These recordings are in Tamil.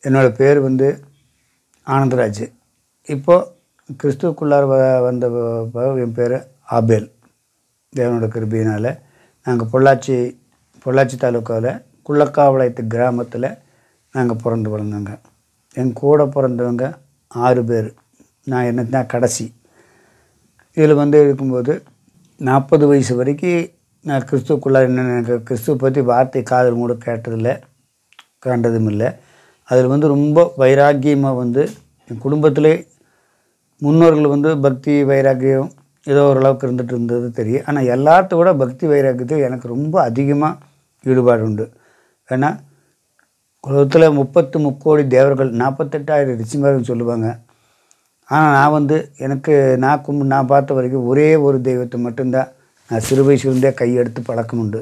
என்னோடய பேர் வந்து ஆனந்தராஜ் இப்போது கிறிஸ்துவுக்குள்ளார வ- வந்த ப- ப- என் பேர் ஆபேல் தேவனோட கிருபையினால் நாங்கள் பொள்ளாச்சி பொள்ளாச்சி தாலுக்காவில் குள்ளக்காவளையத்து கிராமத்தில் நாங்கள் பிறந்து வளர்ந்தோங்க என் கூட பிறந்தவங்க ஆறு பேர் நான் என்ன தான் கடைசி இதில் வந்து இருக்கும்போது நாற்பது வயசு வரைக்கும் நான் கிறிஸ்துவுக்குள்ளார என்ன எனக்கு கிறிஸ்துவ பற்றி வார்த்தை காதல் மூட கேட்டதில்லை கண்டதும் இல்லை அதில் வந்து ரொம்ப வைராக்கியமாக வந்து என் குடும்பத்திலே முன்னோர்கள் வந்து பக்தி வைராக்கியம் ஏதோ ஓரளவுக்கு இருந்துட்டு இருந்தது தெரியும் ஆனால் எல்லாத்த விட பக்தி வைராக்கியத்தில் எனக்கு ரொம்ப அதிகமாக ஈடுபாடு உண்டு ஏன்னா உலகத்தில் முப்பத்து முக்கோடி தேவர்கள் நாற்பத்தெட்டாயிரம் ரிஷிமார்கள் சொல்லுவாங்க ஆனால் நான் வந்து எனக்கு நான் கும் நான் பார்த்த வரைக்கும் ஒரே ஒரு தெய்வத்தை மட்டும்தான் நான் சிறு வயசுலேருந்தே கையெடுத்து பழக்கம் உண்டு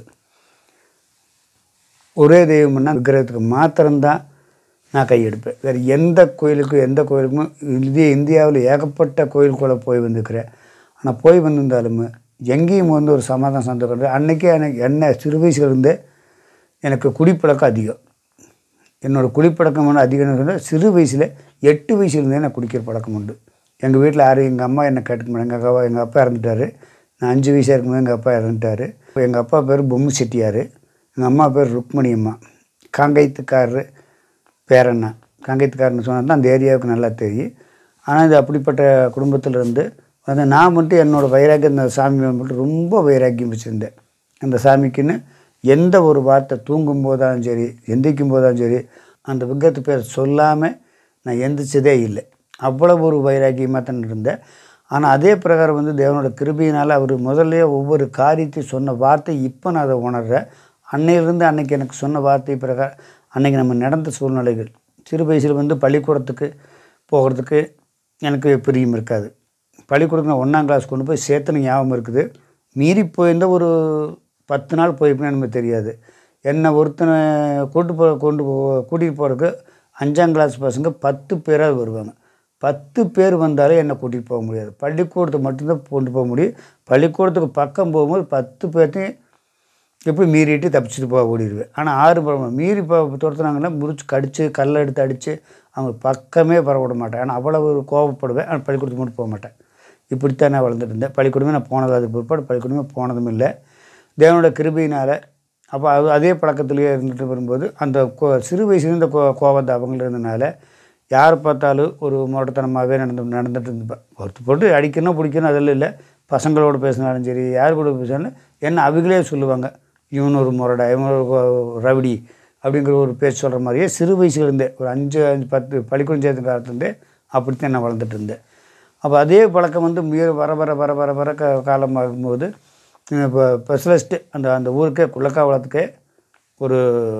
ஒரே தெய்வம்னா விக்கிரகத்துக்கு மாத்திரம்தான் நான் கையெடுப்பேன் வேறு எந்த கோயிலுக்கும் எந்த கோயிலுக்கும் இந்திய இந்தியாவில் ஏகப்பட்ட கோயிலுக்குள்ளே போய் வந்திருக்கிறேன் ஆனால் போய் வந்திருந்தாலுமே எங்கேயும் வந்து ஒரு சமாதானம் சந்தோஷம் அன்றைக்கே எனக்கு என்ன சிறு வயசுலேருந்தே எனக்கு குடிப்பழக்கம் அதிகம் என்னோடய குடிப்பழக்கம் வந்து அதிகம்னு சொன்னால் சிறு வயசில் எட்டு வயசுலேருந்தே நான் குடிக்கிற பழக்கம் உண்டு எங்கள் வீட்டில் யாரும் எங்கள் அம்மா என்னை கேட்டுக்க மாட்டாங்க எங்கள் அப்பா எங்கள் அப்பா இறந்துட்டாரு நான் அஞ்சு வயசாக இருக்கும்போது எங்கள் அப்பா இறந்துட்டாரு எங்கள் அப்பா பேர் பொம்மு செட்டியார் எங்கள் அம்மா பேர் ருக்மணி அம்மா காங்கைத்துக்காரரு பேரண்ணா காங்கைத்துக்காரன்னு சொன்னால் தான் அந்த ஏரியாவுக்கு நல்லா தெரியும் ஆனால் இது அப்படிப்பட்ட குடும்பத்தில் இருந்து வந்து நான் மட்டும் என்னோடய வைராக்கியம் அந்த சாமி மேல மட்டும் ரொம்ப வைராக்கியம் வச்சுருந்தேன் அந்த சாமிக்குன்னு எந்த ஒரு வார்த்தை தூங்கும் போதாலும் சரி எந்திரிக்கும் போதாலும் சரி அந்த விக்கிரத்து பேர் சொல்லாமல் நான் எந்திரிச்சதே இல்லை அவ்வளவு ஒரு வைராக்கியமாக தான் இருந்தேன் ஆனால் அதே பிரகாரம் வந்து தேவனோட கிருபையினால் அவர் முதல்ல ஒவ்வொரு காரியத்தையும் சொன்ன வார்த்தை இப்போ நான் அதை உணர்றேன் அன்னையிலிருந்து அன்னைக்கு எனக்கு சொன்ன வார்த்தை பிரகாரம் அன்னைக்கு நம்ம நடந்த சூழ்நிலைகள் சிறு வயசில் வந்து பள்ளிக்கூடத்துக்கு போகிறதுக்கு எனக்கு பிரியம் இருக்காது பள்ளிக்கூடத்தில் நான் ஒன்றாம் கிளாஸ் கொண்டு போய் சேர்த்துன ஞாபகம் இருக்குது மீறி போயிருந்த ஒரு பத்து நாள் போயிருப்பேன்னு நமக்கு தெரியாது என்னை ஒருத்தனை கூட்டு போ கொண்டு போ கூட்டிகிட்டு போகிறதுக்கு அஞ்சாம் கிளாஸ் பசங்க பத்து பேராக வருவாங்க பத்து பேர் வந்தாலும் என்னை கூட்டிகிட்டு போக முடியாது பள்ளிக்கூடத்துக்கு மட்டும்தான் கொண்டு போக முடியும் பள்ளிக்கூடத்துக்கு பக்கம் போகும்போது பத்து பேர்த்தையும் எப்படி மீறிட்டு தப்பிச்சுட்டு போக ஓடிடுவேன் ஆனால் ஆறு பரம் மீறி இப்போ துரத்துனாங்கன்னா முறிச்சு கடித்து கல்லை எடுத்து அடித்து அவங்க பக்கமே பரவிட மாட்டேன் ஆனால் அவ்வளவு ஒரு கோபப்படுவேன் ஆனால் பள்ளிக்கூடத்துக்கு மட்டும் போக மாட்டேன் இப்படித்தான் நான் வளர்ந்துட்டு இருந்தேன் பள்ளிக்கூடமே நான் போனது அதுக்கு பிற்பாடு பள்ளிக்கூடமே போனதும் இல்லை தேவனோட கிருபையினால் அப்போ அது அதே பழக்கத்திலேயே இருந்துட்டு வரும்போது அந்த கோ சிறு வயசுலேருந்து இந்த கோ கோபத்தை அவங்கள இருந்தனால யார் பார்த்தாலும் ஒரு முரட்டத்தனமாகவே நடந்து நடந்துட்டு இருந்துப்பேன் ஒருத்தர் போட்டு அடிக்கணும் பிடிக்கணும் அதெல்லாம் இல்லை பசங்களோட பேசினாலும் சரி யார் கூட பேசினாலும் என்ன அவங்களே சொல்லுவாங்க இவன் ஒரு முரடா இவன் ஒரு கோ- ரவுடி அப்படிங்கிற ஒரு பேச்சு சொல்கிற மாதிரியே சிறு வயசுலேருந்தே ஒரு அஞ்சு அஞ்சு பத்து பள்ளிக்கூடம் சேர்ந்த காலத்துலேருந்தே அப்படித்தான் நான் வளர்ந்துட்டு இருந்தேன் அப்போ அதே பழக்கம் வந்து மீற வர வர வர வர வர க காலமாகும்போது இப்போ ஸ்பெஷலிஸ்ட்டு அந்த அந்த ஊருக்கே குள்ளக்காவளத்துக்கே ஒரு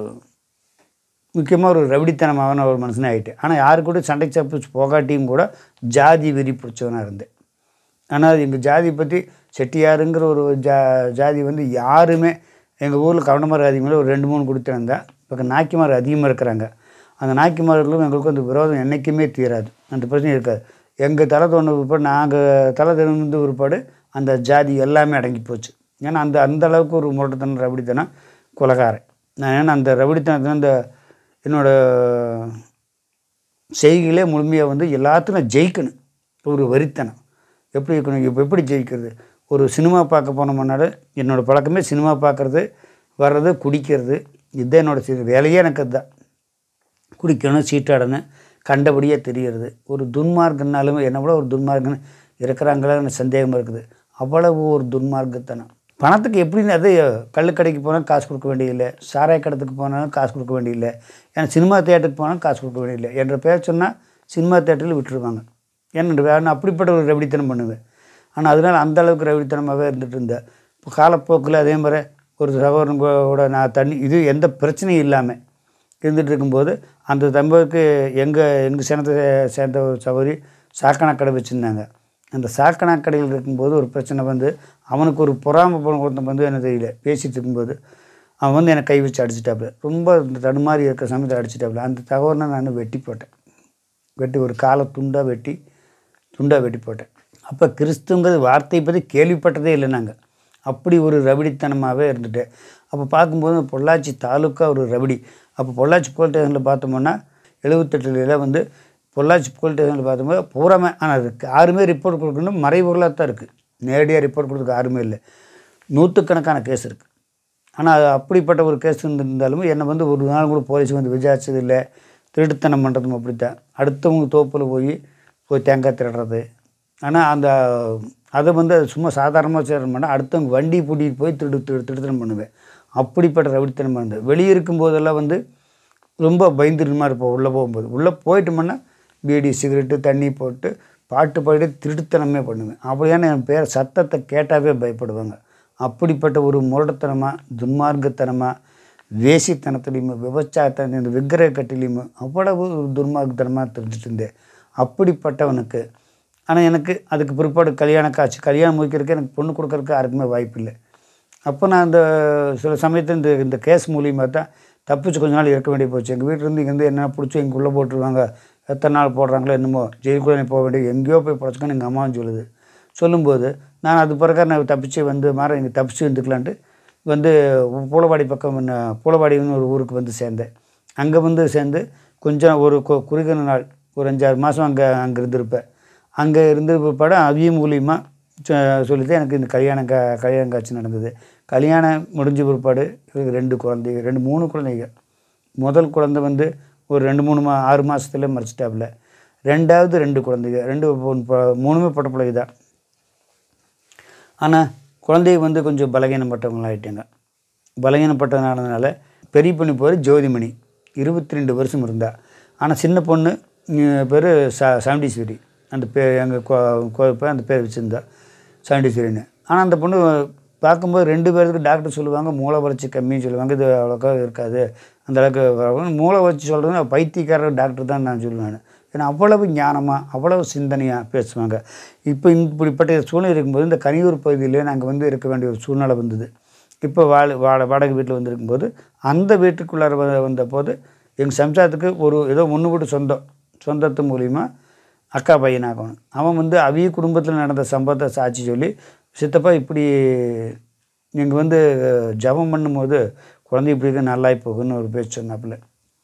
முக்கியமாக ஒரு ரவுடித்தனமான ஒரு மனுஷனே ஆகிட்டேன் ஆனால் யாரு கூட சண்டை சப்பு போகாட்டியும் கூட ஜாதி வெறி பிடிச்சவனாக இருந்தேன் ஆனால் எங்கள் ஜாதி பற்றி செட்டியாருங்கிற ஒரு ஜா ஜாதி வந்து யாருமே எங்கள் ஊரில் கவனமார் அதிகமாக ஒரு ரெண்டு மூணு கொடுத்துருந்தேன் இப்போ நாய்க்குமார் அதிகமாக இருக்கிறாங்க அந்த நாய்க்குமார்களும் எங்களுக்கும் அந்த விரோதம் என்றைக்குமே தீராது அந்த பிரச்சனை இருக்காது எங்கள் தலை தோணு பிற்பாடு நாங்கள் தலை திறந்து பிற்பாடு அந்த ஜாதி எல்லாமே அடங்கி போச்சு ஏன்னா அந்த அந்த அளவுக்கு ஒரு முரட்டுத்தனம் ரவுடித்தனம் குலகாரன் நான் ஏன்னா அந்த ரவுடித்தனத்தை அந்த என்னோடய செய்கையிலே முழுமையாக வந்து எல்லாத்தையும் நான் ஜெயிக்கணும் ஒரு வரித்தனம் எப்படி இருக்கணும் இப்போ எப்படி ஜெயிக்கிறது ஒரு சினிமா பார்க்க போனோம்னால என்னோடய பழக்கமே சினிமா பார்க்குறது வர்றது குடிக்கிறது இதுதான் என்னோடய சி- வேலையே எனக்கு அதுதான் குடிக்கணும் சீட்டாடணும் கண்டபடியே தெரியறது ஒரு துன்மார்க்கனாலும் என்னை விட ஒரு துன்மார்க்கன் இருக்கிறாங்களா எனக்கு சந்தேகமாக இருக்குது அவ்வளவு ஒரு துன்மார்க்கத்தனம் பணத்துக்கு எப்படின்னு அது கள்ளுக்கடைக்கு போனால் காசு கொடுக்க வேண்டியதில்லை சாராய கடத்துக்கு போனாலும் காசு கொடுக்க வேண்டியதில்லை ஏன்னா சினிமா தேட்டருக்கு போனாலும் காசு கொடுக்க வேண்டியதில்லை என்ற பேர் சொன்னால் சினிமா தேட்டரில் விட்டுருவாங்க ஏன்னா நான் அப்படிப்பட்ட ஒரு ரவுடித்தனம் பண்ணுவேன் ஆனால் அதனால் அந்த அளவுக்கு ரவுடித்தனமாகவே இருந்துட்டு இருந்தேன் இப்போ காலப்போக்கில் அதே மாதிரி ஒரு சகோதரன் கூட நான் தண்ணி இது எந்த பிரச்சனையும் இல்லாமல் இருந்துட்டு இருக்கும்போது அந்த தம்பதிக்கு எங்கள் எங்கள் சேனத்தை சேர்ந்த ஒரு சகோதரி சாக்கணா கடை வச்சுருந்தாங்க அந்த சாக்கணா கடையில் இருக்கும்போது ஒரு பிரச்சனை வந்து அவனுக்கு ஒரு பொறாமை பணம் ஒருத்தன் வந்து என்ன தெரியல பேசிகிட்டு இருக்கும்போது அவன் வந்து என்னை கை வச்சு அடிச்சிட்டாப்புல ரொம்ப இந்த தடுமாறி இருக்கிற சமயத்தில் அடிச்சிட்டாப்புல அந்த தகவலை நான் வெட்டி போட்டேன் வெட்டி ஒரு காலை துண்டாக வெட்டி துண்டாக வெட்டி போட்டேன் அப்போ கிறிஸ்துங்கிறது வார்த்தையை பற்றி கேள்விப்பட்டதே இல்லை நாங்கள் அப்படி ஒரு ரபடித்தனமாகவே இருந்துட்டேன் அப்போ பார்க்கும்போது பொள்ளாச்சி தாலுக்கா ஒரு ரபடி அப்போ பொள்ளாச்சி போலீஸ் ஸ்டேஷனில் பார்த்தோம்னா எழுபத்தெட்டுல வந்து பொள்ளாச்சி போலீஸ் ஸ்டேஷனில் பார்த்தோம்போது பூராமே ஆனால் அதுக்கு யாருமே ரிப்போர்ட் கொடுக்கணும் மறைபொருளாக தான் இருக்குது நேரடியாக ரிப்போர்ட் கொடுக்க யாருமே இல்லை நூற்றுக்கணக்கான கேஸ் இருக்குது ஆனால் அது அப்படிப்பட்ட ஒரு கேஸ் இருந்திருந்தாலும் என்னை வந்து ஒரு நாள் கூட போலீஸ் வந்து விசாரிச்சது இல்லை திருட்டுத்தனம் பண்ணுறதும் அப்படித்தான் அடுத்தவங்க தோப்பில் போய் போய் தேங்காய் திருடுறது ஆனால் அந்த அதை வந்து அது சும்மா சாதாரணமாக சேர மாட்டேன் அடுத்தவங்க வண்டி பூட்டிட்டு போய் திருடு திரு திருத்தனம் பண்ணுவேன் அப்படிப்பட்ட ரவித்தனம் இருந்தது வெளியே இருக்கும்போதெல்லாம் வந்து ரொம்ப பயந்துருமா இருப்போம் உள்ளே போகும்போது உள்ளே போயிட்டோம்னா பீடி சிகரெட்டு தண்ணி போட்டு பாட்டு பாடிட்டு திருட்டுத்தனமே பண்ணுவேன் அப்படியான என் பேர் சத்தத்தை கேட்டாவே பயப்படுவாங்க அப்படிப்பட்ட ஒரு முரடத்தனமாக துன்மார்க்கத்தனமாக வேசித்தனத்துலேயும் விபச்சாரத்தனம் இந்த விக்கிரக கட்டிலையும் அவ்வளவு ஒரு துன்மார்க்கத்தனமாக தெரிஞ்சுட்டு இருந்தேன் அப்படிப்பட்டவனுக்கு ஆனால் எனக்கு அதுக்கு பிற்பாடு கல்யாண காட்சி கல்யாணம் முடிக்கிறதுக்கு எனக்கு பொண்ணு கொடுக்கறதுக்கு யாருக்குமே வாய்ப்பு இல்லை அப்போ நான் இந்த சில சமயத்தில் இந்த இந்த கேஸ் மூலியமாக தான் தப்பிச்சு கொஞ்ச நாள் இருக்க வேண்டிய போச்சு எங்கள் வீட்டிலேருந்து இங்கேருந்து என்ன பிடிச்சி எங்கள் உள்ளே போட்டுருவாங்க எத்தனை நாள் போடுறாங்களோ என்னமோ ஜெயிலுக்குள்ளே நீ போக வேண்டிய எங்கேயோ போய் பிடிச்சிக்கன்னு எங்கள் அம்மாவும் சொல்லுது சொல்லும்போது நான் அது பிரகாரம் நான் தப்பிச்சு வந்து மாற இங்கே தப்பிச்சு வந்துக்கலான்ட்டு வந்து பூலவாடி பக்கம் என்ன பூலவாடின்னு ஒரு ஊருக்கு வந்து சேர்ந்தேன் அங்கே வந்து சேர்ந்து கொஞ்சம் ஒரு கு- குறுகின நாள் ஒரு அஞ்சாறு மாதம் அங்கே அங்கே இருந்திருப்பேன் அங்கே இருந்த பிற்பாடு அவிய மூலியமாக சொல்லிட்டு எனக்கு இந்த கல்யாணம் கா கல்யாணம் காட்சி நடந்தது கல்யாணம் முடிஞ்ச பிற்பாடு எனக்கு ரெண்டு குழந்தைங்க ரெண்டு மூணு குழந்தைங்க முதல் குழந்தை வந்து ஒரு ரெண்டு மூணு மா ஆறு மாதத்துல மறைச்சிட்டாப்புல ரெண்டாவது ரெண்டு குழந்தைங்க ரெண்டு பொண் ப- மூணுமே பொட்ட பிள்ளைங்க தான் ஆனால் குழந்தைங்க வந்து கொஞ்சம் பலகீனப்பட்டவங்களாயிட்டாங்க பலகீனப்பட்டதுனால பெரிய பொண்ணு பேர் ஜோதிமணி இருபத்தி ரெண்டு வருஷம் இருந்தா ஆனால் சின்ன பொண்ணு பேர் ச சாண்டீஸ்வரி அந்த பேர் எங்கள் பேர் அந்த பேர் வச்சுருந்தா சாண்டீஸ்வரின்னு ஆனால் அந்த பொண்ணு பார்க்கும்போது ரெண்டு பேருக்கு டாக்டர் சொல்லுவாங்க மூளை வளர்ச்சி கம்மின்னு சொல்லுவாங்க இது அவ்வளோக்கா இருக்காது அந்த அளவுக்கு வரும். மூளை வளர்ச்சி சொல்கிறது பைத்தியக்காரர் டாக்டர் தான் நான் சொல்லுவேன் ஏன்னா அவ்வளவு ஞானமாக அவ்வளவு சிந்தனையாக பேசுவாங்க இப்போ இப்படிப்பட்ட சூழ்நிலை இருக்கும்போது இந்த கனியூர் பகுதியிலே நாங்கள் வந்து இருக்க வேண்டிய ஒரு சூழ்நிலை வந்தது இப்போ வாழ் வாட வாடகை வீட்டில் வந்திருக்கும்போது அந்த வீட்டுக்குள்ளார வ- வந்தபோது எங்கள் சம்சாரத்துக்கு ஒரு ஏதோ ஒன்று விட்டு சொந்தம் சொந்தத்து மூலிமா அக்கா பையனாகணும் அவன் வந்து அவிய குடும்பத்தில் நடந்த சம்பவத்தை சாட்சி சொல்லி சித்தப்பா இப்படி நீங்கள் வந்து ஜபம் பண்ணும்போது குழந்தை இப்படி இருக்கு நல்லாய் போகுன்னு ஒரு பேச்சு சொன்னாப்புல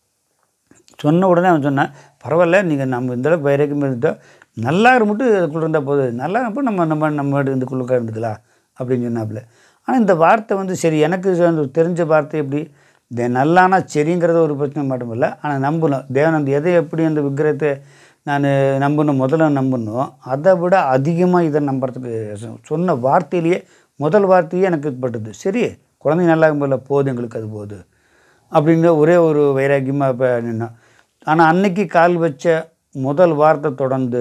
சொன்ன உடனே அவன் சொன்னான் பரவாயில்ல நீங்கள் நம்ம இந்த அளவுக்கு வைரக்கம் இருந்தோம் நல்லா மட்டும் அதுக்குள்ளே இருந்தால் போதும் நல்லா இருப்போ நம்ம நம்ம நம்ம இதுக்குள்ளே இருந்துக்கலாம் அப்படின்னு சொன்னாப்புல ஆனால் இந்த வார்த்தை வந்து சரி எனக்கு வந்து தெரிஞ்ச வார்த்தை எப்படி இந்த நல்லானா சரிங்கிறது ஒரு பிரச்சனை மட்டும் இல்லை ஆனால் நம்பணும் தேவன் அந்த எதை எப்படி அந்த விக்கிரகத்தை நான் நம்பணும் முதல்ல நம்பணும் அதை விட அதிகமாக இதை நம்புறதுக்கு சொ- சொன்ன வார்த்தையிலேயே முதல் வார்த்தையே எனக்கு பட்டுது சரி குழந்தை நல்லா இருக்கும்போது போதும் எங்களுக்கு அது போதும் அப்படிங்கிற ஒரே ஒரு வைராக்கியமாக இப்போ நின்னோம் ஆனால் அன்னைக்கு கால் வச்ச முதல் வாரத்தை தொடர்ந்து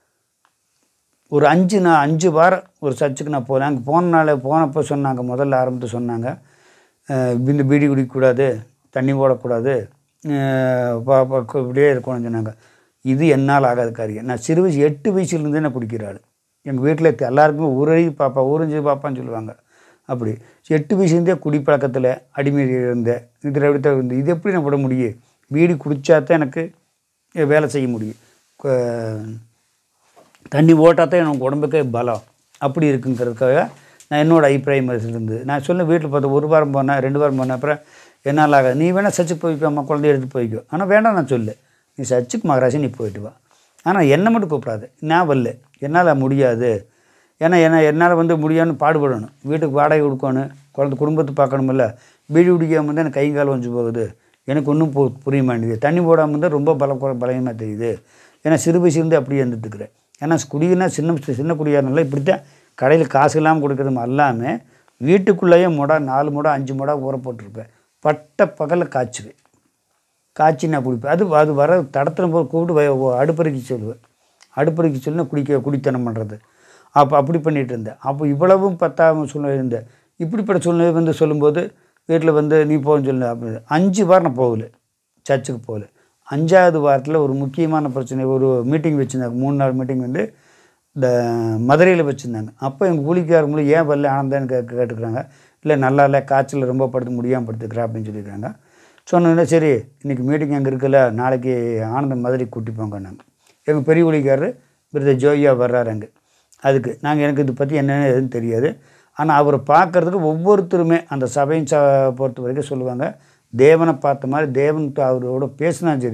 ஒரு அஞ்சு நான் அஞ்சு வாரம் ஒரு சர்ச்சுக்கு நான் போனேன் அங்கே போன நாள் போனப்போ சொன்னாங்க முதல்ல ஆரம்பத்து சொன்னாங்க அஹ் இந்த பீடி குடிக்கக்கூடாது தண்ணி போடக்கூடாது அஹ் ப- ப- கு- இப்படியே இருக்கணும்னு சொன்னாங்க இது என்னால் ஆகாத காரியம் நான் சிறு வயசு எட்டு வயசுலேருந்தே நான் குடிக்கிறாள் எங்கள் வீட்டில் எல்லாருக்குமே ஊரடி பாப்பா ஊரஞ்சி பாப்பான்னு சொல்லுவாங்க அப்படி எட்டு வயசுலேருந்தே குடிப்பழக்கத்தில் அடிமை இருந்தேன் இதில் எப்படி தான் இருந்து இது எப்படி நான் விட முடியும் பீடி குடித்தா தான் எனக்கு வேலை செய்ய முடியும் கு- தண்ணி ஓட்டால் தான் எனக்கு உடம்புக்கே பலம் அப்படி இருக்குங்கிறதுக்காக நான் என்னோட அபிப்பிராயம் இருந்து நான் சொன்ன வீட்டில் பார்த்து ஒரு வாரம் போனேன் ரெண்டு வாரம் போனேன் அப்புறம் என்னால் ஆகாது நீ வேணால் சர்ச்சுக்கு போய்க்கோ அம்மா குழந்தைய எடுத்து போய்க்கோ ஆனால் வேண்டாம் நான் சொல்லு நீ சர்ச்சுக்கு மகராசி நீ போயிட்டு வா ஆனால் என்னை மட்டும் கூப்பிடாது நான் வரல என்னால் முடியாது ஏன்னா என்ன என்னால் வந்து முடியாதுன்னு பாடுபடணும் வீட்டுக்கு வாடகை கொடுக்கணும் குழந்தை குடும்பத்தை பார்க்கணுமில்ல பீடி குடிக்காமல் இருந்தால் எனக்கு கை கால் வஞ்சு போகுது எனக்கு ஒன்றும் பு புரிய மாட்டேங்குது தண்ணி போடாமல் இருந்தால் ரொம்ப பல பலகமாக தெரியுது ஏன்னா சிறு வயசுலேருந்து அப்படியே இருந்துட்டுருக்கிறேன் ஏன்னா குடினா சின்ன சின்ன குடியாரனால இப்படித்தான் கடையில் காசு இல்லாமல் கொடுக்குறது அல்லாமல் வீட்டுக்குள்ளேயே முடா நாலு முடா அஞ்சு முடா ஊற போட்டிருப்பேன் பட்ட பகலில் காய்ச்சுவேன் காய்ச்சி நான் குடிப்பேன் அது அது வர தடத்தில் போய் கூப்பிட்டு வ- அடுப்பறைக்கு சொல்லுவேன் அடுப்பறைக்கு சொல்லி நான் குடிக்க குடித்தனம் பண்ணுறது அப்போ அப்படி பண்ணிகிட்டு இருந்தேன் அப்போ இவ்வளவும் பத்தாம சூழ்நிலை இருந்தேன் இப்படிப்பட்ட சூழ்நிலை வந்து சொல்லும்போது வீட்டில் வந்து நீ போன்னு சொல்லு அப்படி அஞ்சு வாரம் நான் போகல சர்ச்சுக்கு போகல அஞ்சாவது வாரத்தில் ஒரு முக்கியமான பிரச்சனை ஒரு மீட்டிங் வச்சுருந்தாங்க மூணு நாள் மீட்டிங் வந்து இந்த மதுரையில் வச்சுருந்தாங்க அப்போ எங்கள் கூலிக்காரங்களும் ஏன் வரல ஆனந்தான்னு கே கேட்டுக்கிறாங்க இல்லை நல்லா இல்லை காய்ச்சல் ரொம்ப படுத்து முடியாமல் படுத்துக்கிறா அப்படின்னு சொல்லியிருக்காங்க சொன்னோன்னே சரி இன்றைக்கி மீட்டிங் அங்கே இருக்குல்ல நாளைக்கு ஆனந்தம் மதுரைக்கு கூட்டி போங்கன்னாங்க எங்கள் பெரிய கூலிக்காரர் பிரதர் ஜோயா வர்றாரு அங்கே அதுக்கு நாங்கள் எனக்கு இதை பற்றி என்னென்னு எதுவும் தெரியாது ஆனால் அவரை பார்க்கறதுக்கு ஒவ்வொருத்தருமே அந்த சபையின் ச பொறுத்த வரைக்கும் சொல்லுவாங்க தேவனை பார்த்த மாதிரி தேவன் த- அவரோட பேசினா சரி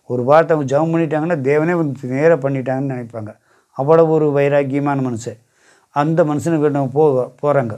ஒரு வார்த்தை அவங்க ஜெபம் பண்ணிட்டாங்கன்னா தேவனே வந்து நேராக பண்ணிட்டாங்கன்னு நினைப்பாங்க அவ்வளோ ஒரு வைராக்கியமான மனுஷன் அந்த மனுஷனுக்கு நம்ம போ போகிறாங்க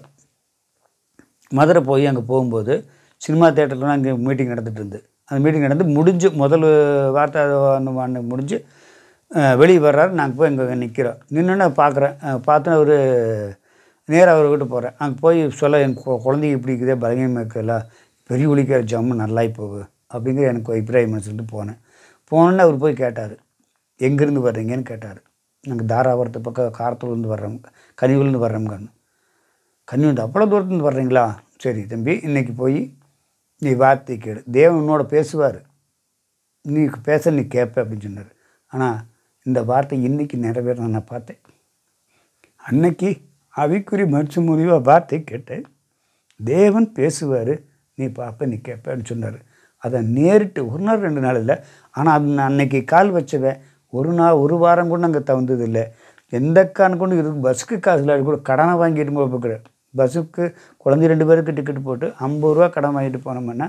மதுரை போய் அங்கே போகும்போது சினிமா தேட்டரில் அங்கே மீட்டிங் நடந்துட்டு இருந்து அந்த மீட்டிங் நடந்து முடிஞ்சு முதல் வார்த்தை அந்த அன்னைக்கு முடிஞ்சு வெளியே வர்றாரு நாங்கள் போய் இங்கே நிற்கிறோம் நின்று பார்க்குறேன் பார்த்து ஒரு நேராக அவர் வீட்டு போகிறேன் அங்கே போய் சொல்ல என் கு- குழந்தைங்க இப்படி இருக்குதே பலகீனமாக இருக்குல்ல பெரிய ஒலிக்கிற ஜம்மு நல்லாயி போகு அப்படிங்கிற எனக்கு அபிப்பிராயம் சொல்லிட்டு போனேன் போனோன்னே அவர் போய் கேட்டார் எங்கேருந்து வர்றீங்கன்னு கேட்டார் நாங்கள் தாராபுரத்து பக்கம் காரத்தூர்லேருந்து வர்றோம் கனிவிலேருந்து வர்றோம்ங்க கன்னியுண்டு அவ்வளோ தூரத்துலேருந்து வர்றீங்களா சரி தம்பி இன்னைக்கு போய் நீ வார்த்தை கேடு தேவன் உன்னோட பேசுவார் நீ பேச நீ கேட்ப அப்படின்னு சொன்னார் ஆனால் இந்த வார்த்தை இன்னைக்கு நிறைவேற நான் பார்த்தேன் அன்னைக்கு அவிக்குறி மறுச்சு முடிவாக வார்த்தை கேட்டேன் தேவன் பேசுவார் நீ பார்ப்ப நீ கேட்பேன்னு சொன்னார் அதை நேரிட்டு ஒரு நாள் ரெண்டு நாள் இல்லை ஆனால் அது நான் அன்னைக்கு கால் வச்சவன் ஒரு நாள் ஒரு வாரம் கூட அங்கே தகுந்தது இல்லை எந்த காரணம் கொண்டு இருக்கு பஸ்ஸுக்கு காசு இல்லை கூட கடனை வாங்கிட்டு போகிறேன் பஸ்ஸுக்கு குழந்தை ரெண்டு பேருக்கு டிக்கெட் போட்டு ஐம்பது ரூபா கடன் வாங்கிட்டு போனோம்னா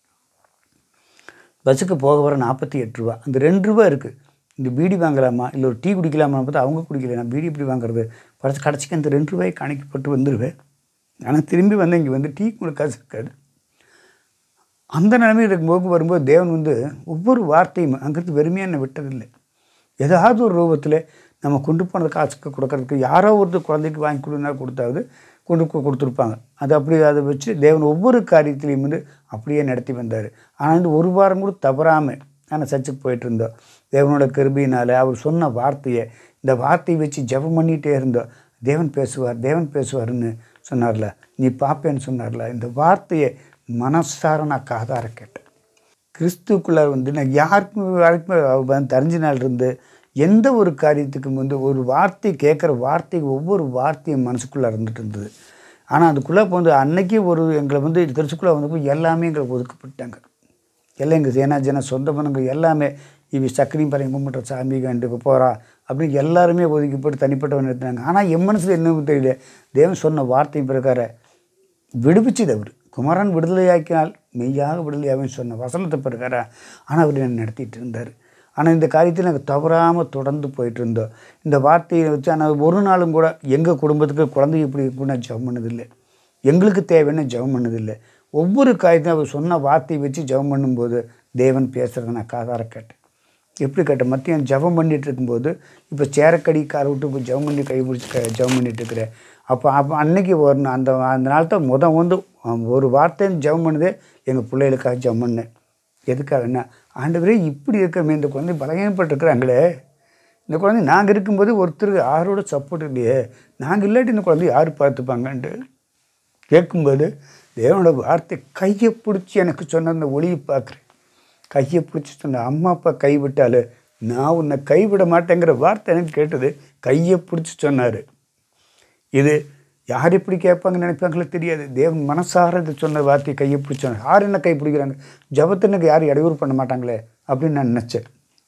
பஸ்ஸுக்கு போக வர நாற்பத்தி எட்டு ரூபா அந்த ரெண்டு ரூபா இருக்குது இந்த பீடி வாங்கலாமா இல்லை ஒரு டீ குடிக்கலாமா பார்த்தா அவங்க குடிக்கல நான் பீடி எப்படி வாங்குறது படச்சு கடைசிக்கு அந்த ரெண்டு ரூபாய் கணக்கப்பட்டு வந்துடுவேன் ஆனால் திரும்பி வந்து இங்கே வந்து டீ கூட காசு இருக்காது அந்த நிலைமையில் இருக்கும்போது வரும்போது தேவன் வந்து ஒவ்வொரு வார்த்தையும் அங்கிருந்து வெறுமையாக என்னை விட்டதில்லை ஏதாவது ஒரு ரூபத்தில் நம்ம கொண்டு போனது காசுக்கு கொடுக்கறதுக்கு யாரோ ஒருத்தர் குழந்தைக்கு வாங்கி கொடுனா கொடுத்தாவது கொண்டு கொ- கொடுத்துருப்பாங்க அது அப்படி அதை வச்சு தேவன் ஒவ்வொரு காரியத்திலையும் வந்து அப்படியே நடத்தி வந்தார் ஆனால் வந்து ஒரு வாரம் கூட தவறாமல் நான் சர்ச்சுக்கு போயிட்டு இருந்தோம் தேவனோட கிருபியினால் அவர் சொன்ன வார்த்தையை இந்த வார்த்தையை வச்சு ஜெபம் பண்ணிகிட்டே இருந்தோம் தேவன் பேசுவார் தேவன் பேசுவார்னு சொன்னார்ல நீ பார்ப்பேன்னு சொன்னார்ல இந்த வார்த்தையை மனசார நான் காதார கேட்டேன் கிறிஸ்துக்குள்ளே வந்து நான் யாருக்கும் யாருக்குமே அவர் வந்து தெரிஞ்ச நாள் இருந்து எந்த ஒரு காரியத்துக்கும் வந்து ஒரு வார்த்தை கேட்குற வார்த்தை ஒவ்வொரு வார்த்தையும் மனசுக்குள்ளே இருந்துட்டு இருந்தது ஆனால் அதுக்குள்ளே வந்து அன்னைக்கு ஒரு எங்களை வந்து திருச்சிக்குள்ளே வந்தப்போ எல்லாமே எங்களை ஒதுக்கப்பட்டாங்க எல்லாம் எங்கள் சேனா ஜன சொந்த பணங்க எல்லாமே இவ சக்கரையும் பறையும் கும்பிட்ற சாமி கண்டு போகிறா அப்படின்னு எல்லாருமே ஒதுக்கிப்பட்டு தனிப்பட்டவன் எடுத்தாங்க ஆனால் என் மனசில் என்ன தெரியல தேவன் சொன்ன வார்த்தை பிரகாரம் விடுவிச்சது அவர் குமரன் விடுதலையாக்கினால் மெய்யாக விடுதலையாகவே சொன்ன வசனத்தை பிறகாரா ஆனால் அவர் என்ன நடத்திட்டு இருந்தார் ஆனால் இந்த காரியத்தில் நாங்கள் தவறாமல் தொடர்ந்து போயிட்டு இருந்தோம் இந்த வார்த்தையை வச்சு ஆனால் ஒரு நாளும் கூட எங்கள் குடும்பத்துக்கு குழந்தை இப்படி இருக்குன்னு நான் ஜெபம் பண்ணதில்லை எங்களுக்கு தேவைன்னு ஜெபம் பண்ணதில்லை ஒவ்வொரு காரியத்தையும் அவர் சொன்ன வார்த்தையை வச்சு ஜெபம் பண்ணும்போது தேவன் பேசுகிறத நான் காதார கேட்டேன் எப்படி கேட்டேன் மத்தியம் ஜெபம் பண்ணிட்டு இருக்கும்போது இப்போ சேரக்கடி காரை விட்டு இப்போ ஜெபம் பண்ணி கை பிடிச்சி க ஜெபம் பண்ணிட்டு இருக்கிறேன் அப்போ அப்போ அன்னைக்கு ஒரு நா- அந்த அந்த நாள் தான் முத வந்து அஹ், ஒரு வார்த்தைன்னு ஜெபம் பண்ணதே எங்கள் பிள்ளைகளுக்காக ஜெபம் பண்ணேன் எதுக்காக என்ன ஆண்டவரே இப்படி இருக்கிறமே இந்த குழந்தை பலகீனப்பட்டிருக்கிறாங்களே இந்த குழந்தை நாங்கள் இருக்கும்போது ஒருத்தருக்கு யாரோட சப்போர்ட் இல்லையே நாங்கள் இல்லாட்டி இந்த குழந்தை யார் பார்த்துப்பாங்கன்ட்டு கேட்கும்போது தேவனோட வார்த்தை கையை பிடிச்சி எனக்கு சொன்ன அந்த ஒளியை பார்க்குறேன் கையை பிடிச்சி சொன்ன அம்மா அப்பா கைவிட்டாலே நான் உன்னை கைவிட மாட்டேங்கிற வார்த்தை எனக்கு கேட்டது கையை பிடிச்சி சொன்னார் இது யார் எப்படி கேட்பாங்கன்னு நினைப்பாங்களோ தெரியாது தேவன் மனசார இது சொன்ன வார்த்தையை கையை பிடிச்சாங்க யார் என்ன கை பிடிக்கிறாங்க ஜபத்தினுக்கு யாரும் இடையூறு பண்ண மாட்டாங்களே அப்படின்னு நான் நினச்சேன்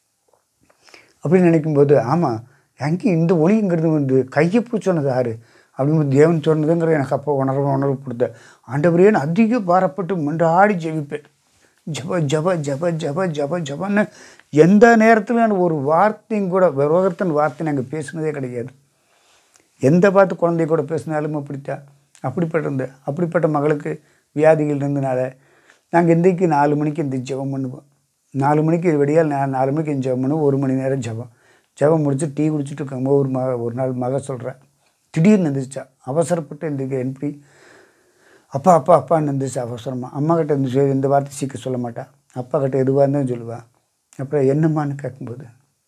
அப்படின்னு நினைக்கும்போது ஆமாம் எங்கே இந்த ஒளிங்கிறது வந்து கையை பிடிச்சி சொன்னது யார் அப்படின்னு தேவன் சொன்னதுங்கிற எனக்கு அப்போ உணர்வு உணர்வு கொடுத்த ஆண்டவரே நான் அதிக பாரப்பட்டு மன்றாடி ஜெபிப்பேன் ஜப ஜப ஜப ஜப ஜப ஜபன்னு எந்த நேரத்தில் நான் ஒரு வார்த்தையும் கூட விரோகத்தின் வார்த்தை நாங்கள் பேசுனதே கிடையாது எந்த பார்த்து குழந்தை கூட பேசினாலும் அப்படித்தான் அப்படிப்பட்ட இருந்த அப்படிப்பட்ட மகளுக்கு வியாதிகள் இருந்தனால நாங்கள் எந்திரிக்கு நாலு மணிக்கு இந்த ஜெபம் பண்ணுவோம் நாலு மணிக்கு விடியால் நான் நாலு மணிக்கு ஜெபம் பண்ணுவோம் ஒரு மணி நேரம் ஜெபம் ஜெபம் முடிச்சு டீ குடிச்சிட்டு இருக்கோம் ஒரு மக ஒரு நாள் மக சொல்கிறேன் திடீர்னு எந்திரிச்சா அவசரப்பட்டு எந்திரிக்க எப்படி அப்பா அப்பா அப்பான்னு இருந்துச்சு அவசரமாக அம்மா கிட்ட இருந்துச்சு இந்த வார்த்தை சீக்கிரம் சொல்ல மாட்டா அப்பா கிட்ட எதுவாக இருந்தாலும் சொல்லுவாள் அப்புறம் என்னம்மான்னு கேட்கும்போது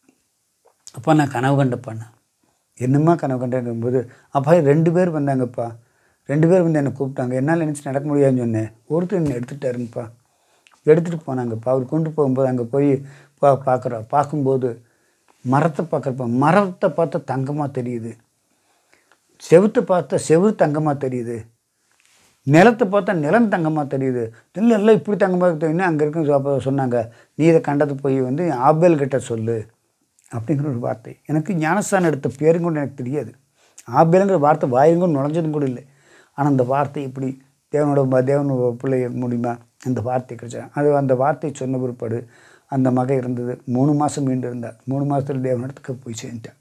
அப்பா நான் கனவு கண்டப்பாண்ணா என்னம்மா கனவு கண்டேங்கும்போது அப்பா ரெண்டு பேர் வந்தாங்கப்பா ரெண்டு பேர் வந்து என்னை கூப்பிட்டாங்க என்னால் நினச்சி நடக்க முடியாதுன்னு சொன்னேன் ஒருத்தர் என்னை எடுத்துட்டாருங்கப்பா எடுத்துகிட்டு போனாங்கப்பா அவர் கொண்டு போகும்போது அங்கே போய் பா பார்க்குறோம் பார்க்கும்போது மரத்தை பார்க்குறப்ப மரத்தை பார்த்தா தங்கமாக தெரியுது செவுத்தை பார்த்தா செவுறு தங்கமாக தெரியுது நிலத்தை பார்த்தா நிலம் தங்கமாக தெரியுது இல்லை இல்லை இப்படி தங்கமாக தெரியுதுன்னு அங்கே இருக்க அப்போ சொன்னாங்க நீ இதை கண்டது போய் வந்து ஆபேல் கிட்ட சொல்லு அப்படிங்கிற ஒரு வார்த்தை எனக்கு ஞானஸ்தானம் எடுத்த பேரும் கூட எனக்கு தெரியாது ஆபேலுங்கிற வார்த்தை வாயிலும் கூட நுழைஞ்சதும் கூட இல்லை ஆனால் அந்த வார்த்தை இப்படி தேவனோட ம- தேவனோட பிள்ளை மூலியமா அந்த வார்த்தை கிடைச்சா அது அந்த வார்த்தை சொன்ன பிற்பாடு அந்த மகன் இருந்தது மூணு மாதம் மீண்டு இருந்தா மூணு மாதத்தில் தேவனிடத்துக்கு போய் சேர்ந்துட்டான்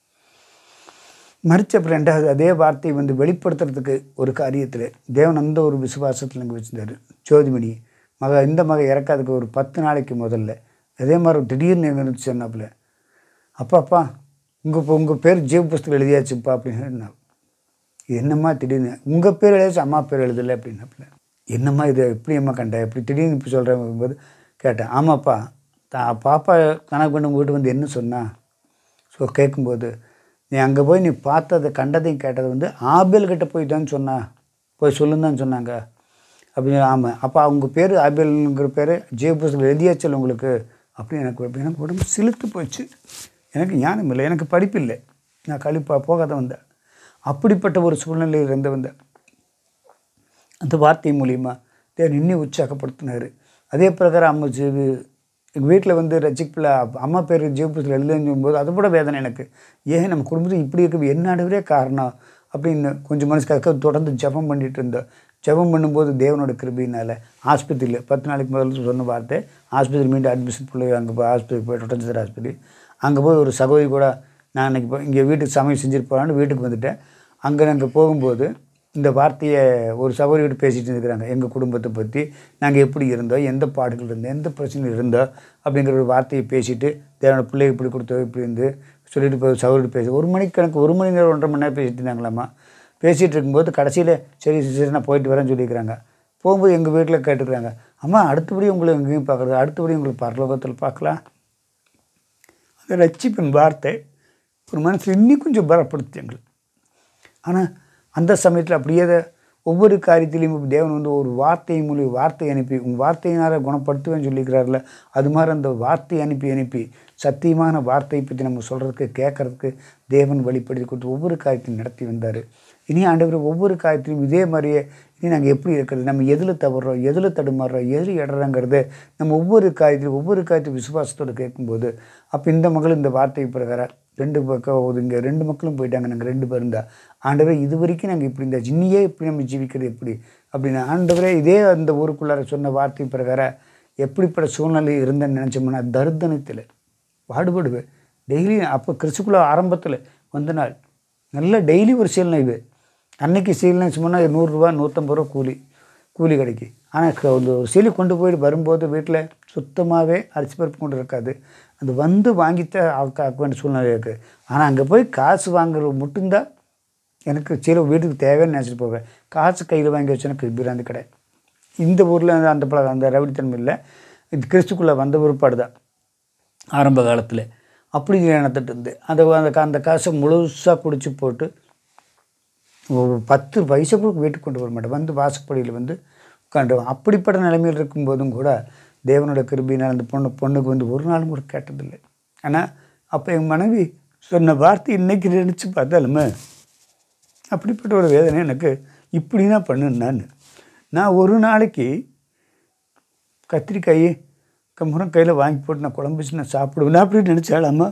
மறிச்ச அப்புறம் ரெண்டாவது அதே வார்த்தையை வந்து வெளிப்படுத்துறதுக்கு ஒரு காரியத்தில் தேவன் அந்த ஒரு விசுவாசத்தில் அங்கே வச்சுருந்தாரு ஜோதிமணி மக இந்த மக இறக்காதுக்கு ஒரு பத்து நாளைக்கு முதல்ல அதே மாதிரி திடீர்னு எங்கே சொன்னாப்புல அப்பா அப்பா உங்கள் இப்போ உங்கள் பேர் ஜீவ புஸ்தகம் எழுதியாச்சுப்பா அப்படின்னு இது என்னம்மா திடீர்னு உங்கள் பேர் எழுதாச்சு அம்மா பேர் எழுதலை அப்படின்னாப்புல என்னம்மா இது எப்படி அம்மா கண்ட எப்படி திடீர்னு இப்போ சொல்கிறேன் போது கேட்டேன் ஆமாப்பா தா பாப்பா கணக்கு பண்ண உங்கள் வீட்டு வந்து என்ன சொன்னா ஸோ கேட்கும்போது நீ அங்கே போய் நீ பார்த்ததை கண்டதையும் கேட்டது வந்து ஆபேல் கிட்ட போய் தான் சொன்னா போய் சொல்லுன்னு சொன்னாங்க அப்படின்னு ஆமாம் அப்போ அவங்க பேர் ஆபேலுங்கிற பேர் ஜெயபுஸ்தகம் எழுதியாச்சல் உங்களுக்கு அப்படி எனக்கு ஒரு- எனக்கு உடம்பு சிலுத்து போச்சு எனக்கு ஞானம் இல்லை எனக்கு படிப்பு இல்லை நான் கழிப்பா போகாத வந்தேன் அப்படிப்பட்ட ஒரு சூழ்நிலையில் இருந்து வந்தேன் அந்த வார்த்தை மூலியமா தேவன் இன்னும் உற்சாகப்படுத்தினார் அதே பிரகாரம் அம்மா ஜீவு எங்கள் வீட்டில் வந்து ரசிப்பில் அம்மா பேர் ஜீவபுத்தில் எழுதுன்னு போது அது கூட வேதனை எனக்கு ஏன் நம்ம குடும்பத்தில் இப்படி இருக்கு என்னடவே காரணம் அப்படின்னு கொஞ்சம் மனசுக்காக தொடர்ந்து ஜெபம் பண்ணிட்டு இருந்தோம் ஜெபம் பண்ணும்போது தேவனோட கிருபியினால் ஆஸ்பத்திரியில் பத்து நாளைக்கு முதல்ல சொன்ன வார்த்தை ஆஸ்பத்திரி மீண்டும் அட்மிஷன் பிள்ளை அங்கே போய் ஆஸ்பத்திரி போய் டொட்டன்சர் ஆஸ்பத்திரி அங்கே போய் ஒரு சகோதரி கூட நான் அன்றைக்கி போய் இங்கே வீட்டுக்கு சமையல் செஞ்சுட்டு போகலான்னு வீட்டுக்கு வந்துட்டேன் அங்கே நாங்கள் போகும்போது இந்த வார்த்தையை ஒரு சகோதரியோட பேசிட்டு இருக்கிறாங்க எங்கள் குடும்பத்தை பற்றி நாங்கள் எப்படி இருந்தோம் எந்த பாடுகள் இருந்தோம் எந்த பிரச்சனையில் இருந்தோம் அப்படிங்கிற ஒரு வார்த்தையை பேசிட்டு தேவனோட பிள்ளை இப்படி கொடுத்தோம் இப்படி இருந்து சொல்லிட்டு போய் சகோதரி பேசி ஒரு மணிக்கு கணக்கு ஒரு மணி நேரம் ஒன்றரை மணி நேரம் பேசிட்டு இருந்தாங்களாம்மா பேசிகிட்டு இருக்கும்போது கடைசியில் சரி சரி நான் போயிட்டு வரேன்னு சொல்லியிருக்கிறாங்க போகும்போது எங்கள் வீட்டில் கேட்டுக்கிறாங்க அம்மா அடுத்தபடி உங்களை எங்கேயும் பார்க்குறது அடுத்தபடி உங்களை பரலோகத்தில் பார்க்கலாம் அந்த ரட்சிப்பின் வார்த்தை ஒரு மனசில் இன்னும் கொஞ்சம் பலப்படுத்தி எங்களுக்கு ஆனால் அந்த சமயத்தில் அப்படியே அதை ஒவ்வொரு காரியத்திலையும் தேவன் வந்து ஒரு வார்த்தை மூலியம் வார்த்தை அனுப்பி உங்கள் வார்த்தையினால் குணப்படுத்துவேன்னு சொல்லிக்கிறார்ல அது மாதிரி அந்த வார்த்தை அனுப்பி அனுப்பி சத்தியமான வார்த்தையை பற்றி நம்ம சொல்கிறதுக்கு கேட்குறதுக்கு தேவன் வழிப்படுத்தி கொடுத்து ஒவ்வொரு காரியத்தையும் நடத்தி வந்தார் இனி ஆண்டவர் ஒவ்வொரு காரியத்திலும் இதே மாதிரியே இனி நாங்கள் எப்படி இருக்கிறது நம்ம எதில் தவறுறோம் எதில் தடுமாறுறோம் எதில் இடறோங்கிறது நம்ம ஒவ்வொரு காரியத்திலும் ஒவ்வொரு காரியத்தையும் விசுவாசத்தோடு கேட்கும்போது அப்போ இந்த மகள் இந்த வார்த்தை பிரகாரம் ரெண்டு பக்கம் இங்கே ரெண்டு மக்களும் போயிட்டாங்க நாங்கள் ரெண்டு பேரும் இருந்தா ஆண்டவரே இது வரைக்கும் நாங்கள் இப்படி இருந்தா இன்னியே இப்படி நம்ம ஜீவிக்கிறது எப்படி அப்படின்னு ஆண்டவரே இதே அந்த ஊருக்குள்ளார சொன்ன வார்த்தை பிரகாரம் எப்படிப்பட்ட சூழ்நிலை இருந்தேன்னு நினச்சோம்னா தர்தனத்தில் பாடுபடுவேன் டெய்லி அப்போ கிறிஸ்துக்குள்ள ஆரம்பத்தில் வந்த நாள் நல்ல டெய்லி ஒரு சீலனை இது அன்னைக்கு சீலனை சும்மா நூறுரூவா நூற்றம்பது ரூபா கூலி கூலி கிடைக்கும் ஆனால் ஒரு சீலி கொண்டு போயிட்டு வரும்போது வீட்டில் சுத்தமாகவே அரிசி பருப்பு கொண்டு இருக்காது அது வந்து வாங்கித்தான் ஆக்க ஆக்க வேண்டிய சூழ்நிலை இருக்குது ஆனால் அங்கே போய் காசு வாங்குறது மட்டும்தான் எனக்கு சீலை வீட்டுக்கு தேவைன்னு நினச்சிட்டு போவேன் காசு கையில் வாங்கி வச்சு எனக்கு பிராந்தி கடை இந்த ஊரில் அந்த பழக்கம் அந்த ரவுடித்தன்மை இல்லை இது கிறிஸ்துக்குள்ளே வந்த பிற்பாடு தான் ஆரம்ப காலத்தில் அப்படி நடந்துட்டு இருந்து அந்த அந்த கா- அந்த காசை முழுசாக குடிச்சு போட்டு ஒரு பத்து பைசா கூட வீட்டுக்கு கொண்டு வர மாட்டேன் வந்து வாசப்படியில் வந்து உட்காந்துருவேன் அப்படிப்பட்ட நிலைமையில் இருக்கும்போதும் கூட தேவனோட கிருபினால் அந்த பொண்ணு பொண்ணுக்கு வந்து ஒரு நாளும் கூட கேட்டதில்லை ஆனால் அப்போ என் மனைவி சொன்ன வார்த்தை இன்னைக்கு நினச்சி பார்த்தாலுமே அப்படிப்பட்ட ஒரு வேதனை எனக்கு இப்படி தான் பண்ணேன் நான் நான் ஒரு நாளைக்கு கத்திரிக்காய் முறம் கையில் வாங்கி போட்டு நான் குழம்பு வச்சு நான் சாப்பிடுவேன் அப்படின்னு நினச்சாலாமா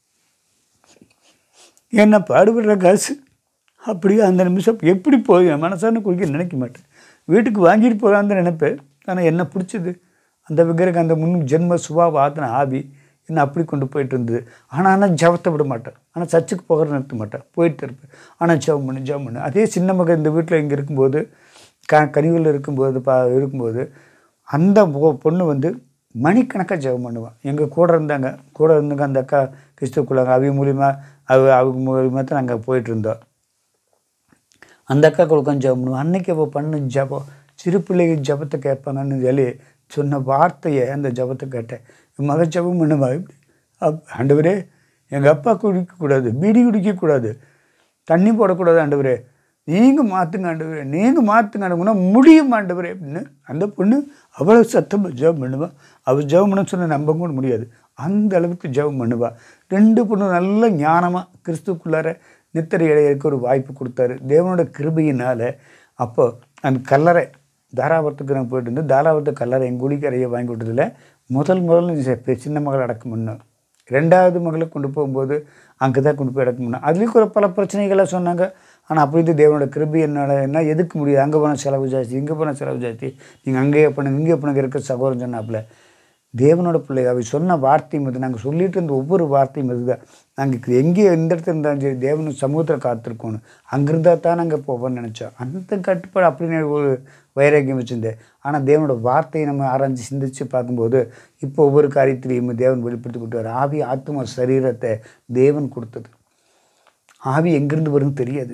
என்ன பாடுபடுற காசு அப்படியே அந்த நிமிஷம் எப்படி போய் என் மனசான குடிக்க நினைக்க மாட்டேன் வீட்டுக்கு வாங்கிட்டு போகலான்னு நினைப்பேன் ஆனால் என்ன பிடிச்சது அந்த விக்கிரகம் அந்த முன் ஜென்ம சுபாவ ஆத்தின ஆவி என்ன அப்படி கொண்டு போயிட்டு இருந்தது ஆனால் ஆனால் ஜபத்தை விட மாட்டேன் ஆனால் சர்ச்சுக்கு போகிற நிறுத்த மாட்டேன் போயிட்டு இருப்பேன் ஆனால் ஜெபம் பண்ணு ஜெபம் பண்ணு அதே சின்ன மகன் இந்த வீட்டில் இங்கே இருக்கும்போது க கனிவில் இருக்கும்போது பா இருக்கும்போது அந்த பொ- பொண்ணு வந்து மணிக்கணக்காக ஜெபம் பண்ணுவான் எங்கள் கூட இருந்தாங்க கூட இருந்தவங்க அந்த அக்கா கிறிஸ்துக்குள்ளாங்க அவங்க மூலிமா அவ அவங்க மூலியமாக தான் நாங்கள் போயிட்டு இருந்தோம் அந்த அக்கா கொடுக்க ஜெபம் பண்ணுவோம் அன்னைக்கு அவள் பண்ண ஜெபம் சிறு பிள்ளைகள் ஜெபத்தை கேட்பாங்கன்னு சொல்லி சொன்ன வார்த்தையை அந்த ஜெபத்தை கேட்டேன் என் மக ஜெபம் பண்ணுவா இப்படி அப் ஆண்டவரே எங்கள் அப்பா குடிக்கக்கூடாது பீடி குடிக்கக்கூடாது தண்ணி போடக்கூடாது ஆண்டவரே நீங்கள் மாற்றுங்க ஆண்டவரே நீங்கள் மாற்றுங்க ஆண்டவனா முடியும் ஆண்டவரே அப்படின்னு அந்த பொண்ணு அவ்வளோ சத்தமாக ஜெபம் பண்ணுவா அவள் ஜெபம் பண்ண சொன்ன நம்ப கூட முடியாது அந்த அளவுக்கு ஜெபம் பண்ணுவா ரெண்டு பொண்ணு நல்ல ஞானமாக கிறிஸ்துக்குள்ளார நித்திரை இடையருக்கு ஒரு வாய்ப்பு கொடுத்தாரு தேவனோட கிருபையினால் அப்போ அந்த கல்லறை தாராபுரத்துக்கு நான் போயிட்டு இருந்து தாராபுரத்து கல்லறை எங்கள் குடிக்கரையை வாங்கி விட்டதில் முதல் முதல்ல இந்த சி- சின்ன மகள் அடக்கம் பண்ணோம் ரெண்டாவது மகளை கொண்டு போகும்போது அங்கே தான் கொண்டு போய் அடக்கம் பண்ணோம் அதுலேயும் கூட பல பிரச்சனைகளை சொன்னாங்க ஆனால் அப்படி இருந்து தேவனோட கிருபை என்னோட என்ன எதுக்கு முடியாது அங்கே போனால் செலவு ஜாஸ்தி இங்கே போனால் செலவு ஜாஸ்தி நீங்கள் அங்கேயே பண்ணுங்க இங்கே பண்ணுங்க இருக்க சகோதரன் சொன்னாப்புல தேவனோட பிள்ளை அவை சொன்ன வார்த்தையும் இது நாங்கள் சொல்லிட்டு இருந்த ஒவ்வொரு வார்த்தையும் இதுதான் நாங்கள் எங்கே எந்த இடத்துல இருந்தாலும் சரி தேவன் சமூகத்தில் காத்திருக்கணும் அங்கே இருந்தால் தான் நாங்கள் போவோம்னு நினச்சோம் அந்த கட்டுப்பாடு அப்படின்னு ஒரு வைராக்கியம் வச்சுருந்தேன் ஆனால் தேவனோட வார்த்தையை நம்ம ஆராய்ச்சி சிந்திச்சு பார்க்கும்போது இப்போ ஒவ்வொரு காரியத்திலையும் தேவன் வெளிப்படுத்தி கொடுத்தாரு ஆவி ஆத்மா சரீரத்தை தேவன் கொடுத்தது ஆவி எங்கேருந்து வரும்னு தெரியாது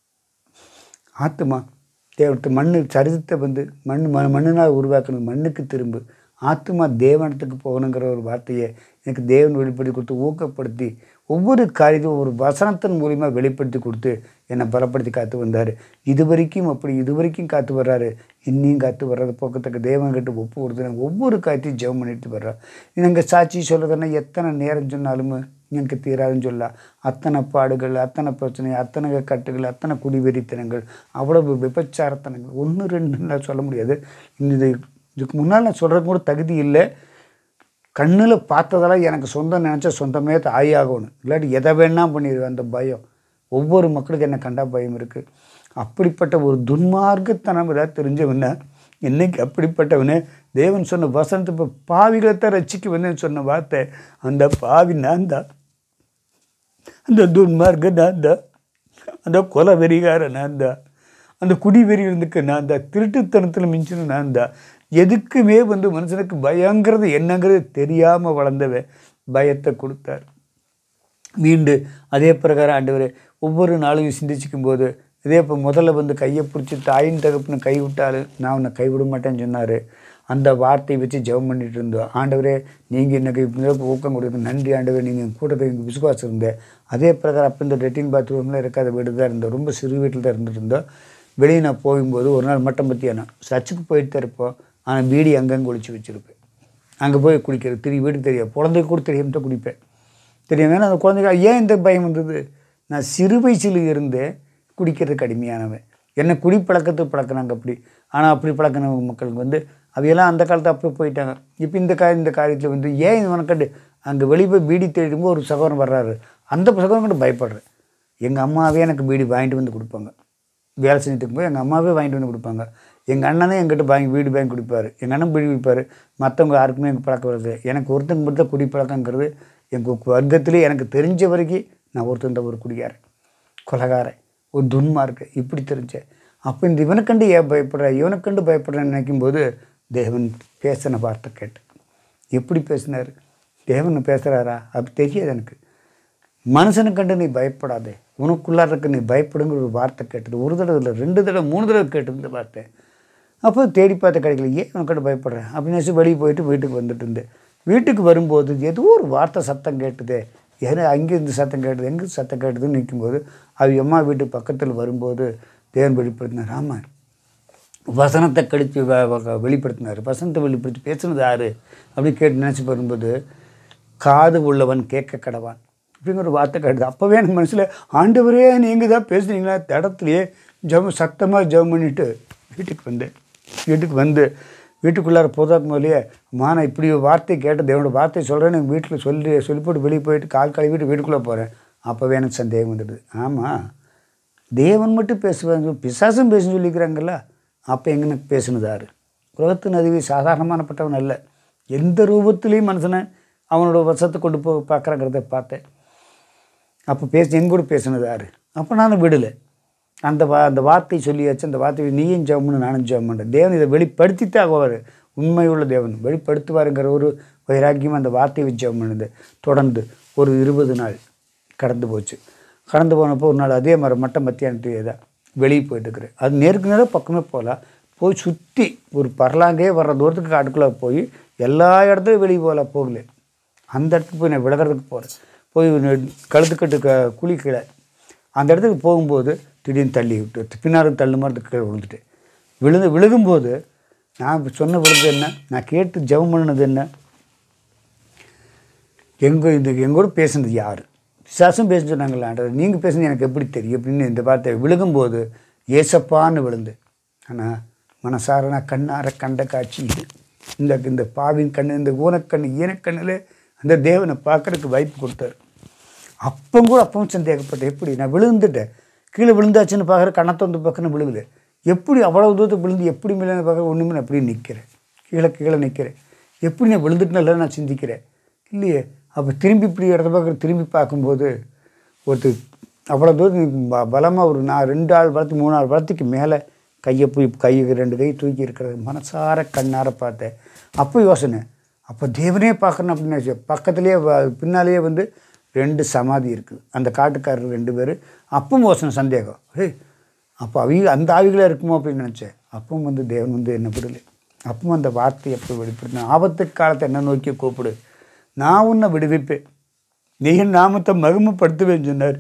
ஆத்மா தேவத்தை மண்ணு சரிதத்தை வந்து மண் ம மண்ணினால் உருவாக்கணும் மண்ணுக்கு திரும்பு ஆத்மா தேவனத்துக்கு போகணுங்கிற ஒரு வார்த்தையை எனக்கு தேவன் வெளிப்படுத்தி கொடுத்து ஊக்கப்படுத்தி ஒவ்வொரு காரியத்தையும் ஒரு வசனத்தின் மூலிமா வெளிப்படுத்தி கொடுத்து என்னை பலப்படுத்தி காத்து வந்தார் இது வரைக்கும் அப்படி இது வரைக்கும் காத்து வர்றாரு இன்னியும் காத்து வர்றது போக்கத்தக்க தேவன்கிட்ட ஒப்பு கொடுத்து நாங்கள் ஒவ்வொரு காரியத்தையும் ஜெபம் பண்ணிட்டு வர்றோம் நாங்கள் சாட்சி சொல்கிறதுன்னா எத்தனை நேரம் சொன்னாலும் எனக்கு தீராதுன்னு சொல்லலாம் அத்தனை பாடுகள் அத்தனை பிரச்சனை அத்தனை கட்டுகள் அத்தனை குடிவெறித்தனங்கள் அவ்வளவு விபச்சாரத்தனங்கள் ஒன்று ரெண்டு சொல்ல முடியாது இந்த இதுக்கு முன்னால் நான் சொல்கிறது கூட தகுதி இல்லை கண்ணில் பார்த்ததெல்லாம் எனக்கு சொந்தம் நினச்சா சொந்தமே தாயாகணும் இல்லாட்டி எதை வேணா பண்ணிடுவேன் அந்த பயம் ஒவ்வொரு மக்களுக்கு என்ன கண்டா பயம் இருக்குது அப்படிப்பட்ட ஒரு துன்மார்க்கத்தனம் ஏதாவது தெரிஞ்சவன என்னைக்கு அப்படிப்பட்டவனே தேவன் சொன்ன வசனத்தை இப்போ பாவிகளைத்தான் ரசிக்க வந்தேன்னு சொன்ன வார்த்தை அந்த பாவி நான் தான் அந்த துன்மார்க்க நான் தான் அந்த கொலை வெறிகார நான் தான் அந்த குடி வெறிகளுக்கு நான் தான் திருட்டுத்தனத்தில் மிஞ்சின நான் தான் எதுக்குமே வந்து மனுஷனுக்கு பயங்கிறது என்னங்கிறது தெரியாமல் வளர்ந்தவன் பயத்தை கொடுத்தார் மீண்டு அதே பிரகாரம் ஆண்டவர் ஒவ்வொரு நாளையும் சிந்திச்சிக்கும் போது இதே இப்போ முதல்ல வந்து கையை பிடிச்சி தாயின் தகப்புன்னு கை விட்டாலும் நான் உன்னை கைவிட மாட்டேன்னு சொன்னார் அந்த வார்த்தையை வச்சு ஜெபம் பண்ணிட்டு இருந்தோம் ஆண்டவரே நீங்கள் எனக்கு இப்படி ஊக்கம் கொடுத்து நன்றி ஆண்டவர் நீங்கள் கூட எங்கள் விசுவாசம் இருந்தேன் அதே பிரகாரம் அப்போ இந்த லெட்டின் பாத்ரூமில் இருக்காத வீடு தான் இருந்தோம் ரொம்ப சிறு வீட்டில் தான் இருந்துட்டு இருந்தோம் வெளியே நான் போகும்போது ஒரு நாள் மட்டம் பற்றியான சர்ச்சுக்கு போயிட்டு தான் இருப்போம் ஆனால் பீடி அங்கங்கே ஒழிச்சு வச்சுருப்பேன் அங்கே போய் குடிக்கிறது தெரியும் வீட்டுக்கு தெரியும் குழந்தைக்கு கூட தெரியாமல் தான் குடிப்பேன் தெரியும் ஏன்னா அந்த குழந்தைக்கு ஏன் இந்த பயம் வந்தது நான் சிறு வயசில் இருந்தே குடிக்கிறதுக்கு அடிமையானவன் என்ன குடி பழக்கத்துக்கு பழக்கினாங்க அப்படி ஆனால் அப்படி பழக்கின மக்களுக்கு வந்து அவையெல்லாம் அந்த காலத்தை அப்படி போயிட்டாங்க இப்போ இந்த கா இந்த காரியத்தில் வந்து ஏன் இது உனக்கண்டு அங்கே வெளியே போய் பீடி தேடிடும்போது ஒரு சகோதரன் வர்றாரு அந்த சகோதரன் கூட பயப்படுறேன் எங்கள் அம்மாவே எனக்கு பீடி வாங்கிட்டு வந்து கொடுப்பாங்க வேலை செஞ்சுட்டு இருக்கும்போது எங்கள் அம்மாவே வாங்கிட்டு வந்து கொடுப்பாங்க எங்கள் அண்ணனே எங்கிட்ட வாங்கி வீடு வாங்கி குடிப்பார் எங்கள் அண்ணன் பீடி குடிப்பார் மற்றவங்க யாருக்குமே எனக்கு பழக்கம் வருது எனக்கு ஒருத்தங்க மட்டும் தான் குடி பழக்கங்கிறது எங்கள் வர்க்கத்திலே எனக்கு தெரிஞ்ச வரைக்கும் நான் ஒருத்தன் தான் ஒரு குடிகாரன் கொலகாரன் ஒரு துன்மார்க்கு இப்படி தெரிஞ்சேன் அப்போ இந்த இவனுக்கண்டு ஏன் பயப்படுற இவனுக்கண்டு பயப்படுறேன்னு நினைக்கும்போது தேவன் பேசின வார்த்தை கேட்டேன் எப்படி பேசினார் தேவன் பேசுகிறாரா அது தெரியாது எனக்கு மனுஷனை கண்டு நீ பயப்படாதே உனக்குள்ளார இருக்க நீ பயப்படுங்கிற ஒரு வார்த்தை கேட்டது ஒரு தடவை இல்லை ரெண்டு தடவை மூணு தடவை கேட்டது இந்த வார்த்தை அப்போ தேடி பார்த்த கிடைக்கல ஏன் உனக்கு பயப்படுறேன் அப்படின்னு நினச்சி வெளியே போயிட்டு வீட்டுக்கு வந்துட்டு இருந்தேன் வீட்டுக்கு வரும்போது ஏதோ ஒரு வார்த்தை சத்தம் கேட்டுதே ஏன்னா அங்கேருந்து சத்தம் கேட்டது எங்கே சத்தம் கேட்டதுன்னு நிற்கும்போது அவ அம்மா வீட்டு பக்கத்தில் வரும்போது தேவன் வெளிப்படுத்தினார் ஆமாம் வசனத்தை கழித்து வ- வ- வெளிப்படுத்தினார் வசனத்தை வெளிப்படுத்தி பேசுனது யாரு அப்படின்னு கேட்டு நினச்சி வரும்போது காது உள்ளவன் கேட்க கடவான் அப்படிங்கிற ஒரு வார்த்தை கேட்டது அப்போவே எனக்கு மனசில் ஆண்டவரே நீங்கள் தான் பேசுனீங்களா தடத்துலையே ஜெபம் சத்தமாக ஜெபம் பண்ணிட்டு வீட்டுக்கு வந்தேன் வீட்டுக்கு வந்து வீட்டுக்குள்ளார போதாக்கு முதலையே அம்மா நான் இப்படி ஒரு வார்த்தை கேட்ட தேவனோட வார்த்தை சொல்கிறேன்னு வீட்டில் சொல்லி சொல்லி போட்டு வெளியே போயிட்டு கால் கழுவிட்டு வீட்டுக்குள்ளே போகிறேன் அப்போவே எனக்கு சந்தேகம் வந்துடுது ஆமாம் தேவன் மட்டும் பேசுவாங்க பிசாசும் பேசுன்னு சொல்லிக்கிறாங்கல்ல அப்போ எங்கன்னு பேசுனதாரு உலகத்தின் அதிவி சாதாரணமானப்பட்டவன் அல்ல எந்த ரூபத்திலையும் மனுஷனை அவனோட வசத்தை கொண்டு போ பார்க்குறாங்கிறத பார்த்தேன் அப்போ பேசி என் கூட பேசுனது யாரு அப்போ நானும் விடலை அந்த வா அந்த வார்த்தை சொல்லியாச்சு அந்த வார்த்தை நீயும் ஜெபம்னு நானும் ஜெபம் பண்ணுறேன் தேவன் இதை வெளிப்படுத்தித்தான் ஆகுவார் உண்மையுள்ள தேவன் வெளிப்படுத்துவாருங்கிற ஒரு வைராக்கியம் அந்த வார்த்தையை வச்சு ஜெபம் பண்ணுது தொடர்ந்து ஒரு இருபது நாள் கடந்து போச்சு கடந்து போனப்போ ஒரு நாள் அதே மாதிரி மட்டம் மத்தியானத்து தான் வெளியே போயிட்டு இருக்கிறேன் அது நேருக்கு நேரம் பக்கமே போகலாம் போய் சுற்றி ஒரு பரலாங்கே வர்ற தூரத்துக்கு காட்டுக்குள்ளே போய் எல்லா இடத்துலையும் வெளியே போகலாம் போகல அந்த இடத்துக்கு போய் நான் விலகிறதுக்கு போகிறேன் போய் நெ- கழுத்துக்கட்டு க குழி கீழே அந்த இடத்துக்கு போகும்போது திடீர்னு தள்ளி விட்டு பின்னாலும் தள்ளு மாதிரி கீழே விழுந்துட்டேன் விழுந்து விழுகும்போது நான் இப்ப சொன்ன விழுந்து என்ன நான் கேட்டு ஜெபம் பண்ணினது என்ன எங்க இந்த எங்கூட பேசுனது யார் பிசாசும் பேச சொன்னாங்களா ஆண்டவர் நீங்கள் பேசுனது எனக்கு எப்படி தெரியும் அப்படின்னு இந்த வார்த்தை விழுகும்போது ஏசப்பான்னு விழுந்து ஆனால் மனசார நான் கண்ணார கண்ட காட்சி இது இந்த இந்த பாவின் கண்ணு இந்த ஊனக்கண்ணு ஈனக்கண்ணில் அந்த தேவனை பார்க்கறதுக்கு வாய்ப்பு கொடுத்தாரு அப்போ கூட அப்பவும் சந்தேகப்பட்டேன் எப்படி நான் விழுந்துட்டேன் கீழே விழுந்தாச்சுன்னு பார்க்குற கண்ணத்தொந்து பக்கம்னு விழுகுது எப்படி அவ்வளவு தூரத்துக்கு விழுந்து எப்படி மேலே பார்க்குற ஒன்றுமே நான் அப்படியே நிற்கிறேன் கீழே கீழே நிற்கிறேன் எப்படி நான் விழுந்துட்டேன்ல நான் சிந்திக்கிறேன் இல்லையே அப்போ திரும்பி இப்படி இடத்த பக்கம் திரும்பி பார்க்கும்போது ஒருத்தர் அவ்வளோ தூரம் ப பலமாக ஒரு நான் ரெண்டு ஆள் வளர்த்து மூணு ஆள் வளர்த்துக்கு மேலே கையை போய் கையை ரெண்டு கை தூக்கி இருக்கிறது மனசார கண்ணார பார்த்தேன் அப்போ யோசனை அப்போ தேவனே பார்க்கணும் அப்படின்னு நினைச்சேன் பக்கத்துலேயே வ- பின்னாலேயே வந்து ரெண்டு சமாதி இருக்குது அந்த காட்டுக்காரர் ரெண்டு பேர் அப்பவும் யோசனை சந்தேகம் ஹே அப்போ அவங்க அந்த ஆவிகளாக இருக்குமோ அப்படின்னு நினச்சேன் அப்பவும் வந்து தேவன் வந்து என்ன விடலை அப்பவும் அந்த வார்த்தை எப்போ வெளிப்படுத்தின ஆபத்து காலத்தை என்ன நோக்கி கூப்பிடு நான் உன்னை விடுவிப்பேன் நீ என் நாமத்தை மகிமைப்படுத்துவேன்னு சொன்னார்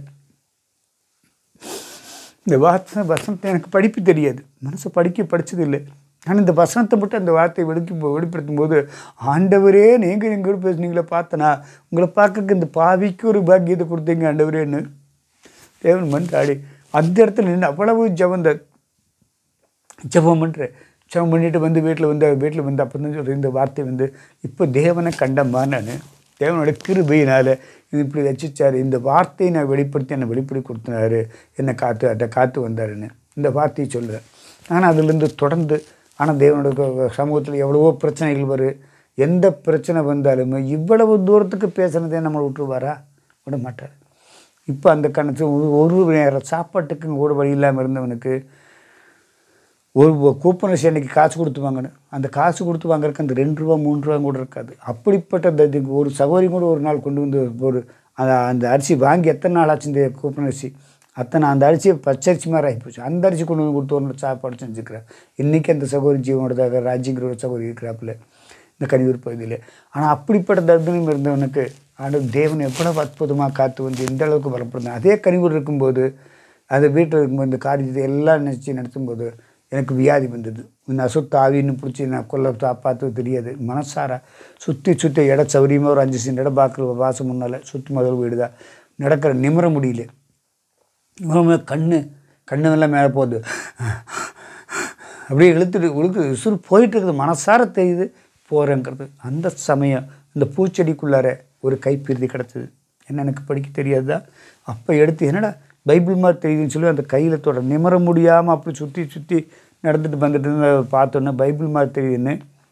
இந்த வார்த்தை வசனத்தை எனக்கு படிப்பு தெரியாது மனசை படிக்க படிச்சது இல்லை ஆனால் இந்த வசனத்தை மட்டும் அந்த வார்த்தையை வெடிக்கும் போ- வெளிப்படுத்தும் போது ஆண்டவரே நீங்கள் எங்கூட பேசுனீங்களே பார்த்தனா உங்களை பார்க்க இந்த பாவிக்கு ஒரு பாக்கியத்தை கொடுத்தீங்க ஆண்டவரேன்னு தேவன் மன்றாடி அந்த இடத்துல நின்று அவ்வளவு ஜபந்த ஜெபம் பண்ணுறேன் ஜெபம் பண்ணிட்டு வந்து வீட்டில் வந்து வீட்டில் வந்து அப்போ தான் சொல்கிறேன் இந்த வார்த்தை வந்து இப்போ தேவனை கண்டம்மா நான் தேவனோட கிருபையினால் இது இப்படி ரசிச்சார் இந்த வார்த்தையை நான் வெளிப்படுத்தி என்னை வெளிப்படி கொடுத்தினாரு என்னை காத்து அதை காத்து வந்தாருன்னு இந்த வார்த்தையை சொல்கிறேன் ஆனால் அதுலேருந்து தொடர்ந்து ஆனால் தேவனோட க- சமூகத்தில் எவ்வளவோ பிரச்சனைகள் வரும் எந்த பிரச்சனை வந்தாலுமே இவ்வளவு தூரத்துக்கு பேசுனதே நம்மளை விட்டுருவாரா விட மாட்டார் இப்போ அந்த கணக்கு ஒரு நேரம் சாப்பாட்டுக்கு கூட வழி இல்லாமல் இருந்தவனுக்கு ஒரு கூப்பன் அன்னைக்கு காசு கொடுத்து வாங்கணும் அந்த காசு கொடுத்து வாங்குறதுக்கு அந்த ரெண்டு ரூபா மூணு ரூபா கூட இருக்காது அப்படிப்பட்ட அந்த இதுக்கு ஒரு சகோதரி கூட ஒரு நாள் கொண்டு வந்து ஒரு அந்த அந்த அரிசி வாங்கி எத்தனை நாள் ஆச்சு இந்த கூப்பன் அரிசி அத்தனை அந்த அரிசியை பச்சரிசி மாதிரி ஆகிப்போச்சு அந்த அரிசி கொண்டு வந்து கொடுத்து ஒரு நாள் சாப்பாடு செஞ்சுக்கிறேன் இன்றைக்கி அந்த சகோதரி ஜீவனோட ராஜ்யங்கிற சகோதரி இருக்கிறாப்புல இந்த கனியூர் பகுதியில் ஆனால் அப்படிப்பட்ட தர்தனம் இருந்தவனுக்கு ஆண்டவர் தேவன் எவ்வளவு அற்புதமாக காத்து வந்து எந்த அளவுக்கு பலப்படுந்தான் அதே கனியூர் இருக்கும்போது அது வீட்டில் இருக்கும்போது இந்த காரியத்தை எல்லாம் நினச்சி நடத்தும்போது எனக்கு வியாதி வந்தது நான் சுத்த ஆவின்னு பிடிச்சி நான் கொல்ல பார்த்து தெரியாது மனசார சுற்றி சுற்றி இட சௌரியமாக ஒரு அஞ்சு சென்ட் இடம் பார்க்குற வாசம் முன்னால் சுற்றி முதல் வீடு தான் நடக்கிற நிமிர முடியல இவன் கண்ணு கண்ணு எல்லாம் மேலே போகுது அப்படியே இழுத்துட்டு இழுத்து விசுறு போயிட்டு இருக்குது மனசார தெரியுது போகிறேங்கிறது அந்த சமயம் இந்த பூச்செடிக்குள்ளார ஒரு கைப்பிரிதி கிடச்சிது என்ன எனக்கு படிக்க தெரியாதா அப்போ எடுத்து என்னடா பைபிள் மாதிரி தெரியுதுன்னு சொல்லி அந்த கையில் தொட நிமிர முடியாமல் அப்படி சுற்றி சுற்றி நடந்துட்டு வந்துட்டு இருந்த பார்த்தோன்னே பைபிள் மாதிரி தெரியுதுன்னு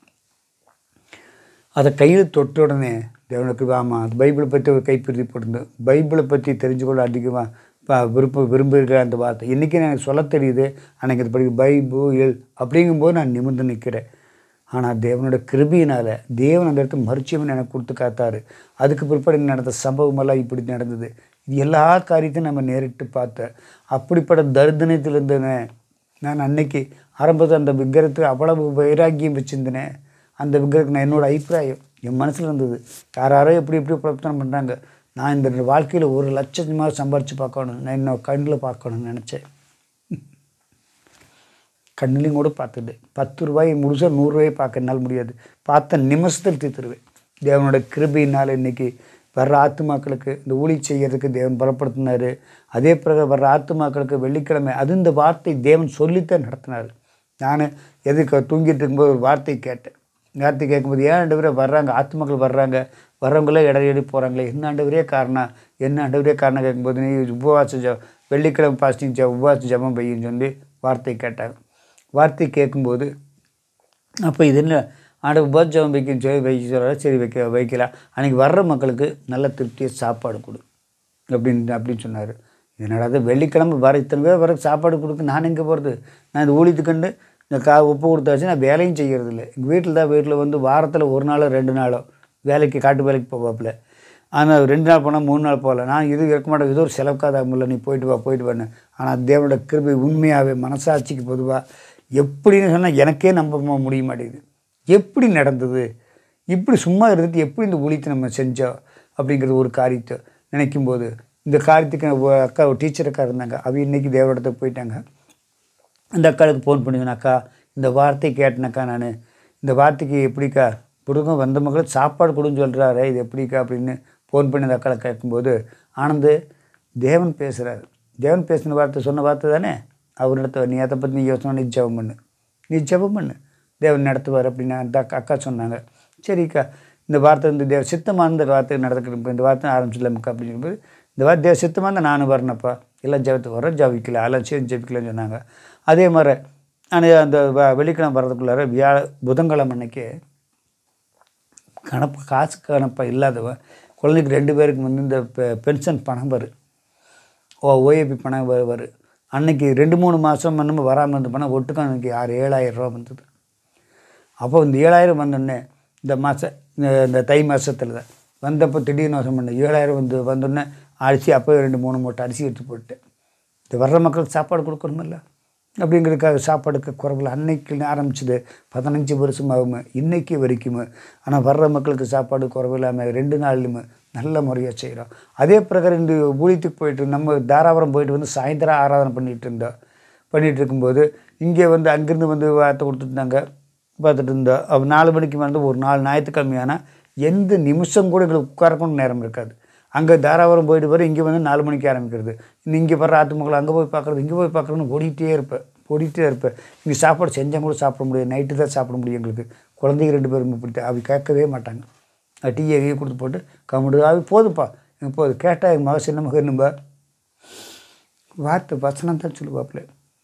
அதை கையில் தொட்ட உடனே தேவனுக்கு ஆமாம் அது பைபிளை பற்றி ஒரு கைப்பிரிதி போட்டிருந்தேன் பைபிளை பற்றி தெரிஞ்சுக்கொள்ள அதிகமாக ப விருப்ப விரும்புகிற அந்த வார்த்தை இன்றைக்கி எனக்கு சொல்ல தெரியுது அன்றைக்கி அது படிக்க பைபிள் அப்படிங்கும்போது நான் நிமிர்ந்து நிற்கிறேன் ஆனால் தேவனோட கிருபியினால் தேவன் அந்த இடத்துல மறுச்சியவன் எனக்கு கொடுத்து காத்தாரு அதுக்கு பிற்பாடு நடந்த சம்பவமெல்லாம் இப்படி நடந்தது இது எல்லா காரியத்தையும் நம்ம நேரிட்டு பார்த்தேன் அப்படிப்பட்ட தரிதனத்தில் இருந்தேனே நான் அன்னைக்கு ஆரம்பத்தில் அந்த விக்கிரத்துக்கு அவ்வளவு வைராக்கியம் வச்சுருந்தேனே அந்த விக்கிரகம் நான் என்னோட அபிப்பிராயம் என் மனசில் இருந்தது யார் யாரோ எப்படி எப்படி பிரச்சனை பண்ணுறாங்க நான் இந்த வாழ்க்கையில் ஒரு லட்சமாக சம்பாரித்து பார்க்கணும் நான் இன்னும் கண்ணில் பார்க்கணும்னு நினச்சேன் கண்ணிலையும் கூட பார்த்துட்டு பத்து ரூபாய் முழுசாக நூறுரூவாயை பார்க்க என்னால் முடியாது பார்த்த நிமிஷத்தில் தீர்த்துருவேன் தேவனோட கிருபையினால் இன்னைக்கு வர்ற ஆத்துமாக்களுக்கு இந்த ஊழி செய்யறதுக்கு தேவன் பலப்படுத்தினார் அதே பிறகு வர்ற ஆத்துமாக்களுக்கு வெள்ளிக்கிழமை அது இந்த வார்த்தை தேவன் சொல்லித்தான் நடத்தினார் நான் எதுக்கு தூங்கிட்டு இருக்கும்போது ஒரு வார்த்தை கேட்டேன் வார்த்தை கேட்கும்போது ஏன் ஆண்டவரே வர்றாங்க ஆத்துமக்கள் வர்றாங்க வர்றவங்களே இடையடி போகிறாங்களே என்ன ஆண்டவரே காரணம் என்ன ஆண்டவரே காரணம் கேட்கும்போது நீ உபவாச ஜ வெள்ளிக்கிழமை பாஸ்டிங் ஜ உபவாச ஜபம் பையன்னு சொல்லி வார்த்தை கேட்டாங்க வார்த்தை கேட்கும்போது அப்போ இது என்ன ஆட உபஜபம் வைக்க சொல்லி வைக்க சொல்கிறாரு சரி வைக்க வைக்கலாம் அன்றைக்கி வர்ற மக்களுக்கு நல்ல திருப்தியாக சாப்பாடு கொடு அப்படின்னு அப்படின்னு சொன்னார் என்னடா அது வெள்ளிக்கிழமை வர இத்தனை பேர் வர சாப்பாடு கொடுக்க நான் எங்கே போகிறது நான் இந்த ஊழியத்துக்கண்டு இந்த கா உப்பு கொடுத்தாச்சு நான் வேலையும் செய்கிறது இல்லை எங்கள் வீட்டில் தான் வீட்டில் வந்து வாரத்தில் ஒரு நாளோ ரெண்டு நாளோ வேலைக்கு காட்டு வேலைக்கு போவாப்புல ஆனால் ரெண்டு நாள் போனால் மூணு நாள் போகல நான் இது இருக்க மாட்டேன் இது ஒரு செலவுக்காத முடியல நீ போயிட்டு வா போயிட்டு வான்னு ஆனால் தேவனோட கிருபை உண்மையாகவே மனசாட்சிக்கு பொதுவாக எப்படின்னு சொன்னால் எனக்கே நம்ப மு- முடிய மாட்டேங்குது எப்படி நடந்தது இப்படி சும்மா இருந்துட்டு எப்படி இந்த ஊழியத்தை நம்ம செஞ்சோம் அப்படிங்கிறது ஒரு காரியத்தை நினைக்கும்போது இந்த காரியத்துக்கு நான் ஒரு அக்கா ஒரு டீச்சர் அக்கா இருந்தாங்க அவ இன்னைக்கு தேவடத்துக்கு போயிட்டாங்க அந்த அக்காளுக்கு ஃபோன் பண்ணுவேன் அக்கா இந்த வார்த்தை கேட்டேனக்கா நான் இந்த வார்த்தைக்கு எப்படிக்கா கொடுங்க வந்த மக்களுக்கு சாப்பாடு கொடுன்னு சொல்கிறாரு இது எப்படிக்கா அப்படின்னு ஃபோன் பண்ணி அந்த அக்காளை கேட்கும்போது ஆனந்து தேவன் பேசுகிறாரு தேவன் பேசின வார்த்தை சொன்ன வார்த்தை தானே அவர் நடத்துவார் நீ அதை பற்றி நீ யோசனை நீ ஜெபம் பண்ணு நீ ஜெபம் பண்ணு தேவன் நடத்துவார் அப்படின்னு அந்த அக்கா அக்கா சொன்னாங்க சரிக்கா இந்த வார்த்தை வந்து தேவ சித்தமாக இந்த வார்த்தை நடத்துக்கிற இந்த வார்த்தை ஆரம்பிச்சிடலாமுக்கா அப்படின்னு சொல்லும்போது இந்த வார்த்தை தேவ சித்தமாக இருந்தால் நானும் வரேனப்பா எல்லாம் ஜெபத்துக்கு வர ஜபிக்கல அதெல்லாம் சேர்ந்து ஜபிக்கலன்னு சொன்னாங்க அதே மாதிரி நான் அந்த வ- வெள்ளிக்கிழமை வர்றதுக்குள்ளார வியா புதன்கிழமை அன்னைக்கு கணப்பு காசு கணப்பா இல்லாதவன் குழந்தைக்கு ரெண்டு பேருக்கு வந்து இந்த பெ- பென்ஷன் பணம் வரும் ஓ ஓஏபி பணம் வ- வரும் அன்னைக்கு ரெண்டு மூணு மாதம் நம்ம வராமல் இருந்த பணம் ஒட்டுக்க அன்றைக்கி ஆறு ஏழாயிரம் ரூபா வந்தது அப்போ இந்த ஏழாயிரம் வந்தோடனே இந்த மாதம் இந்த தை மாதத்தில் தான் வந்தப்போ திடீர்னு வருஷம் பண்ணேன் ஏழாயிரம் வந்து வந்தோடனே அரிசி அப்போவே ரெண்டு மூணு மூட்டை அரிசி எடுத்து போட்டேன் இந்த வர்ற மக்களுக்கு சாப்பாடு கொடுக்கணுமில்ல அப்படிங்கிறதுக்காக சாப்பாடுக்கு குறைவில் அன்னைக்கு ஆரம்பிச்சது பதினஞ்சு வருஷமாகுமே இன்னைக்கு வரைக்குமே ஆனால் வர்ற மக்களுக்கு சாப்பாடு குறைவில்லாமல் ரெண்டு நாள்லையுமே நல்ல முறையாக செய்கிறோம் அதே பிரகாரம் இந்த ஊழியத்துக்கு போயிட்டு நம்ம தாராபுரம் போயிட்டு வந்து சாயந்தரம் ஆராதனை பண்ணிகிட்டு இருந்தோம் பண்ணிகிட்டு இருக்கும்போது இங்கே வந்து அங்கேருந்து வந்து வார்த்தை கொடுத்துருந்தாங்க பார்த்துட்டு இருந்தோம் அப்போ நாலு மணிக்கு வந்து ஒரு நாலு ஞாயிற்றுக்கிழமையானா எந்த நிமிஷம் கூட எங்களுக்கு உட்காரக்கும் நேரம் இருக்காது அங்கே தாராபுரம் போயிட்டு வர இங்கே வந்து நாலு மணிக்கு ஆரம்பிக்கிறது இன்னும் இங்கே வர ஆத்துமக்கள் அங்கே போய் பார்க்குறது இங்கே போய் பார்க்குறதுன்னு ஓடிட்டே இருப்பேன் ஓடிட்டே இருப்பேன் இங்கே சாப்பாடு செஞ்சால் கூட சாப்பிட முடியாது நைட்டு தான் சாப்பிட முடியும் எங்களுக்கு குழந்தைங்க ரெண்டு பேரும் இப்படி அவை கேட்கவே மாட்டாங்க டீ எகையை கொடுத்து போட்டு கம்முடு அது போதும்ப்பா எனக்கு போதும் கேட்டால் எங்கள் மக சின்ன மக என்னம்பா வார்த்தை வசனம் தான் சொல்லுவாப்புல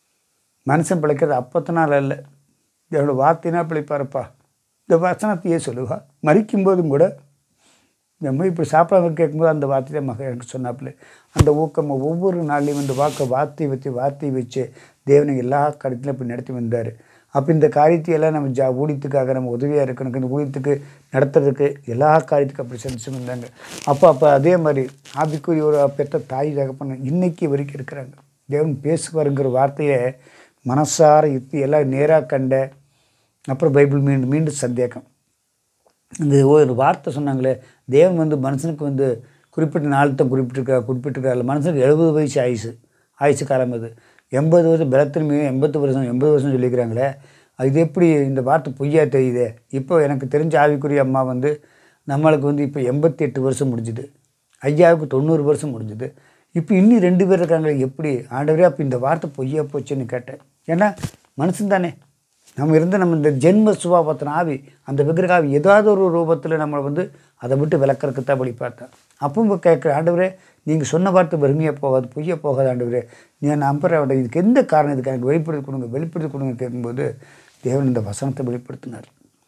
மனுஷன் பிழைக்கிறது அப்பத்தினால இல்லை இதோட வார்த்தைனா பிழைப்பாருப்பா இந்த வசனத்தையே சொல்லுவா மறிக்கும்போதும் கூட நம்ம இப்படி சாப்பிடாம கேட்கும்போது அந்த வார்த்தையை மகன் எனக்கு சொன்னாப்புல அந்த ஊக்கம் ஒவ்வொரு நாள்லையும் இந்த வாக்கை வார்த்தை வச்சு வார்த்தை வச்சு தேவனை எல்லா காரியத்திலும் இப்படி நடத்தி வந்தார் அப்போ இந்த காரியத்தையெல்லாம் நம்ம ஜா ஊழியத்துக்காக நம்ம உதவியாக இருக்கணும் இந்த ஊழியத்துக்கு நடத்துறதுக்கு எல்லா காரியத்துக்கும் அப்படி செஞ்சு வந்தாங்க அப்போ அப்போ அதே மாதிரி ஆபிக்குரிய ஒரு பெற்ற தாய் தகப்பன் இன்னைக்கு வரைக்கும் இருக்கிறாங்க தேவன் பேசுவாருங்கிற வார்த்தையை மனசார யுத்தி எல்லாம் நேராக கண்ட அப்புறம் பைபிள் மீண்டும் மீண்டும் சந்தேகம் இந்த ஒரு வார்த்தை சொன்னாங்களே தேவன் வந்து மனுஷனுக்கு வந்து குறிப்பிட்ட நாள் தான் குறிப்பிட்டிருக்கா குறிப்பிட்டிருக்காரு மனுஷனுக்கு எழுபது வயசு ஆயுசு ஆயுசு காலம் அது எண்பது வருஷம் பலத்தின்மையும் எண்பத்து வருஷம் எண்பது வருஷம் சொல்லிக்கிறாங்களே இது எப்படி இந்த வார்த்தை பொய்யா தெரியுதே இப்போ எனக்கு தெரிஞ்ச ஆவிக்குரிய அம்மா வந்து நம்மளுக்கு வந்து இப்போ எண்பத்தி எட்டு வருஷம் முடிஞ்சுது ஐயாவுக்கு தொண்ணூறு வருஷம் முடிஞ்சுது இப்போ இன்னும் ரெண்டு பேர் இருக்காங்களே எப்படி ஆண்டவரே அப்போ இந்த வார்த்தை பொய்யா போச்சுன்னு கேட்டேன் ஏன்னா மனுஷன் தானே நம்ம இருந்த நம்ம இந்த ஜென்ம சுபாவத்தின ஆவி அந்த விக்கிரக ஆவி ஏதாவது ஒரு ரூபத்தில் நம்மளை வந்து அதை விட்டு விளக்கறதுக்கு தான் வழி பார்த்தேன் அப்பவும் கேட்குற ஆண்டவரே நீங்கள் சொன்ன வார்த்தை வெறுமையாக போகாது பொய்யா போகாது ஆண்டவரே நீ நம்புறேன் இதுக்கு எந்த காரணம் இதுக்கு எனக்கு வெளிப்படுத்தி கொடுங்க வெளிப்படுத்தி கொடுங்க கேட்கும்போது தேவன் இந்த வசனத்தை வெளிப்படுத்தினார்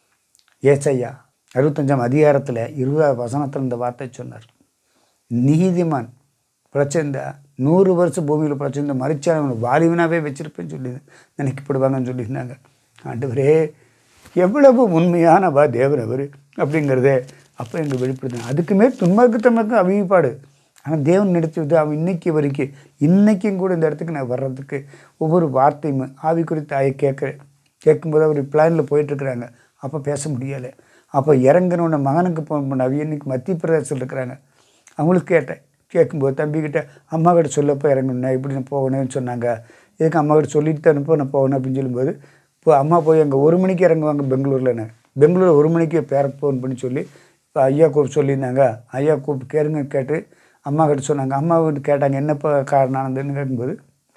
ஏசையா அறுபத்தஞ்சாம் அதிகாரத்தில் இருபதாவது வசனத்தில் இந்த வார்த்தை சொன்னார் நீதிமான் பிரச்சனை நூறு வருஷம் பூமியில் பிரச்சனை மறிச்சாலும் வாலிவனாகவே வச்சிருப்பேன்னு சொல்லி நினைக்கப்படுவாங்கன்னு சொல்லியிருந்தாங்க ஆண்டவரே எவ்வளவு உண்மையானவா தேவர் அவர் அப்படிங்கிறதே அப்போ எங்கள் வெளிப்படுத்தின அதுக்குமே துன்மார்க்கத்தமக்கு அவிப்பாடு ஆனால் தேவன் நடத்துவது அவன் இன்னைக்கு வரைக்கும் இன்னைக்கும் கூட இந்த இடத்துக்கு நான் வர்றதுக்கு ஒவ்வொரு வார்த்தையும் ஆவி குறித்து ஆய கேட்குறேன் கேட்கும்போது அவர் பிளானில் போயிட்டுருக்குறாங்க அப்போ பேச முடியலை அப்போ இறங்கினோட மகனுக்கு ஃபோன் பண்ண அவ இன்னைக்கு மத்திய பிரதேசத்தில் இருக்கிறாங்க அவங்களுக்கு கேட்டேன் கேட்கும்போது தம்பிக்கிட்ட அம்மா கிட்ட சொல்லப்போ இறங்கணும் இப்படி நான் போகணும்னு சொன்னாங்க இதுக்கு அம்மா கிட்ட சொல்லிட்டு தான் அனுப்ப நான் போகணும் அப்படின்னு சொல்லும்போது இப்போ அம்மா போய் அங்கே ஒரு மணிக்கு இறங்குவாங்க பெங்களூரில் நான் பெங்களூர் ஒரு மணிக்கு பேர ஃபோன் பண்ணி சொல்லி இப்போ ஐயா கூப்பிட்டு சொல்லியிருந்தாங்க ஐயா கூப்பிட்டு கேளுங்க கேட்டு அம்மா கிட்ட சொன்னாங்க அம்மா கிட்ட கேட்டாங்க என்னப்பா காரணம் ஆனதுன்னு கேட்கும்போது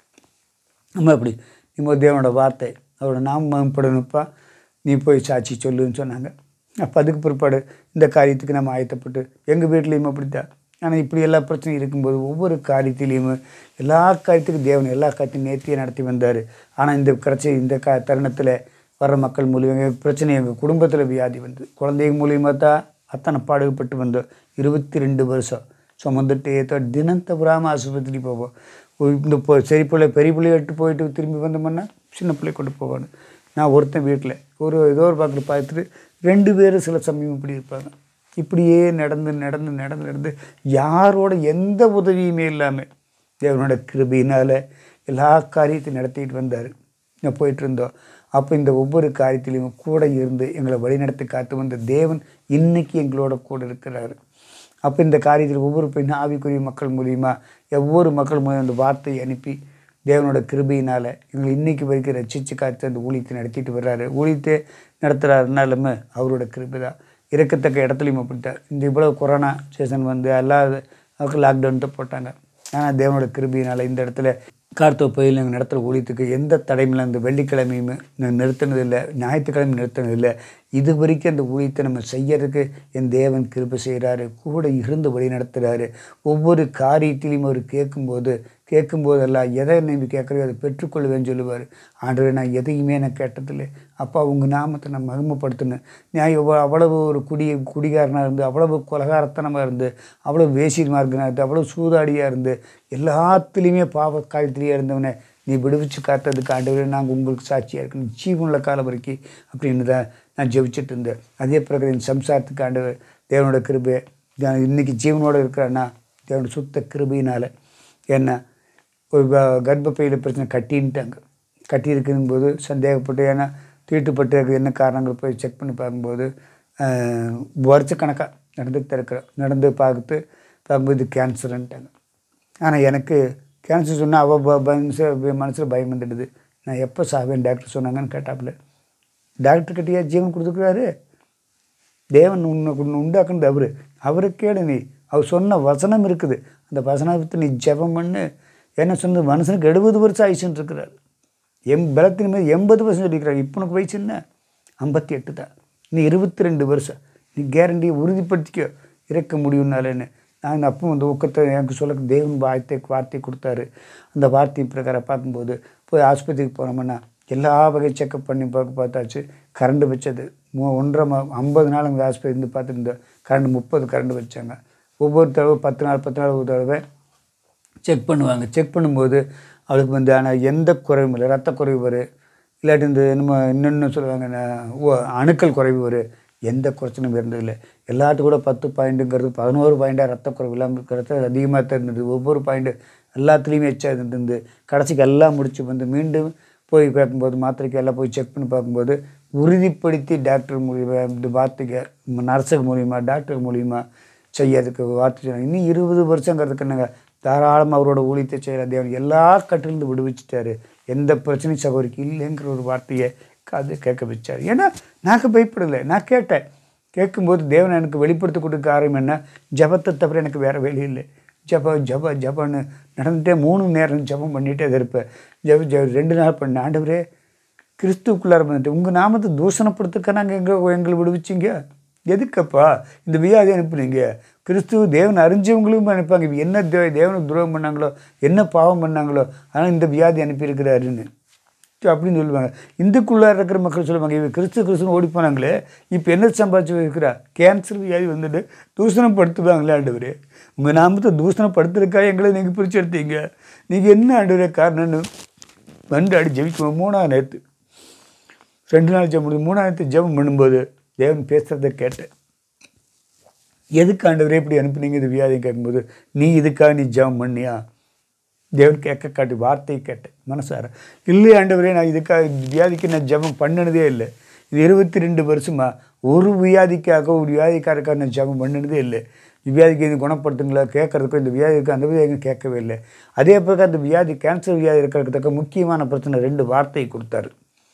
அம்மா இப்படி நீ தேவனோட வார்த்தை அவரோட நாம் மேம்படணுப்பா நீ போய் சாட்சி சொல்லுன்னு சொன்னாங்க அப்போ அதுக்கு பிற்பாடு இந்த காரியத்துக்கு நம்ம ஆயத்தப்பட்டு எங்கள் வீட்லேயும் அப்படித்தான் ஆனால் இப்படி எல்லா பிரச்சனையும் இருக்கும்போது ஒவ்வொரு காரியத்திலையும் எல்லா காரியத்துக்கும் தேவன் எல்லா காரியத்தையும் நேர்த்தியாக நடத்தி வந்தார் ஆனால் இந்த பிரச்சனை இந்த கா தருணத்தில் வர்ற மக்கள் மூலியமாக பிரச்சனை எங்கள் குடும்பத்தில் வியாதி வந்து குழந்தைங்க மூலியமாக தான் அத்தனை பாடுபட்டு வந்தோம் இருபத்தி ரெண்டு வருஷம் சுமந்துட்டு ஏதோ தினம் தவறாமல் ஆஸ்பத்திரி போவோம் ஒரு இந்த இப்போ சரி பிள்ளை பெரிய பிள்ளைய விட்டு போயிட்டு திரும்பி வந்தோம்னா சின்ன பிள்ளை கொண்டு போவானு நான் ஒருத்தன் வீட்டில் ஒரு ஏதோ ஒரு பக்கத்தில் பார்த்துட்டு ரெண்டு பேரும் சில சமயம் இப்படி இருப்பாங்க இப்படியே நடந்து நடந்து நடந்து நடந்து யாரோட எந்த உதவியுமே இல்லாமல் தேவனோட கிருபியினால் எல்லா காரியத்தையும் நடத்திட்டு வந்தார் நான் போயிட்டு இருந்தோம் அப்போ இந்த ஒவ்வொரு காரியத்திலையும் கூட இருந்து எங்களை வழிநடத்தி காத்து வந்த தேவன் இன்னைக்கு எங்களோட கூட இருக்கிறாரு அப்போ இந்த காரியத்தில் ஒவ்வொரு பெண் ஆவிக்குரிய மக்கள் மூலியமா ஒவ்வொரு மக்கள் மூலியம் அந்த வார்த்தையை அனுப்பி தேவனோட கிருபையினால் எங்களை இன்னைக்கு வரைக்கும் ரட்சித்து காத்து அந்த ஊழியத்தை நடத்திட்டு வர்றாரு ஊழியத்தை நடத்துகிறாருனாலுமே அவரோட கிருபை தான் இருக்கத்தக்க இடத்துலையும் அப்படித்தான் இந்த இவ்வளோ கொரோனா சீசன் வந்து எல்லா அதுக்கு லாக்டவுன் தான் போட்டாங்க ஆனால் தேவனோட கிருபியினால் இந்த இடத்துல கார்த்தோ பயில் நாங்கள் நடத்துகிற ஊழியத்துக்கு எந்த தடையும் இந்த வெள்ளிக்கிழமையுமே நான் நிறுத்தினதில்லை ஞாயிற்றுக்கிழமை நிறுத்தினதில்லை இது வரைக்கும் அந்த ஊழியத்தை நம்ம செய்யறதுக்கு என் தேவன் கிருபை செய்கிறாரு கூட இருந்து வழி நடத்துகிறாரு ஒவ்வொரு காரியத்திலையும் அவர் கேட்கும்போது கேட்கும்போதெல்லாம் எதை நீ கேட்குறோ அதை பெற்றுக்கொள்வேன்னு சொல்லுவார் ஆண்டவரே நான் எதையுமே நான் கேட்டதில்லை அப்பா உங்கள் நாமத்தை நான் மகிமைப்படுத்தினேன் நான் எவ்வளோ அவ்வளவு ஒரு குடி குடிகாரனாக இருந்து அவ்வளவு கொலகாரத்தனமாக இருந்து அவ்வளோ வேசியமார்க்கனாக இருந்து அவ்வளோ சூதாடியாக இருந்து எல்லாத்துலேயுமே பாவ காலத்திலேயே இருந்தவனே நீ விடுவிச்சு காத்ததுக்கு ஆண்டவரே நாங்கள் உங்களுக்கு சாட்சியாக இருக்கணும் ஜீவனுள்ள காலம் வரைக்கும் அப்படின்னு தான் நான் ஜெபிச்சுட்டு இருந்தேன் அதே பிறகு என் சம்சாரத்துக்கு ஆண்டவர் தேவனோட கிருபை நான் இன்னைக்கு ஜீவனோடு இருக்கிறேன்னா தேவனோட சுத்த கிருபையினால் என்ன ஒரு வ- கர்ப்பப்பையில் பிரச்சனை கட்டின்ட்டாங்க கட்டி இருக்கும்போது சந்தேகப்பட்டு ஏன்னா தீட்டுப்பட்டு இருக்கு என்ன காரணங்கள் போய் செக் பண்ணி பார்க்கும்போது ஆஹ், வருஷக்கணக்காக நடந்துகிட்டு இருக்கிறேன் நடந்து பார்த்து பார்க்கும்போது இது கேன்சருன்ட்டாங்க ஆனால் எனக்கு கேன்சர் சொன்னால் அவள் மனசில் மனசில் பயம் வந்துடுது நான் எப்போ சாவேன் டாக்டர் சொன்னாங்கன்னு கேட்டாப்புல டாக்டர் கிட்டேயா ஜீவன் கொடுத்துருக்குறாரு தேவன் உன்னை உன்னை உண்டாக்குனது அவர் அவரை கேளு நீ அவர் சொன்ன வசனம் இருக்குது அந்த வசனத்தை நீ ஜெபம் பண்ணு என்ன சொன்னது மனுஷனுக்கு எழுபது வருஷம் ஆயிடுச்சுன்னு இருக்கிறார் எம் பலத்தின் மீது எண்பது வருஷம் சொல்லியிருக்கிறார் இப்போ உனக்கு வயசு என்ன ஐம்பத்தி எட்டு தான் நீ இருபத்தி ரெண்டு வருஷம் நீ கேரண்டியை உறுதிப்படுத்திக்கோ இறக்க முடியும்னாலேன்னு நான் அப்போ அந்த ஊக்கத்தை எனக்கு சொல்ல தேவன் வார்த்தை வார்த்தை கொடுத்தாரு அந்த வார்த்தை பிரகாரம் பார்க்கும்போது போய் ஆஸ்பத்திரிக்கு போனோம்னா எல்லா வகை செக்கப் பண்ணி பார்க்க பார்த்தாச்சு கரண்ட் வச்சது மூ ஒன்றரை மா ஐம்பது நாள் அங்கே ஆஸ்பத்திரி இருந்து பார்த்துருந்தோம் கரண்ட் முப்பது கரண்ட் வச்சாங்க ஒவ்வொரு தடவை பத்து நாள் பத்து நாள் ஒரு தடவை செக் பண்ணுவாங்க செக் பண்ணும்போது அவளுக்கு வந்து ஆனால் எந்த குறைவும் இல்லை ரத்த குறைவு வரும் இல்லாட்டி இந்த என்னமோ இன்னொன்று சொல்லுவாங்க நான் ஓ அணுக்கள் குறைவு வரும் எந்த குறைச்சலும் இருந்ததில்லை எல்லாத்துக்கும் கூட பத்து பாயிண்ட்டுங்கிறது பதினோரு பாயிண்டாக ரத்த குறைவு இல்லாமல் இருக்கிறது அதிகமாக தான் இருந்தது ஒவ்வொரு பாயிண்ட்டு எல்லாத்துலேயுமே எச்சா இருந்தது கடைசிக்கு எல்லாம் முடிச்சு வந்து மீண்டும் போய் பார்க்கும்போது மாத்திரைக்கு எல்லாம் போய் செக் பண்ணி பார்க்கும்போது உறுதிப்படுத்தி டாக்டர் மூலியமா இந்த வார்த்தைக்கு நர்ஸுக்கு மூலியமா டாக்டர் மூலியமா செய்யறதுக்கு வார்த்தை சொன்னாங்க இன்னும் இருபது வருஷங்கிறதுக்கு என்னங்க தாராளமாக அவரோட ஊழியத்தை செய்கிற தேவன் எல்லா கட்டிலிருந்து விடுவிச்சிட்டாரு எந்த பிரச்சனையும் சகோதரிக்கு இல்லைங்கிற ஒரு வார்த்தையை காது கேட்க வச்சார் ஏன்னா நான் பயப்படலை நான் கேட்டேன் கேட்கும்போது தேவன் எனக்கு வெளிப்படுத்தி கொடுக்க காரணம் என்ன ஜபத்தை தவிர எனக்கு வேறு வேலை இல்லை ஜப ஜப ஜபன்னு நடந்துட்டே மூணு நேரம் ஜபம் பண்ணிகிட்டே தான் இருப்பேன் ஜப ஜப ரெண்டு நாள் பண்ண ஆண்டவரே கிறிஸ்துக்குள்ளார வந்துட்டு உங்கள் நாமத்தை தூஷணப்படுத்துக்க நாங்கள் எங்கே எங்களை விடுவிச்சிங்க எதுக்கப்பா இந்த வியாதி அனுப்புனீங்க கிறிஸ்துவ தேவன் அறிஞ்சவங்களும் அனுப்பாங்க இவங்க என்ன தே தேவனுக்கு துரோகம் பண்ணாங்களோ என்ன பாவம் பண்ணாங்களோ ஆனால் இந்த வியாதி அனுப்பியிருக்கிறாருன்னு சரி, அப்படின்னு சொல்லுவாங்க இந்துக்குள்ளார இருக்கிற மக்கள் சொல்லுவாங்க இவங்க கிறிஸ்து கிறிஸ்துன்னு ஓடி போனாங்களே இப்போ என்ன சம்பாதிச்சு இருக்கிறா கேன்சர் வியாதி வந்துட்டு தூஷணப்படுத்துவாங்களே ஆண்டவரே உங்கள் நாமத்தை தூஷணப்படுத்துறதுக்கா எங்களை நீங்கள் பிரித்து எடுத்தீங்க நீங்கள் என்ன ஆண்டவரே காரணம்னு வந்து அடி ஜெபிக்கும் மூணாவது நேரத்து ரெண்டு நாள் ஜெபம் முடியும் மூணாயிரத்து ஜெபம் பண்ணும்போது தேவன் பேசுகிறத கேட்டேன் எதுக்கு ஆண்டவரே இப்படி அனுப்புனீங்க இது வியாதி கேட்கும்போது நீ இதுக்காக நீ ஜெபம் பண்ணியா தேவன் கேட்க காட்டி வார்த்தையை கேட்டேன் மனசார இல்லை ஆண்டவரே நான் இதுக்காக வியாதிக்கு நான் ஜெபம் பண்ணினதே இல்லை இது இருபத்தி ரெண்டு வருஷமா ஒரு வியாதிக்காக ஒரு வியாதிக்காரக்காக நான் ஜெபம் பண்ணினதே இல்லை வியாதிக்கு இது குணப்படுத்துங்களா கேட்கறதுக்கோ இந்த வியாதிக்கு அந்த வியாதி கேட்கவே இல்லை அதே பிறகு அந்த வியாதி கேன்சர் வியாதி இருக்கிறதுக்கு முக்கியமான பிரச்சனை ரெண்டு வார்த்தையை கொடுத்தாரு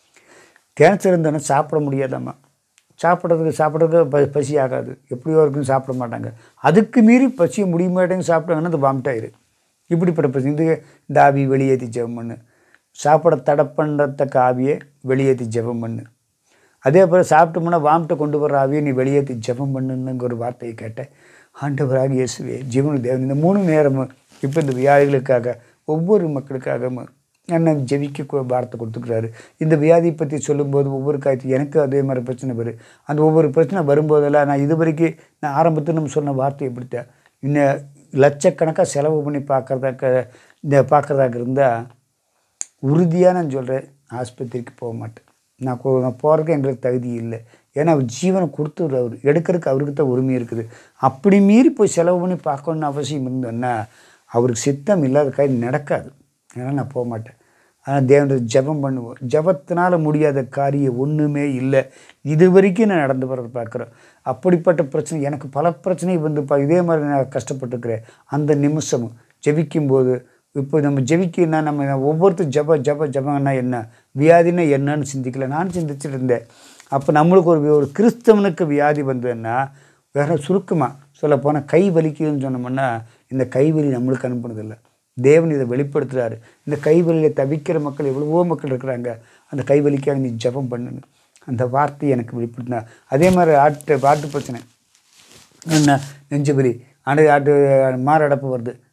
கேன்சர் இருந்தோன்னா சாப்பிட முடியாதாம்மா சாப்பிட்றதுக்கு சாப்பிட்றதுக்கு ப பசி ஆகாது எப்படியோ இருக்குன்னு சாப்பிட மாட்டாங்க அதுக்கு மீறி பசிய முடிய மாட்டேங்க சாப்பிட்டாங்கன்னா அது வாமிட் ஆயிரு இப்படிப்பட்ட பிரச்சனை இது இந்த ஆவி வெளியேற்றி ஜெபம் பண்ணு சாப்பிட தடை பண்ணுறத்தக்க ஆவியை வெளியேற்றி ஜெபம் பண்ணு அதே போல் சாப்பிட்டோம்னா வாமிட்ட கொண்டு வர ஆவியை நீ வெளியேற்றி ஜெபம் பண்ணுங்கிற ஒரு வார்த்தையை கேட்டேன் ஆண்டவராக இயேசுவே ஜீவன தேவன் இந்த மூணு நேரமும் இப்போ இந்த வியாதிகளுக்காக ஒவ்வொரு மக்களுக்காகவும் என்ன ஜெபிக்க கு- வார்த்தை கொடுத்துக்கிறாரு இந்த வியாதியை பற்றி சொல்லும்போது ஒவ்வொரு காய்ச்சி எனக்கு அதே மாதிரி பிரச்சனை வரும் அந்த ஒவ்வொரு பிரச்சனை வரும்போதெல்லாம் நான் இது வரைக்கும் நான் ஆரம்பத்தில் நம்ம சொன்ன வார்த்தை எப்படித்தான் இன்னும் லட்சக்கணக்காக செலவு பண்ணி பார்க்குறதாக்க இந்த பார்க்குறதாக இருந்தால் உறுதியாக நான் சொல்கிறேன் ஆஸ்பத்திரிக்கு போக மாட்டேன் நான் கோ- நான் போகிறதுக்கு எங்களுக்கு தகுதி இல்லை ஏன்னா அவர் ஜீவனை கொடுத்துரு அவர் எடுக்கிறதுக்கு அவருக்கு தான் உரிமை இருக்குது அப்படி மீறி போய் செலவு பண்ணி பார்க்கணுன்னு அவசியம் இருந்தோன்னா அவருக்கு சித்தம் இல்லாத காரியம் நடக்காது அதனால் நான் போக மாட்டேன் ஆனால் தேவன் ஜெபம் பண்ணுவோம் ஜெபத்தினால முடியாத காரியம் ஒன்றுமே இல்லை இது வரைக்கும் நான் நடந்து வர்றது பார்க்குறேன் அப்படிப்பட்ட பிரச்சனை எனக்கு பல பிரச்சனை வந்து பா இதே மாதிரி நான் கஷ்டப்பட்டுருக்கிறேன் அந்த நிமிஷமும் ஜெபிக்கும்போது இப்போ நம்ம ஜெபிக்கன்னா நம்ம ஒவ்வொருத்தர் ஜப ஜப ஜபங்கன்னா என்ன வியாதின்னா என்னன்னு சிந்திக்கல நான் சிந்திச்சுட்டு இருந்தேன் அப்போ நம்மளுக்கு ஒரு ஒரு கிறிஸ்தவனுக்கு வியாதி வந்ததுன்னா வேற சுருக்கமாக சொல்லப்போனால் கை வலிக்குதுன்னு சொன்னோம்னா இந்த கைவலி நம்மளுக்கு அனுப்புனதில்லை தேவன் இதை வெளிப்படுத்துகிறாரு இந்த கைவலியில் தவிக்கிற மக்கள் எவ்வளவோ மக்கள் இருக்கிறாங்க அந்த கைவலிக்காக நீ ஜெபம் பண்ணணும் அந்த வார்த்தையை எனக்கு வெளிப்படுத்தினா அதே மாதிரி ஆட்டு ஆட்டு பிரச்சனை என்ன நெஞ்சு வலி ஆண்டு ஆட்டு மாரடைப்பு வருது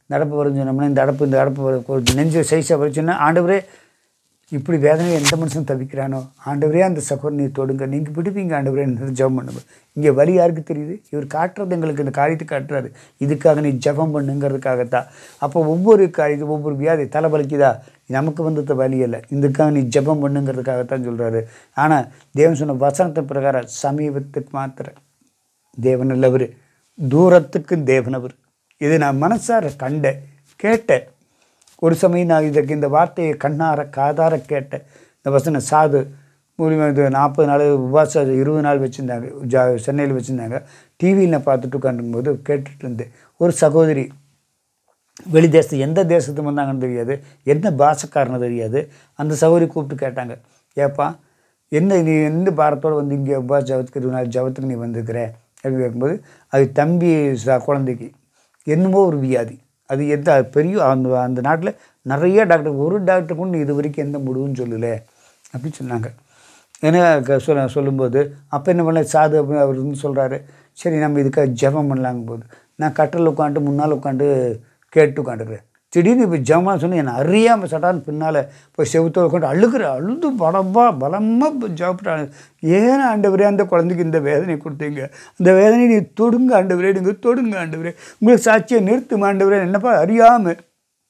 இந்த அடப்பு வரும்னு சொன்னோம்னா இந்த அடப்பு இந்த அடப்பு வரும். ஒரு நெஞ்சு சைஸாக வருச்சுன்னா ஆண்டவரே இப்படி வேதனை எந்த மனுஷன் தவிக்கிறானோ ஆண்டவரே அந்த சகோதரனை தொடுங்க நீங்கள் பிடிப்பீங்க ஆண்டவரே ஜெபம் பண்ணுங்க இங்கே வலி யாருக்கு தெரியுது இவர் காட்டுறது எங்களுக்கு இந்த காரியத்தை காட்டுறாரு இதுக்காக நீ ஜெபம் பண்ணுங்கிறதுக்காகத்தான் அப்போ ஒவ்வொரு காரியம் ஒவ்வொரு வியாதி தலை வலிக்குதா நமக்கு வந்தது வலி இல்லை இதுக்காக நீ ஜெபம் பண்ணுங்கிறதுக்காகத்தான் சொல்கிறாரு ஆனால் தேவன் சொன்ன வசனத்தை பிரகாரம் சமீபத்துக்கு மாத்திரம் தேவன் நல்லவர் தூரத்துக்கு தேவனவர் இது நான் மனசார கண்டேன் கேட்டேன் ஒரு சமயம் நான் இதற்கு இந்த வார்த்தையை கண்ணார காதார கேட்டேன் இந்த வசனம் சாது மூலியமாக இது நாற்பது நாள் உபவாசம் இருபது நாள் வச்சுருந்தாங்க ஜா சென்னையில் வச்சுருந்தாங்க டிவியில் நான் பார்த்துட்டு உட்காந்துருக்கும்போது கேட்டுட்டு இருந்தேன் ஒரு சகோதரி வெளி தேசத்து எந்த தேசத்துக்கு வந்தாங்கன்னு தெரியாது என்ன பாஷக்காரன்னு தெரியாது அந்த சகோதரி கூப்பிட்டு கேட்டாங்க ஏப்பா என்ன நீ எந்த பாரத்தோடு வந்து இங்கே உபா ஜபத்துக்கு இருபது நாள் ஜபத்துக்கு நீ வந்திருக்கிற அப்படின்னு கேட்கும்போது அது தம்பி ச- குழந்தைக்கு என்னமோ ஒரு வியாதி அது எந்த அது பெரிய அந்த அந்த நாட்டில் நிறைய டாக்டர் ஒரு டாக்டர் கூட நீ இது வரைக்கும் எந்த முடிவுன்னு சொல்லலை அப்படின்னு சொன்னாங்க ஏன்னா க- சொல்ல சொல்லும்போது அப்போ என்ன பண்ணல சாது அப்படின்னு அவர் வந்து சொல்கிறாரு சரி நம்ம இதுக்காக ஜெபம் பண்ணலாங்க போது நான் கட்டில் உட்காந்து முன்னால் உட்காந்து கேட்டு உட்காந்துக்கிறேன் திடீர்னு இப்போ ஜெபம் சொன்னேன் என்னை அறியாமல் சட்டான்னு பின்னால் போய் செவுத்தோடு உட்காந்து அழுகிற அழுது படமா பலமாக ஜெபப்பட்டாங்க ஏன் ஆண்டவரே அந்த குழந்தைக்கு இந்த வேதனை கொடுத்தீங்க அந்த வேதனையை நீ தொடுங்க ஆண்டவரே நீங்கள் தொடுங்க ஆண்டவரே உங்களுக்கு சாட்சியை நிறுத்தும் ஆண்டவரே என்னப்பா அறியாமல்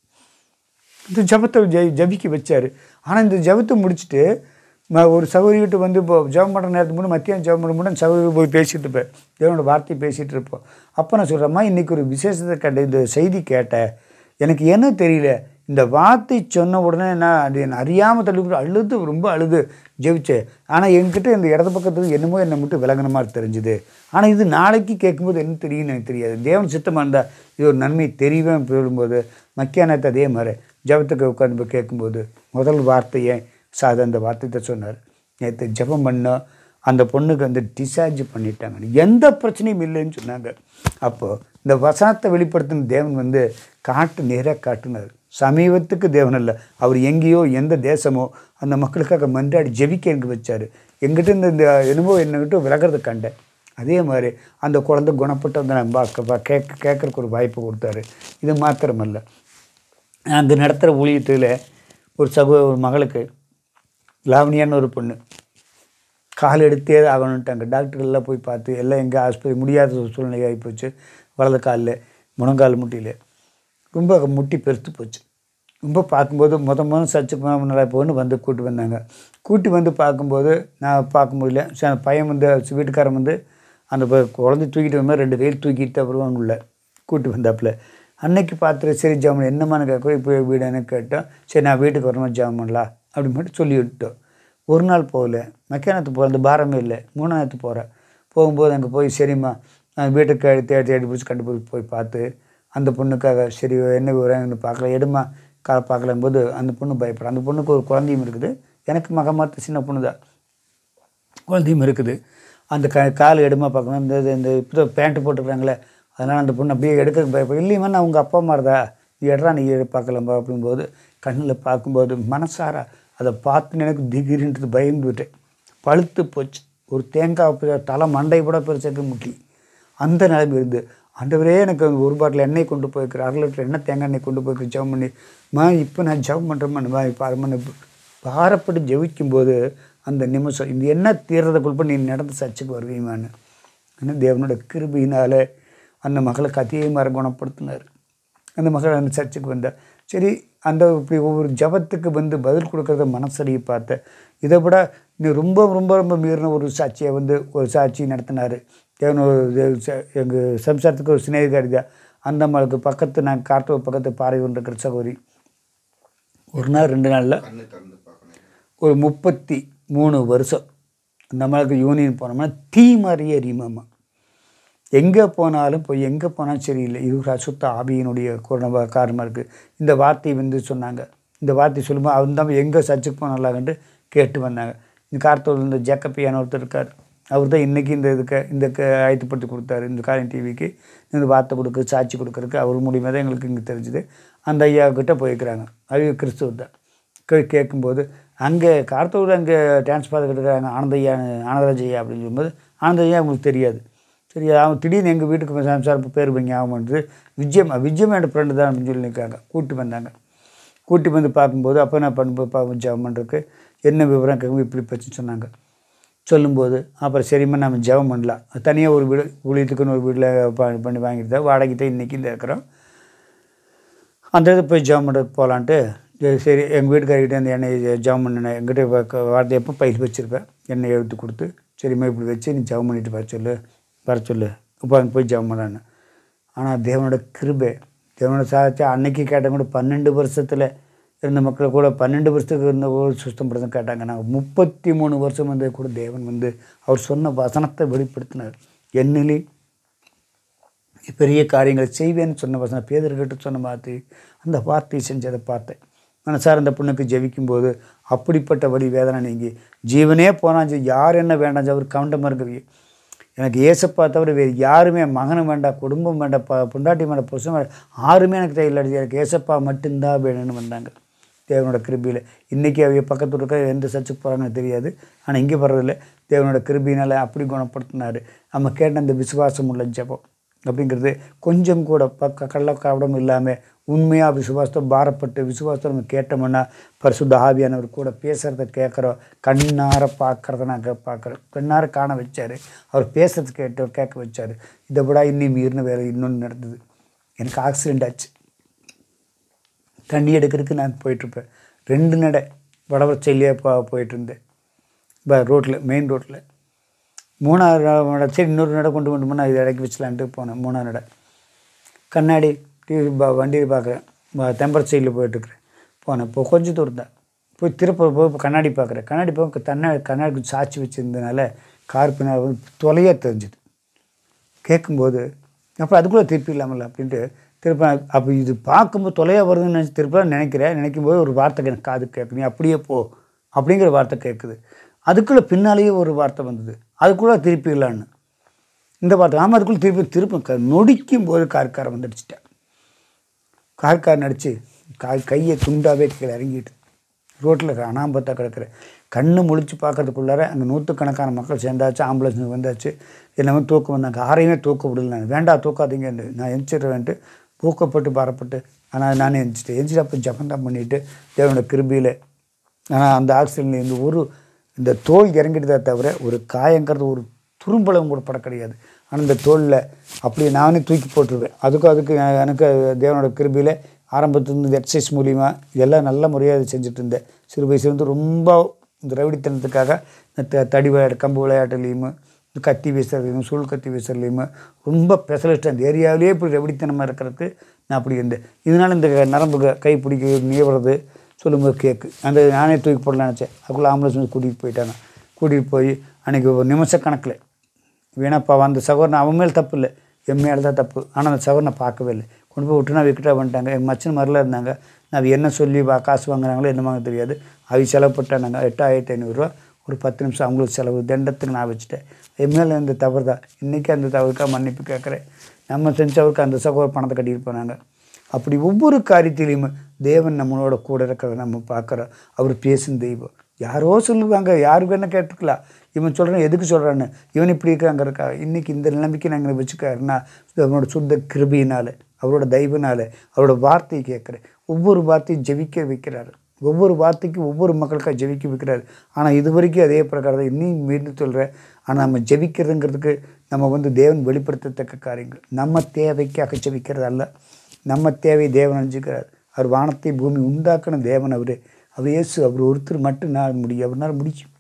இந்த ஜபத்தை ஜெ ஜபிக்க வச்சார் ஆனால் இந்த ஜபத்தை முடிச்சுட்டு ம- ஒரு சகோதரிகிட்ட வந்து இப்போ ஜெபம் பண்ணுற நேரத்துக்கு முன்னாடி மத்தியானம் ஜெபம் பண்ண முன்னாடி சகோதரி போய் பேசிட்டு இருப்பேன் தேவனோட வார்த்தை பேசிகிட்டு இருப்போம் அப்போ நான் சொல்கிறேம்மா இன்றைக்கி ஒரு விசேஷத்தை கண்ட இந்த செய்தி கேட்டேன் எனக்கு என்ன தெரியல இந்த வார்த்தை சொன்ன உடனே நான் அது என்ன அறியாமல் தள்ளி அழுது ரொம்ப அழுது ஜெபிச்சேன் ஆனால் என்கிட்ட இந்த இடது பக்கத்துக்கு என்னமோ என்னை மட்டும் விலகின மாதிரி தெரிஞ்சுது ஆனால் இது நாளைக்கு கேட்கும்போது என்ன தெரியும்னு எனக்கு தெரியாது தேவன் சித்தமாக இருந்தால் இது ஒரு நன்மை தெரியவே சொல்லும்போது மக்கியானத்தை அதே மாதிரி ஜபத்துக்கு உட்காந்து போய் கேட்கும்போது முதல் வார்த்தையை சாத அந்த வார்த்தையை சொன்னார் நேற்று ஜெபம் பண்ணோம் அந்த பொண்ணுக்கு வந்து டிசார்ஜ் பண்ணிட்டாங்க எந்த பிரச்சனையும் இல்லைன்னு சொன்னாங்க அப்போது இந்த வசனத்தை வெளிப்படுத்தின தேவன் வந்து காட்டு நேராக காட்டுனார் சமீபத்துக்கு தேவன் இல்லை அவர் எங்கேயோ எந்த தேசமோ அந்த மக்களுக்காக மன்றாடி ஜெபிக்க எனக்கு வச்சார் எங்கிட்ட இந்த இந்த என்னமோ என்னகிட்ட விலகிறத கண்டேன் அதே மாதிரி அந்த குழந்தை குணப்பட்டு வந்து நான் பார்க்க கேட்க கேட்கறக்கு ஒரு வாய்ப்பு கொடுத்தாரு இது மாத்திரமல்ல அங்கே நடத்துகிற ஊழியத்தில் ஒரு சகோ ஒரு மகளுக்கு லாவணியான்னு ஒரு பொண்ணு கால் எடுத்தே ஆகணுன்ட்டாங்க டாக்டர்கள்லாம் போய் பார்த்து எல்லாம் எங்கே ஆஸ்பத்திரி முடியாத ஒரு சூழ்நிலை ஆகி போச்சு வலது காலில் முழங்கால் முட்டியில் ரொம்ப முட்டி பெருத்து போச்சு ரொம்ப பார்க்கும்போது முத முதல் சர்ச்சு நல்லா பொண்ணு வந்து கூட்டி வந்தாங்க கூட்டி வந்து பார்க்கும்போது நான் பார்க்க முடியல சரி, அந்த பையன் வந்து வீட்டுக்காரன் வந்து அந்த ப- குழந்தை தூக்கிட்டு வந்த மாதிரி ரெண்டு வெயில் தூக்கிட்டு அப்புறம் உள்ள கூட்டி வந்தாப்புல அன்னைக்கு பார்த்துட்டு சரி ஜாமன் என்னமான்னு கேட்க இப்போ வீடுன்னு கேட்டோம் சரி நான் வீட்டுக்கு வரணும் ஜாம் பண்ணலாம் அப்படி மட்டும் சொல்லி விட்டோம் ஒரு நாள் போகல மெக்கானத்து போகிற அந்த பாரமே இல்லை மூணாயிரத்து போகிறேன் போகும்போது அங்கே போய் சரிம்மா நான் வீட்டுக்கு தேடி தேடி தேடி பிடிச்சி கண்டுபிடிச்சி போய் பார்த்து அந்த பொண்ணுக்காக சரி என்ன விவரம்னு பார்க்கல எடுமா கா பார்க்கலும் போது அந்த பொண்ணு பயப்படும் அந்த பொண்ணுக்கு ஒரு குழந்தையும் இருக்குது எனக்கு மகமாத்த சின்ன பொண்ணு தான் குழந்தையும் இருக்குது அந்த க கால் எடுமா பார்க்கணும் இந்த இது- இந்த இப்போ பேண்ட்டு போட்டுக்கிறாங்களே அதனால் அந்த பொண்ணு அப்படியே எடுக்க பயப்படும் இல்லையுமா நான் உங்கள் அப்பா மாதிரிதா நீ எடுறா நீ எடு பார்க்கலாம்பா அப்படிங்கும்போது கண்ணில் பார்க்கும்போது மனசார அதை பார்த்து எனக்கு திடீர்ன்றது பயந்து விட்டேன் பழுத்து போச்சு ஒரு தேங்காய் பெ- தலை மண்டை கூட பெருசாக்க முட்டி அந்த நிலைமை இருந்து ஆண்டவரே எனக்கு அந்த ஒரு பாட்டில் எண்ணெய் கொண்டு போயிருக்கிற அரை லிட்டர் எண்ணெய் தேங்காய் எண்ணெய் கொண்டு போயிருக்க ஜெபம் பண்ணி மா இப்போ நான் ஜெபம் பண்ணுறேம்மா இப்போ அரை மணி பாரப்பட்டு ஜெபிக்கும்போது அந்த நிமிஷம் இந்த எண்ணெய் தீர்றதுக்குள்ள நீ நடந்து சர்ச்சுக்கு வருவீமான்னு ஆனால் தேவனோட கிருபையினால அந்த மகளுக்கு அதே மாதிரி குணப்படுத்தினார் அந்த மகள் அந்த சர்ச்சுக்கு வந்தா சரி அந்த இப்படி ஒவ்வொரு ஜபத்துக்கு வந்து பதில் கொடுக்கறத மனசடியை பார்த்தேன் இதை விட நீ ரொம்ப ரொம்ப ரொம்ப மீறின ஒரு சாட்சியை வந்து ஒரு சாட்சி நடத்தினார் தேவன் எங்கள் சம்சாரத்துக்கு ஒரு சிநேகிதாரி தான் அந்த அம்மாளுக்கு பக்கத்து நான் காட்டு பக்கத்து பாறை ஒன்று இருக்கிற சகோதரி ஒரு நாள் ரெண்டு நாளில் கண்ணு திறந்து பார்க்கணும் ஒரு முப்பத்தி மூணு வருஷம் நம்மளுக்கு யூனியன் போனோம்னா தீ மாதிரியே எரியுமாம்மா எங்கே போனாலும் போய் எங்கே போனாலும் சரியில்லை இது ஒரு அசுத்த ஆவியினுடைய குரண காரணமாக இருக்குது இந்த வார்த்தை வந்து சொன்னாங்க இந்த வார்த்தை சொல்லும்போது அவன் தான் எங்கே சர்ச்சுக்கு போனாலாகன்ட்டு கேட்டு வந்தாங்க இந்த கார்த்தூர் இந்த ஜேக்கப்பியான ஒருத்தர் இருக்கார் அவர் தான் இன்றைக்கி இந்த இதுக்கு இந்த க- ஆயத்தப்படுத்தி கொடுத்தாரு இந்த காரியம் டிவிக்கு இந்த வார்த்தை கொடுக்க சாட்சி கொடுக்கறதுக்கு அவர் மூலியமாக தான் எங்களுக்கு இங்கே தெரிஞ்சுது அந்த ஐயா கிட்ட போயிருக்கிறாங்க அவங்க கிறிஸ்துவ தான் கே கேட்கும்போது அங்கே கார்த்தூர் அங்கே டான்ஸ் பார்த்துக்கிட்டு இருக்காங்க ஆனந்தையா ஆனந்தராஜ் ஐயா அப்படின்னு சொல்லும்போது ஆனந்தையா அவங்களுக்கு தெரியாது சரி அவன் திடீர்னு எங்கள் வீட்டுக்கு சார் பேர் பண்ணி ஞாபகம் வந்து விஜயம் விஜயம் என் ஃப்ரெண்டு தான் அப்படின்னு சொல்லி நிற்காங்க கூட்டி வந்தாங்க கூட்டி வந்து பார்க்கும்போது அப்போ நான் பண்ணும்போது பார்க்கும் ஜெபம் பண்ணுறதுக்கு என்ன விவரம் கேட்கும் இப்படி பிரச்சனை சொன்னாங்க சொல்லும்போது அப்புறம் சரிம்மா நம்ம ஜெபம் பண்ணலாம் தனியாக ஒரு வீடு ஊழியத்துக்குன்னு ஒரு வீட்டில் ப- பண்ணி வாங்கிட்டு தான் வாடகை தான் இன்றைக்கி இந்த இருக்கிறோம் அந்த இது போய் ஜெபம் பண்ணுறதுக்கு போகலான்ட்டு சரி, சரி எங்கள் வீட்டுக்காரர்கிட்ட அந்த எண்ணெய் ஜெபம் பண்ணினேன் எங்கிட்ட வ- வார்த்தை எப்போ பையில் வச்சுருப்பேன் எண்ணெய் எடுத்து கொடுத்து சரிம்மா இப்படி வச்சு நீ ஜெபம் பண்ணிட்டு வர சொல்லு வர சொல்லு இப்போ அங்கே போய் ஜெபம் பண்ணான்னு ஆனால் தேவனோட கிருபை தேவனோட சாதிச்சு அன்னைக்கு கேட்டவங்க கூட பன்னெண்டு வருஷத்தில் இருந்த மக்கள் கூட பன்னெண்டு வருஷத்துக்கு இருந்த கூட சுத்தப்படுத்த கேட்டாங்க நாங்கள் முப்பத்தி மூணு வருஷம் வந்து கூட தேவன் வந்து அவர் சொன்ன வசனத்தை வெளிப்படுத்தினார் என்னிலே பெரிய காரியங்களை செய்வேன்னு சொன்ன வசனம் பேதர்கிட்ட சொன்ன வார்த்தை அந்த வார்த்தையை செஞ்சதை பார்த்தேன் மனசார் அந்த பொண்ணுக்கு ஜெபிக்கும்போது அப்படிப்பட்ட வழி வேதனை நீங்கி ஜீவனே போனால் யார் என்ன வேண்டாம் அவர் கவுண்டமாக இருக்கிறீங்க எனக்கு ஏசப்பா தவிர வேறு யாருமே மகனும் வேண்டாம் குடும்பம் வேண்டாம் ப பொண்டாட்டி வேண்டாம் புருஷன் வேண்டாம் யாருமே எனக்கு தேவையில்லை எனக்கு ஏசப்பா மட்டும்தான் வேணும்னு வந்தாங்க தேவனோட கிருபியில் இன்றைக்கி அவங்க பக்கத்தில் இருக்க எந்த சர்ச்சுக்கு போகிறாங்கன்னு தெரியாது ஆனால் இங்கே வர்றதில்ல தேவனோட கிருபினால் அப்படி குணப்படுத்தினார் நம்ம கேட்ட அந்த விசுவாசம் உள்ள ஜெபம் அப்படிங்கிறது கொஞ்சம் கூட பக்க கள்ளக்காவடம் இல்லாமல் உண்மையாக விசுவாசத்தை பாரப்பட்டு விசுவாசத்தை நம்ம கேட்டோம்னா பரிசுத்த ஆவியானவர் கூட பேசுகிறத கேட்குறோம் கண்ணார பார்க்குறத நாங்கள் பார்க்குறோம் கண்ணார காண வச்சார் அவர் பேசுறது கேட்டு கேட்க வச்சார் இதை விட இன்னும் மீறின வேலை இன்னொன்று நடந்தது எனக்கு ஆக்சிடெண்ட் ஆச்சு தண்ணி எடுக்கிறதுக்கு நான் போயிட்டுருப்பேன் ரெண்டு நடை வடவர் செல்லியாக போ போயிட்டு இருந்தேன் இப்போ ரோட்டில் மெயின் ரோட்டில் மூணாவது நட சரி இன்னொரு நடை கொண்டு கொண்டு போனால் இது இறக்கி வச்சலான்ட்டு போனேன் மூணாவது நடை கண்ணாடி டிவி பா வண்டியில் பார்க்குறேன் தெம்பர் சைடில் போயிட்டுருக்குறேன் போனேன் இப்போ கொஞ்சம் தூரம் தான் போய் திருப்ப போய் இப்போ கண்ணாடி பார்க்குறேன் கண்ணாடி போய் தண்ணா கண்ணாடிக்கு சாட்சி வச்சுருந்தனால கார் பின்னால் வந்து தொலையாக தெரிஞ்சுது கேட்கும்போது அப்புறம் அதுக்குள்ளே திருப்பி இல்லாமல் அப்படின்ட்டு திருப்ப அப்போ இது பார்க்கும்போது தொலையாக வருதுன்னு நினச்சி திருப்ப நினைக்கிறேன் நினைக்கும் போது ஒரு வார்த்தை எனக்கு காது கேட்கு நீ அப்படியே போ அப்படிங்கிற வார்த்தை கேட்குது அதுக்குள்ளே பின்னாலேயே ஒரு வார்த்தை வந்தது அதுக்குள்ளே திருப்பி இல்லான்னு இந்த வார்த்தை ஆமாம் அதுக்குள்ளே திருப்பி திருப்பி க நொடிக்கும் போது கார்காரை வந்துடுச்சிட்டேன் கார்கார் நடித்து கா கையை துண்டாவே கீழே இறங்கிட்டு ரோட்டில் அனாம்பத்தாக கிடக்குற கண்ணு முழிச்சு பார்க்கறதுக்குள்ளார அங்கே நூற்றுக்கணக்கான மக்கள் சேர்ந்தாச்சு ஆம்புலன்ஸ் வந்தாச்சு எல்லாமே தூக்கம் வந்தாங்க யாரையுமே தூக்க விடல நான் வேண்டாம் தூக்காதீங்கன்னு நான் எந்திரிடுவேன்ட்டு தூக்கப்பட்டு பாரப்பட்டு ஆனால் நானே எந்திரிச்சிட்டேன் எந்திரிச்சு அப்போ ஜபந்தான் பண்ணிவிட்டு தேவனோட கிருபியில் ஆனால் அந்த ஆக்சிடென்ட்ல இந்த ஒரு இந்த தோல் இறங்கிட்டதே தவிர ஒரு காயங்கிறது ஒரு துரும்பளவும் கூட பட கிடையாது ஆனால் இந்த தோலில் அப்படியே நானே தூக்கி போட்டுருவேன் அதுக்கும் அதுக்கு எ- எனக்கு தேவனோட கிருபியில் ஆரம்பத்துலேருந்து இந்த எக்ஸசைஸ் மூலிமா இதெல்லாம் நல்ல முறையாக இது செஞ்சுட்டு இருந்தேன் சிறு வயசுலேருந்து ரொம்ப இந்த ரவுடித்தனத்துக்காக இந்த த- தடி விளையாட்டு கம்பு விளையாட்டுலேயும் இந்த கத்தி வீசுறதுலையும் சுள் கத்தி வீசுறதுலையும் ரொம்ப ஸ்பெஷலிஸ்ட் அந்த ஏரியாவிலேயே இப்படி ரவுடித்தனமாக இருக்கிறதுக்கு நான் அப்படி இருந்தேன் இதனால் இந்த நரம்பு க- கை பிடிக்க நீவுறது சொல்லும்போது கேக்கு அந்த நானே தூக்கி போடலாம்னு நினச்சேன் அதுக்குள்ளே ஆம்புலன்ஸ் வந்து கூட்டிகிட்டு போயிட்டாங்க கூட்டிகிட்டு போய் அன்றைக்கி ஒரு நிமிஷ கணக்கில் வீணாப்பா அந்த சகோதரன் அவன் மேல் தப்பு இல்லை என் மேலே தான் தப்பு ஆனால் அந்த சகோதரனை பார்க்கவே இல்லை கொண்டு போய் விட்டு நான் விக்கிட்டா பண்ணிட்டாங்க எங்கள் மச்சன் மாதிரிலாம் இருந்தாங்க நான் அது என்ன சொல்லி வா காசு வாங்குறாங்களோ என்ன வாங்க தெரியாது அவங்க செலவு பட்டாங்க எட்டாயிரத்தி ஐநூறுரூவா ஒரு பத்து நிமிஷம் அவங்களுக்கு செலவு தண்டத்துக்கு நான் வச்சுட்டேன் என் மேலே இந்த தவறு தான் இன்றைக்கி அந்த தவறுக்காக மன்னிப்பு கேட்குறேன் நம்ம செஞ்சவருக்கு அந்த சகோதர பணத்தை கட்டிட்டு போனாங்க அப்படி ஒவ்வொரு காரியத்திலையும் தேவன் நம்மளோட கூட இருக்கிறத நம்ம பார்க்குறோம் அவர் பேசும் தெய்வம் யாரோ சொல்லுவாங்க யாரு வேணால் கேட்டுக்கலாம் இவன் சொல்கிறான் எதுக்கு சொல்கிறான்னு இவன் இப்படி இருக்காங்க இருக்கா இன்றைக்கி இந்த நிலைமைக்கு நாங்கள் வச்சுக்காருன்னா அவனோட சுத்த கிருபியினால் அவரோட தயவுனால அவரோட வார்த்தையை கேட்குறேன் ஒவ்வொரு வார்த்தையும் ஜெபிக்க வைக்கிறாரு ஒவ்வொரு வார்த்தைக்கும் ஒவ்வொரு மக்களுக்காக ஜெபிக்க வைக்கிறாரு ஆனால் இது வரைக்கும் அதே பிரகாரம் தான் இன்னும் மீண்டும் சொல்கிறேன் ஆனால் நம்ம ஜெபிக்கிறதுங்கிறதுக்கு நம்ம வந்து தேவன் வெளிப்படுத்தத்தக்க காரியங்கள் நம்ம தேவைக்காக ஜெபிக்கிறது அல்ல நம்ம தேவை தேவன் அணிஞ்சுக்கிறார் அவர் வானத்தை பூமி உண்டாக்கின தேவன் அவர் அவர் இயேசு அவர் ஒருத்தர் மட்டும் நான் முடியும் அவர்னால் முடியும்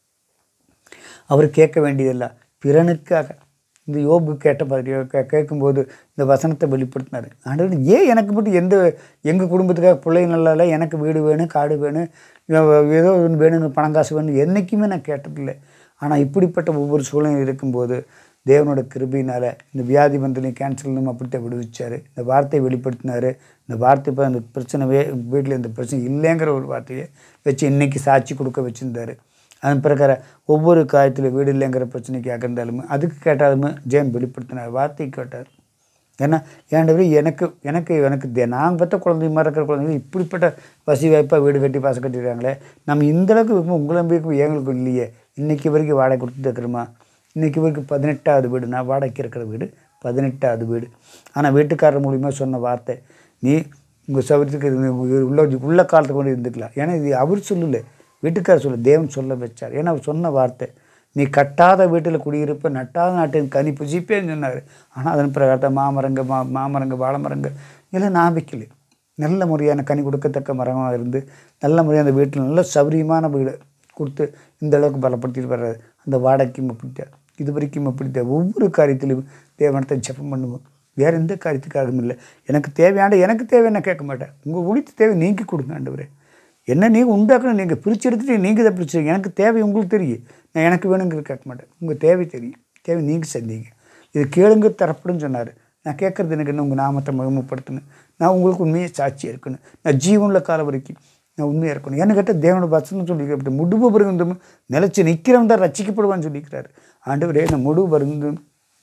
அவர் கேட்க வேண்டியதில்லை பிறனுக்காக இந்த யோபு கேட்ட மாதிரி கே கேட்கும்போது இந்த வசனத்தை வெளிப்படுத்தினார் ஆண்டவர் ஏன் எனக்கு மட்டும் எந்த எங்கள் குடும்பத்துக்காக பிள்ளைங்க நல்லா இல்லை எனக்கு வீடு வேணும் காடு வேணும் ஏதோ ஒன்று வேணுங்க பணம் காசு வேணும் என்றைக்குமே நான் கேட்டதில்லை ஆனால் இப்படிப்பட்ட ஒவ்வொரு சூழ்நிலை இருக்கும்போது தேவனோட கிருபினால் இந்த வியாதி வந்து கேன்சர்லும் அப்படித்தான் விடுவிச்சார் இந்த வார்த்தையை வெளிப்படுத்தினார் இந்த வார்த்தை இப்போ அந்த பிரச்சனைவே வீட்டில் இந்த பிரச்சனை இல்லைங்கிற ஒரு வார்த்தையை வச்சு இன்னைக்கு சாட்சி கொடுக்க வச்சுருந்தாரு அதன் பிரகாரம் ஒவ்வொரு காயத்தில் வீடு இல்லைங்கிற பிரச்சனைக்காக இருந்தாலுமே அதுக்கு கேட்டாலுமே ஜெயம் வெளிப்படுத்தினார் வார்த்தை கேட்டார் ஏன்னா ஏன்டவே எனக்கு எனக்கு எனக்கு தே- நான் பெற்ற குழந்தை மாதிரி இருக்கிற குழந்தைங்க இப்படிப்பட்ட வசதி வாய்ப்பாக வீடு கட்டி பாசம் கட்டிடுறாங்களே நம்ம இந்த அளவுக்கு இருக்கும் உங்களை நம்பிக்கை எங்களுக்கு இல்லையே இன்னைக்கு வரைக்கும் வாடகை கொடுத்துட்டு இருக்கிறோமா இன்றைக்கி இவருக்கு பதினெட்டாவது வீடு நான் வாடகைக்கு இருக்கிற வீடு பதினெட்டாவது வீடு ஆனால் வீட்டுக்காரர் மூலிமா சொன்ன வார்த்தை நீ உங்கள் சௌரியத்துக்கு இது உள்ள உள்ள காலத்துக்கு கொண்டு இருந்துக்கலாம் ஏன்னா இது அவர் சொல்லலை வீட்டுக்காரர் சொல்ல தேவன் சொல்ல வச்சார் ஏன்னா அவர் சொன்ன வார்த்தை நீ கட்டாத வீட்டில் குடியிருப்ப நட்டாத நாட்டின் கனி புசிப்பேன்னு சொன்னார் ஆனால் அதன் பிரகாரத்தை மாமரங்க மா மாமரங்க வாழைமரங்க இதெல்லாம் நான் வைக்கல நல்ல முறையான கனி கொடுக்கத்தக்க மரமாக இருந்து நல்ல முறையாக அந்த வீட்டில் நல்ல சௌரியமான வீடு கொடுத்து இந்த அளவுக்கு பலப்படுத்திட்டு வர்றாரு அந்த வாடகைக்கும் அப்படித்தான் இது வரைக்கும் அப்படித்தான் ஒவ்வொரு காரியத்திலும் தேவனத்தை ஜெபம் பண்ணுவோம் வேறு எந்த காரியத்துக்காகவும் இல்லை எனக்கு தேவையான எனக்கு தேவையான கேட்க மாட்டேன் உங்கள் உழித்து தேவை நீங்கள் கொடுங்க ஆண்டவரே என்ன நீங்கள் உண்டாக்கணும் நீங்கள் பிரித்து எடுத்துட்டு நீங்கள் இதை பிரிச்சு எனக்கு தேவை உங்களுக்கு தெரியும் நான் எனக்கு வேணுங்கிறது கேட்க மாட்டேன் உங்கள் தேவை தெரியும் தேவை நீங்கள் செஞ்சீங்க இது கேளுங்க தரப்படுன்னு சொன்னார் நான் கேட்குறது எனக்கு என்ன உங்கள் நாமத்தை மகிமைப்படுத்தணும் நான் உங்களுக்கு உண்மையை சாட்சியாக இருக்கணும் நான் ஜீவனுள்ள காலம் வரைக்கும் நான் உண்மையாக இருக்கணும் என்ன கேட்டால் தேவனோட வசனம் சொல்லிக்கிறேன் முடிவு பருந்தும் நிலச்சி நிற்கிறவன் தான் ரசிக்கப்படுவான்னு சொல்லிக்கிறாரு ஆண்டவரே நான் முடிவு பருந்தும்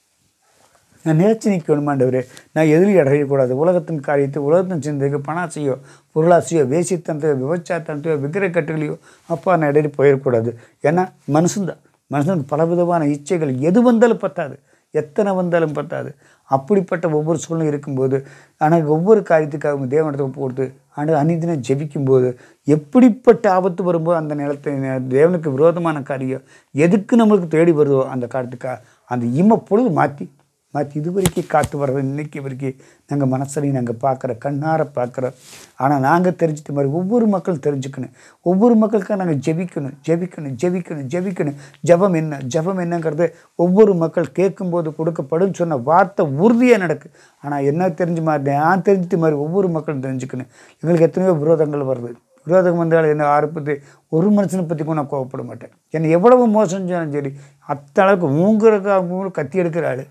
நான் நிலைச்சு நிற்கணும் ஆண்டவரே நான் எதிரி அடையக்கூடாது உலகத்தின் காரியத்தை உலகத்தின் சிந்தைக்கு பணாசையோ பொருளாசையோ வேசித்தனத்தையோ விபச்சாரத்தனத்தையோ விக்கிர கட்டுகளையோ அப்பா நான் இடையே போயிடக்கூடாது ஏன்னா மனுஷன்தான் மனுஷனுக்கு பலவிதமான இச்சைகள் எது வந்தாலும் பத்தாது எத்தனை வந்தாலும் பத்தாது அப்படிப்பட்ட ஒவ்வொரு சூழ்நிலை இருக்கும்போது ஆனால் ஒவ்வொரு காரியத்துக்காகவும் தேவனத்தை போட்டு ஆனால் அநீதினை ஜெபிக்கும்போது எப்படிப்பட்ட ஆபத்து வரும்போது அந்த நிலத்தை தேவனுக்கு விரோதமான காரியம் எதுக்கு நம்மளுக்கு தேடி வருதோ அந்த காரியத்துக்கா அந்த இம பொழுது மாற்றி மாற்றி இது வரைக்கும் காத்து வர்றது இன்னைக்கு வரைக்கும் நாங்கள் மனசரையும் நாங்கள் பார்க்குற கண்ணார பார்க்குறோம் ஆனால் நாங்கள் தெரிஞ்சுட்ட மாதிரி ஒவ்வொரு மக்களும் தெரிஞ்சுக்கணும் ஒவ்வொரு மக்களுக்காக நாங்கள் ஜெபிக்கணும் ஜெபிக்கணும் ஜெபிக்கணும் ஜெபிக்கணும் ஜெபம் என்ன ஜெபம் என்னங்கிறது ஒவ்வொரு மக்கள் கேட்கும்போது கொடுக்கப்படும் சொன்ன வார்த்தை உறுதியாக நடக்கு ஆனால் என்ன தெரிஞ்ச மாதிரி நான் தெரிஞ்சிட்ட மாதிரி ஒவ்வொரு மக்களும் தெரிஞ்சுக்கணும் எங்களுக்கு எத்தனையோ விரோதங்கள் வருது விரோதம் வந்தால் என்ன ஆரம்பத்து ஒரு மனுஷனை பற்றி கூட நான் கோவப்பட மாட்டேன் என்னை எவ்வளவு மோசம் செஞ்சாலும் சரி அத்தனை அளவுக்கு மூங்குறக்கா கத்தி எடுக்கிற ஆள்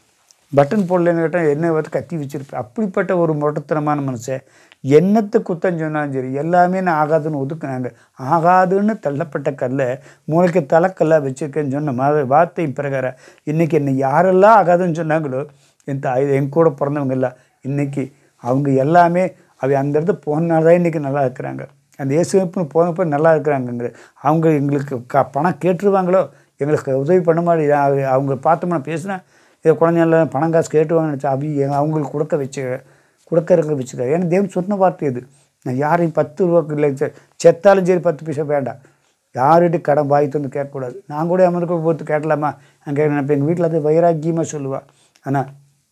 பட்டன் போடலன்னு கேட்டால் என்ன பார்த்து கத்தி வச்சிருப்பேன் அப்படிப்பட்ட ஒரு முரட்டத்தனமான மனுஷன் என்னத்தை குத்தம் சொன்னாலும் சரி எல்லாமே நான் ஆகாதுன்னு ஒதுக்குனாங்க ஆகாதுன்னு தள்ளப்பட்ட கல்லை மூளைக்கு தலைக்கல்லாக வச்சுருக்கேன்னு சொன்ன மாதிரி வார்த்தை பிரகாரம் இன்றைக்கி என்னை யாரெல்லாம் ஆகாதுன்னு சொன்னாங்களோ என் தாய் என் கூட பிறந்தவங்க எல்லாம் இன்றைக்கி அவங்க எல்லாமே அவ அந்த இடத்துல போனால தான் இன்றைக்கி நல்லா இருக்கிறாங்க அந்த இயேசுப்புன்னு போனப்போ நல்லா இருக்கிறாங்கங்கிற அவங்க எங்களுக்கு க பணம் கேட்டுருவாங்களோ எங்களுக்கு உதவி பண்ண மாதிரி அவங்க பார்த்தோம்னா பேசுனா இதை குழந்தைங்கள பணம் காசு கேட்டுவாங்கன்னு நினச்சா அவங்க அவங்களுக்கு கொடுக்க வச்சு கொடுக்கறதுக்கு வச்சுக்க ஏன்னா தேவன் சொன்ன வார்த்தை இது நான் யாரையும் பத்து ரூபாய்க்கு இல்லை செ- செத்தாலும் சரி பத்து பைசா வேண்டாம் யார்கிட்ட கடன் வாய் வந்து கேட்கக்கூடாது நான் கூட அமர்க்க போட்டு கேட்கலாமா நான் கேட்க நினைப்பேன் எங்கள் வீட்டில் அது வைராக்கியமாக சொல்லுவாள் ஆனால்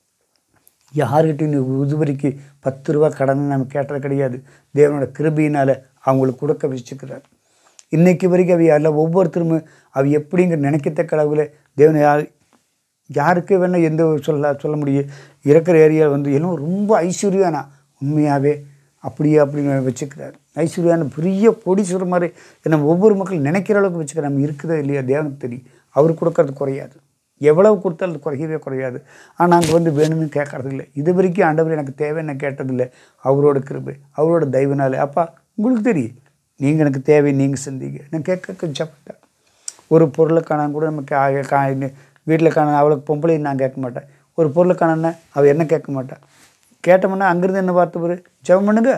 யாருக்கிட்டையும் நீ உதுவரிக்கு பத்து ரூபா கடன் நம்ம கேட்டது கிடையாது தேவனோட கிருபையினால் அவங்களுக்கு கொடுக்க வச்சுக்கிறார் இன்னைக்கு வரைக்கும் அவை எல்லாம் ஒவ்வொருத்தரும் அவ எப்படிங்கிற நினைக்கத்தக்க அளவில் தேவனை யார் யாருக்கு வேணால் எந்த ஒரு சொல்ல சொல்ல முடியும் இருக்கிற ஏரியா வந்து எல்லாம் ரொம்ப ஐஸ்வர்யானா உண்மையாகவே அப்படியே அப்படின்னு வச்சுக்கிறார் ஐஸ்வர்யான பெரிய பொடிசுற மாதிரி நம்ம ஒவ்வொரு மக்கள் நினைக்கிற அளவுக்கு வச்சுக்கிற நம்ம இருக்குதா இல்லையா தேவனுக்கு தெரியும் அவர் கொடுக்கறது குறையாது எவ்வளவு கொடுத்தாலும் அது குறையவே குறையாது ஆனால் நாங்கள் வந்து வேணும்னு கேட்கறது இல்லை இது வரைக்கும் ஆண்டவர் எனக்கு தேவைன்னு கேட்டதில்லை அவரோட கிருபை அவரோட தயவுனால அப்பா உங்களுக்கு தெரியும் நீங்கள் எனக்கு தேவை நீங்கள் செஞ்சீங்க நான் கேட்க ஜப்பட்டேன் ஒரு பொருளை காணாம கூட நமக்கு ஆக- கா வீட்டில் காண அவளுக்கு பொம்பளை நான் கேட்க மாட்டேன் ஒரு பொருளை காணனா அவள் என்ன கேட்க மாட்டான் கேட்டோம்னா அங்கேருந்து என்ன வார்த்தை வரு ஜெபம் பண்ணுங்க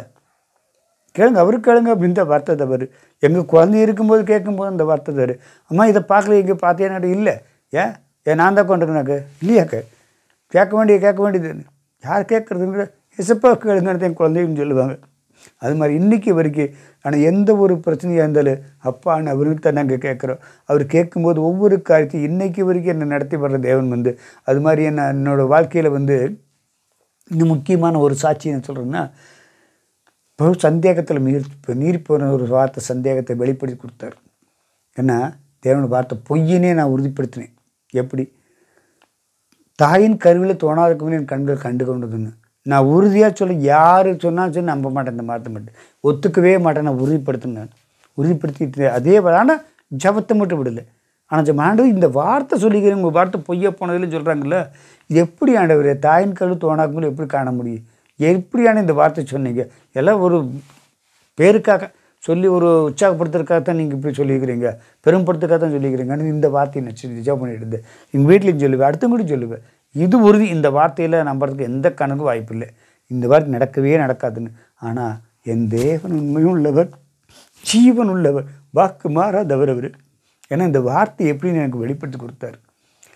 கேளுங்க அவருக்கு கேளுங்க அப்படின்னு இந்த வார்த்தை தவறு எங்கள் குழந்தை இருக்கும்போது கேட்கும்போது அந்த வார்த்தை தவறு அம்மா இதை பார்க்கல இங்கே பார்த்தேன்னாடு இல்லை ஏன் ஏன் நான் தான் கொண்டிருக்கனாக்கு இல்லையாக்க கேட்க வேண்டிய கேட்க வேண்டியது யார் கேட்குறதுங்கிற எசப்பா கேளுங்கன்னு என் குழந்தைன்னு சொல்லுவாங்க அது மாதிரி இன்றைக்கி வரைக்கும் ஆனால் எந்த ஒரு பிரச்சனையாக இருந்தாலும் அப்பான்னு அவருக்கு தான் நாங்கள் கேட்குறோம் அவர் கேட்கும்போது ஒவ்வொரு காரியத்தையும் இன்னைக்கு வரைக்கும் என்னை நடத்தி வர்ற தேவன் வந்து அது மாதிரி என்ன என்னோட வாழ்க்கையில் வந்து இன்னும் முக்கியமான ஒரு சாட்சி என்ன சொல்கிறேன்னா இப்போ சந்தேகத்தில் மீறி இப்போ மீறி போன ஒரு வார்த்தை சந்தேகத்தை வெளிப்படுத்தி கொடுத்தாரு ஏன்னா தேவனோட வார்த்தை பொய்யினே நான் உறுதிப்படுத்தினேன் எப்படி தாயின் கருவில் தோணாதற்கு என் கண்கள் கண்டு கொண்டதுன்னு நான் உறுதியாக சொல்ல யார் சொன்னாலும் சரி நம்ப மாட்டேன் இந்த வார்த்தை மட்டும் ஒத்துக்கவே மாட்டேன் நான் உறுதிப்படுத்தினேன் உறுதிப்படுத்திட்டு அதே ஆனால் ஜபத்தை மட்டும் விடலை ஆனால் ஆண்டவர் இந்த வார்த்தை சொல்லிக்கிறேன் உங்கள் வார்த்தை பொய்யா போனதுன்னு சொல்கிறாங்கல்ல இது எப்படி ஆண்டவர் தாயின் கரு தோணாக்கும்போது எப்படி காண முடியும் எப்படியான இந்த வார்த்தை சொன்னீங்க எல்லாம் ஒரு பேருக்காக சொல்லி ஒரு உற்சாகப்படுத்துறதுக்காக தான் நீங்கள் இப்படி சொல்லியிருக்கிறீங்க பெரும்படுத்துக்காக தான் சொல்லிக்கிறீங்க ஆனால் இந்த வார்த்தையை நான் சொல்லி ஜெபம் பண்ணிட்டு இருந்தேன் எங்கள் வீட்லையும் சொல்லுவேன் அடுத்தவங்களையும் சொல்லுவேன் இது உறுதி இந்த வார்த்தையில் நம்புறதுக்கு எந்த கணக்கும் வாய்ப்பு இல்லை இந்த வார்த்தை நடக்கவே நடக்காதுன்னு ஆனால் என் தேவன் உண்மையும் உள்ளவர் ஜீவன் உள்ளவர் வாக்கு மாறாதவர் அவர் ஏன்னா இந்த வார்த்தை எப்படின்னு எனக்கு வெளிப்படுத்தி கொடுத்தாரு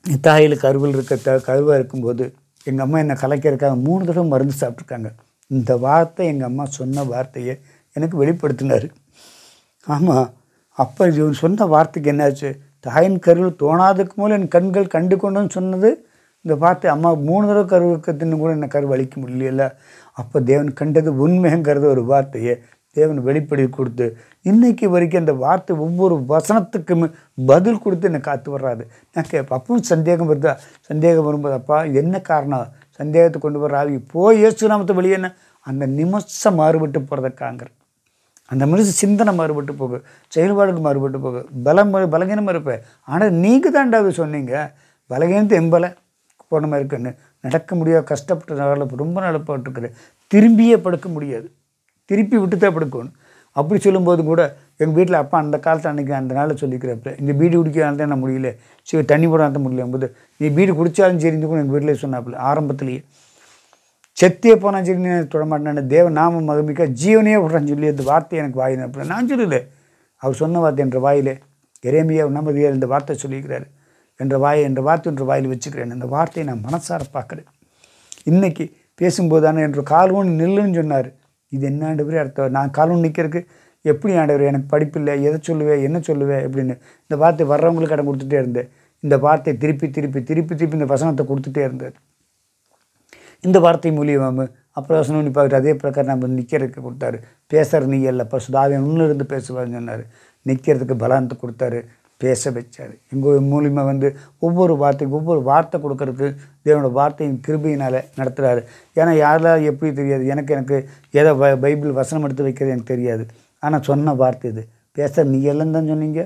என் தாயில் கருவில் இருக்க த கருவாக இருக்கும்போது எங்கள் அம்மா என்னை கலைக்கிறதுக்காக மூணு தடவை மருந்து சாப்பிட்ருக்காங்க இந்த வார்த்தை எங்கள் அம்மா சொன்ன வார்த்தையை எனக்கு வெளிப்படுத்தினார் ஆமாம் அப்போ இவன் சொன்ன வார்த்தைக்கு என்னாச்சு தாயின் கருவில் தோணாதுக்கு மூலம் என் கண்கள் கண்டு கொண்டுன்னு சொன்னது இந்த வார்த்தை அம்மா மூணு தடவை கரு வைக்கிறதுன்னு கூட என்னை கரு வலிக்க முடியல அப்போ தேவன் கண்டது உண்மைங்கிறத ஒரு வார்த்தையை தேவன் வெளிப்படுத்தி கொடுத்து இன்னைக்கு வரைக்கும் அந்த வார்த்தை ஒவ்வொரு வசனத்துக்குமே பதில் கொடுத்து என்னை காத்து வர்றாது நான் கேட்பேன் அப்பவும் சந்தேகம் வருதா சந்தேகம் வரும்போது அப்பா இது என்ன காரணம் சந்தேகத்தை கொண்டு வர ஆவி போய் இயேசு நாமத்தை வெளியே என்ன அந்த நிமிஷம் மாறுபட்டு போகிறதுக்காங்கிற அந்த மனுஷன் சிந்தனை மாறுபட்டு போகும் செயல்பாடுகள் மாறுபட்டு போகும் பலம் மாறு- பலகீனமாக இருப்பேன் ஆனால் நீங்கள் தான்டா அது சொன்னீங்க பலகீனத்தை எம்பலை போன மாதிரி இருக்குன்னு நடக்க முடியாது கஷ்டப்பட்ட நாளில் ரொம்ப நடப்பட்டுருக்குறேன் திரும்பியே படுக்க முடியாது திருப்பி விட்டு தான் படுக்கணும் அப்படி சொல்லும்போது கூட எங்கள் வீட்டில் அப்பா அந்த காலத்தில் அன்றைக்கி அந்த நாளில் சொல்லிக்கிறப்ப இந்த பீடி குடிக்கிறான் தான் நான் முடியல சரி தண்ணி போடாத முடியல போது நீ பீடி குடித்தாலும் சரின்னு கூட எங்கள் வீட்டிலே சொன்னாப்புல ஆரம்பத்திலேயே செத்தியே போனா சரி நீ தொட மாட்டேன்னு தேவ நாம மகிமிக்க ஜீவனே விட்றான்னு சொல்லி அந்த வார்த்தை எனக்கு வாயின் அப்படி நான் சொல்லல அவர் சொன்ன வார்த்தை என்ற வாயிலே எரேமியா நமதியார் இந்த வார்த்தை சொல்லியிருக்கிறாரு என்ற வாயை என்ற வார்த்தை என்ற வாயில் வச்சுக்கிறேன் அந்த வார்த்தையை நான் மனசார பார்க்குறேன் இன்னைக்கு பேசும்போதானே என்று கால்வன் நில்லுன்னு சொன்னார் இது என்ன ஆண்டவரே அர்த்தம் நான் கால்வன் நிற்கிறதுக்கு எப்படி ஆண்டவர் எனக்கு படிப்பில்லை எதை சொல்லுவேன் என்ன சொல்லுவேன் அப்படின்னு இந்த வார்த்தை வர்றவங்களுக்கு கடன் கொடுத்துட்டே இருந்தேன் இந்த வார்த்தை திருப்பி திருப்பி திருப்பி திருப்பி இந்த வசனத்தை கொடுத்துட்டே இருந்தார் இந்த வார்த்தை மூலியமாக அப்புறம் வசனம் பண்ணி பார்த்துட்டு அதே பிரகாரம் நம்ம நிற்கிறதுக்கு கொடுத்தாரு பேசுகிற நீ அல்ல பசுதாவே இருந்து பேசுவார்னு சொன்னார் நிற்கிறதுக்கு பலத்தை கொடுத்தாரு பேச வச்சார் எங்கள் மூலியமாக வந்து ஒவ்வொரு வார்த்தைக்கு ஒவ்வொரு வார்த்தை கொடுக்கறதுக்கு தேவனோட வார்த்தையின் கிருபையினால் நடத்துகிறாரு ஏன்னா யாரெல்லாம் எப்படி தெரியாது எனக்கு எனக்கு எதை பை பைபிள் வசனம் எடுத்து வைக்கிறது எனக்கு தெரியாது ஆனால் சொன்ன வார்த்தை இது பேச நீ எல்லாம் தான் சொன்னீங்க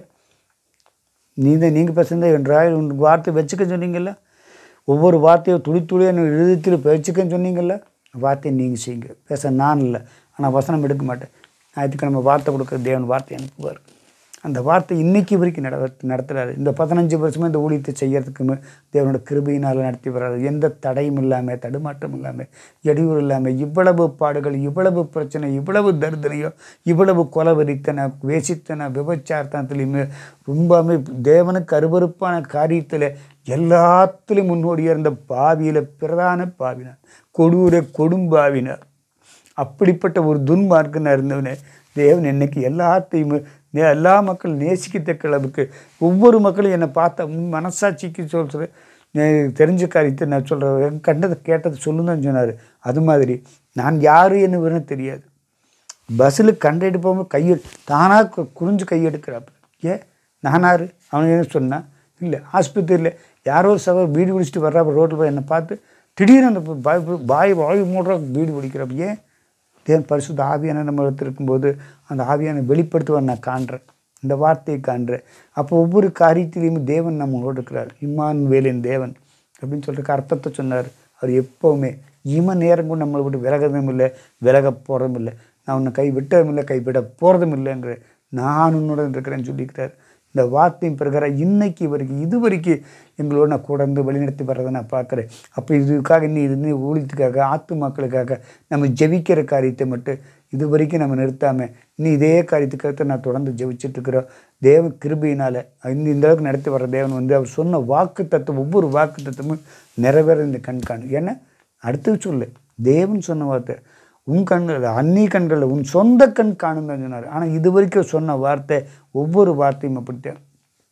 நீ தான் நீங்கள் பேசுகிறத என் ராயில் உன் வார்த்தை வச்சுக்க சொன்னீங்கல்ல ஒவ்வொரு வார்த்தையும் துளி துளியாக எழுதத்தில் வச்சுக்கன்னு சொன்னீங்கல்ல வார்த்தையை நீங்கள் செய்யுங்க பேச நான் இல்லை ஆனால் வசனம் எடுக்க மாட்டேன் ஞாயிற்றுக்கிழமை வார்த்தை கொடுக்குற தேவன் வார்த்தை அனுப்புவார் அந்த வார்த்தை இன்னைக்கு வரைக்கும் நட நடத்துகிறாரு இந்த பதினஞ்சு வருஷமாக இந்த ஊழியத்தை செய்யறதுக்குமே தேவனோட கிருபையினால் நடத்தி வர்றாரு எந்த தடையும் இல்லாமல் தடுமாற்றம் இல்லாமல் இடையூறு இல்லாமல் இவ்வளவு பாடுகள் இவ்வளவு பிரச்சனை இவ்வளவு தரிதனையோ இவ்வளவு கொலவரித்தனை வேசித்தனை விபச்சாரத்தனத்துலேயுமே ரொம்பவுமே தேவனுக்கு அருவருப்பான காரியத்தில் எல்லாத்துலேயும் முன்னோடியாக இருந்த பாவியில் பிரதான பாவினார் கொடூர கொடும்பாவினார் அப்படிப்பட்ட ஒரு துன்மார்க்கனாக இருந்தவனே தேவன் இன்னைக்கு எல்லாத்தையுமே நே- எல்லா மக்கள் நேசிக்கத்தக்க அளவுக்கு ஒவ்வொரு மக்களும் என்னை பார்த்தா உன் மனசாட்சிக்கு சொல்கிறேன் தெரிஞ்ச காரியத்தை நான் சொல்கிறேன் கண்டதை கேட்டதை சொல்லுங்கன்னு சொன்னார் அது மாதிரி நான் யாரு என்ன தெரியாது பஸ்ஸில் கண்டெடு போகும்போது கையெடு தானாக கு- குறிஞ்சு கையெடுக்கிறாப்பு ஏன் நானாரு அவன் என்ன சொன்னான் இல்லை ஆஸ்பத்திரியில் யாரோ ஒரு சகோதரர் பீடி பிடிச்சிட்டு வர்றாப்ப ரோட்டில் போய் என்னை பார்த்து திடீர்னு அந்த பாய் பாய் வாய் மூடுற பீடி பிடிக்கிறப்ப ஏன் தேவன் பரிசுத்த ஆவியான நம்ம இடத்துல இருக்கும்போது அந்த ஆவியான வெளிப்படுத்துவார் நான் காண்றேன் இந்த வார்த்தையை காண்றேன் அப்போ ஒவ்வொரு காரியத்திலையும் தேவன் நம்மளோடு இருக்கிறார் இம்மான் வேலின் தேவன் அப்படின்னு சொல்லிட்டு அர்த்தத்தை சொன்னார் அவர் எப்போவுமே இம நேரம் கூட நம்மளை விட்டு விலகதும் இல்லை விலக போகிறதும் இல்லை நான் உன்னை கை விட்டதும் இல்லை கைவிட போகிறதும் இல்லைங்கிற நான் உன்னுடன் இருக்கிறேன்னு சொல்லிக்கிறார் இந்த வார்த்தையின் பிரகாரம் இன்னைக்கு வரைக்கும் இது வரைக்கும் எங்களோட நான் கூட இருந்து வழிநடத்தி வர்றதை நான் பார்க்குறேன் அப்போ இதுக்காக இன்னும் இது இன்னும் ஊழியத்துக்காக ஆத்து மக்களுக்காக நம்ம ஜெபிக்கிற காரியத்தை மட்டும் இது வரைக்கும் நம்ம நிறுத்தாமல் இன்னும் இதே காரியத்துக்காக நான் தொடர்ந்து ஜெபிச்சுட்டு இருக்கிறோம் தேவ கிருபையினால் இந்த இந்த அளவுக்கு நடத்தி வர்ற தேவன் வந்து அவர் சொன்ன வாக்கு தத்துவம் ஒவ்வொரு வாக்கு தத்துவமும் நிறைவேற இந்த கண் காணும் ஏன்னா அடுத்து சொல்லு தேவன் சொன்ன வார்த்தை உன் கண்கள் அந்நீ கண்களில் உன் சொந்த கண் காணும் தான் சொன்னார் ஆனால் இது வரைக்கும் சொன்ன வார்த்தை ஒவ்வொரு வார்த்தையும் அப்படித்தான்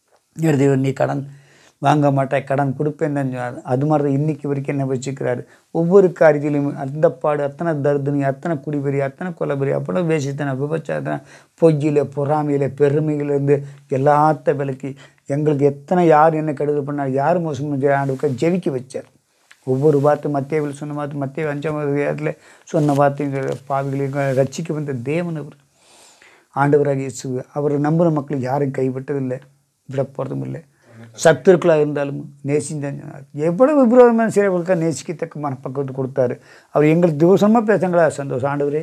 எழுதி நீ கடன் வாங்க மாட்டேன் கடன் கொடுப்பேன் தான் சொன்னார் அது மாதிரி தான் இன்னைக்கு வரைக்கும் என்ன வச்சுக்கிறாரு ஒவ்வொரு காரியத்திலையும் அந்த பாடு அத்தனை தர்தனி அத்தனை குடிபெறி அத்தனை கொலபெறி அவ்வளோ வேசித்தனை விபச்சாரத்தனை பொய்யில் பொறாமையில் பெருமையிலேருந்து எல்லாத்த விலக்கி எங்களுக்கு எத்தனை யார் என்ன கெடுதல் பண்ணார் யார் மோசம் ஆண்டுக்க ஜெபிக்க வச்சார் ஒவ்வொரு வார்த்தை மத்தியவில் சொன்ன வார்த்தை மத்திய அஞ்சாம் அதிகாரத்தில் சொன்ன வார்த்தையும் பாவிகளையும் ரட்சிக்க வந்த தேவன் அவர் ஆண்டவராக இயேசு அவர் நம்புகிற மக்கள் யாரும் கைவிட்டதில்லை விட போகிறதும் இல்லை சத்துருக்களாக இருந்தாலும் நேசிந்தான் சொன்னார் எவ்வளவு விரோதமான சிறைகளுக்காக நேசிக்கத்தக்க மனப்பக்குவத்தை கொடுத்தாரு அவர் எங்களுக்கு திவசமாக பேசுங்களா சந்தோஷம் ஆண்டவரே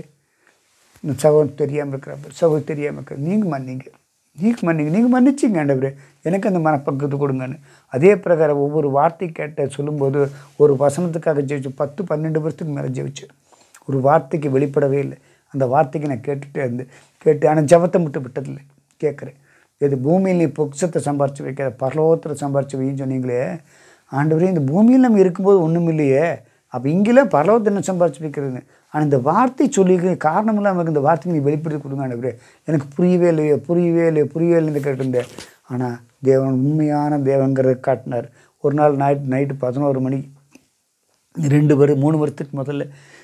இந்த சகோதரன் தெரியாமல் இருக்கிறாப்ப சகோதரி தெரியாமல் இருக்கிற நீங்கள் மன்னிங்க நீங்கள் மன்னிங்க நீங்கள் மன்னிச்சிங்க ஆண்டவரே எனக்கு அந்த மனப்பக்குவத்தை கொடுங்கன்னு அதே பிரகாரம் ஒவ்வொரு வார்த்தை கேட்ட சொல்லும்போது ஒரு வசனத்துக்காக ஜெயிச்சு பத்து பன்னெண்டு வருஷத்துக்கு மேலே ஜெயிச்சு ஒரு வார்த்தைக்கு வெளிப்படவே இல்லை அந்த வார்த்தைக்கு நான் கேட்டுகிட்டே இருந்து கேட்டு ஆனால் ஜபத்தை மட்டும் விட்டதில்லை கேட்குறேன் இது பூமியில் நீ பொக்ஷத்தை சம்பாரிச்சு வைக்காத பரலோகத்தில் சம்பாரிச்சு வைன்னு சொன்னீங்களே ஆண்டவரே இந்த பூமியில் நம்ம இருக்கும்போது ஒன்றும் இல்லையே அப்போ இங்கெல்லாம் பரலவத்தை என்ன சம்பாரிச்சு வைக்கிறதுன்னு ஆனால் இந்த வார்த்தை சொல்லி காரணம் இல்லாமல் எனக்கு இந்த வார்த்தை நீ வெளிப்படுத்தி கொடுங்க ஆண்டவரே எனக்கு புரியவே இல்லையே புரியவே இல்லையே புரியவே இல்லைன்னு கேட்டிருந்தேன் ஆனால் தேவன் உண்மையான தேவங்கிறத காட்டினார் ஒரு நாள் நைட் நைட்டு பதினோரு மணி ரெண்டு பேர் மூணு வருஷத்துக்கு முதல்ல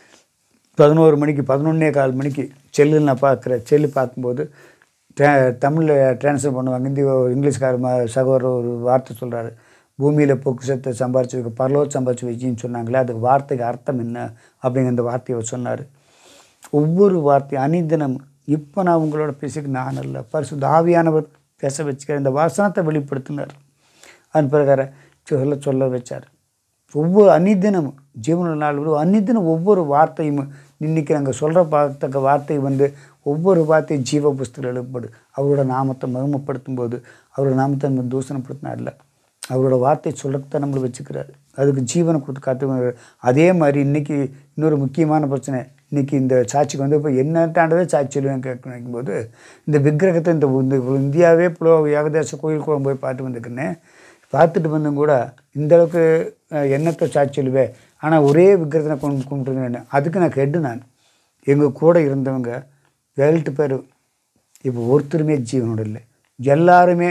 பதினோரு மணிக்கு பதினொன்னே கால் மணிக்கு செல்லு நான் பார்க்குறேன் செல்லு பார்க்கும்போது ட்ரா- தமிழில் ட்ரான்ஸ்ஃபர் பண்ணுவாங்க இந்தி இங்கிலீஷ்கார ம சகோதரர் ஒரு வார்த்தை சொல்கிறாரு பூமியில் பொக்குசத்தை சம்பாரிச்சு வைக்க பரலோக சம்பாரிச்சு வச்சின்னு சொன்னாங்களே அதுக்கு வார்த்தைக்கு அர்த்தம் என்ன அப்படிங்கிற அந்த வார்த்தையை அவர் சொன்னார் ஒவ்வொரு வார்த்தை அனிதனம் இப்போ நான் உங்களோட பேசிக்க நான் அல்ல பரிசு ஆவியானவர் பேச வச்சுக்கிறேன் இந்த வாசனத்தை வெளிப்படுத்தினார் அதன் பிரகாரம் சொல்ல சொல்ல வச்சார் ஒவ்வொரு அனிதினமும் ஜீவன நாள் ஒரு அனிதினம் ஒவ்வொரு வார்த்தையும் இன்னைக்கு நாங்கள் சொல்கிற பார்த்தக்க வார்த்தை வந்து ஒவ்வொரு வார்த்தையும் ஜீவ புஸ்தகம் எழுப்படு அவரோட நாமத்தை மகிமைப்படுத்தும் போது அவரோட நாமத்தை நம்ம தூசணப்படுத்தினா இல்லை அவரோட வார்த்தை சொல்லத்தான் நம்மளை வச்சுக்கிறாரு அதுக்கு ஜீவனை கொடுத்து காத்து அதே மாதிரி இன்னைக்கு இன்னொரு முக்கியமான பிரச்சனை இன்னைக்கு இந்த சாட்சிக்கு வந்து இப்போ என்னட்டாண்டதே சாட்சி சொல்லுவேன் கேட்க நினைக்கும்போது இந்த விக்கிரகத்தை இந்த இந்த இந்தியாவே புலோ ஏகதேச கோயில் குளம் போய் பார்த்து வந்துருக்கேன் பார்த்துட்டு வந்தும் கூட இந்த அளவுக்கு அஹ், எண்ணத்தை சாட்சி சொல்லுவேன் ஆனால் ஒரே விக்கிரகத்தை கொண்டு கும்பிட்டுருந்தேன் அதுக்கு நான் கெட்டு நான் எங்கள் கூட இருந்தவங்க ஏழு பேர் இப்போ ஒருத்தருமே ஜீவனோட இல்லை எல்லாருமே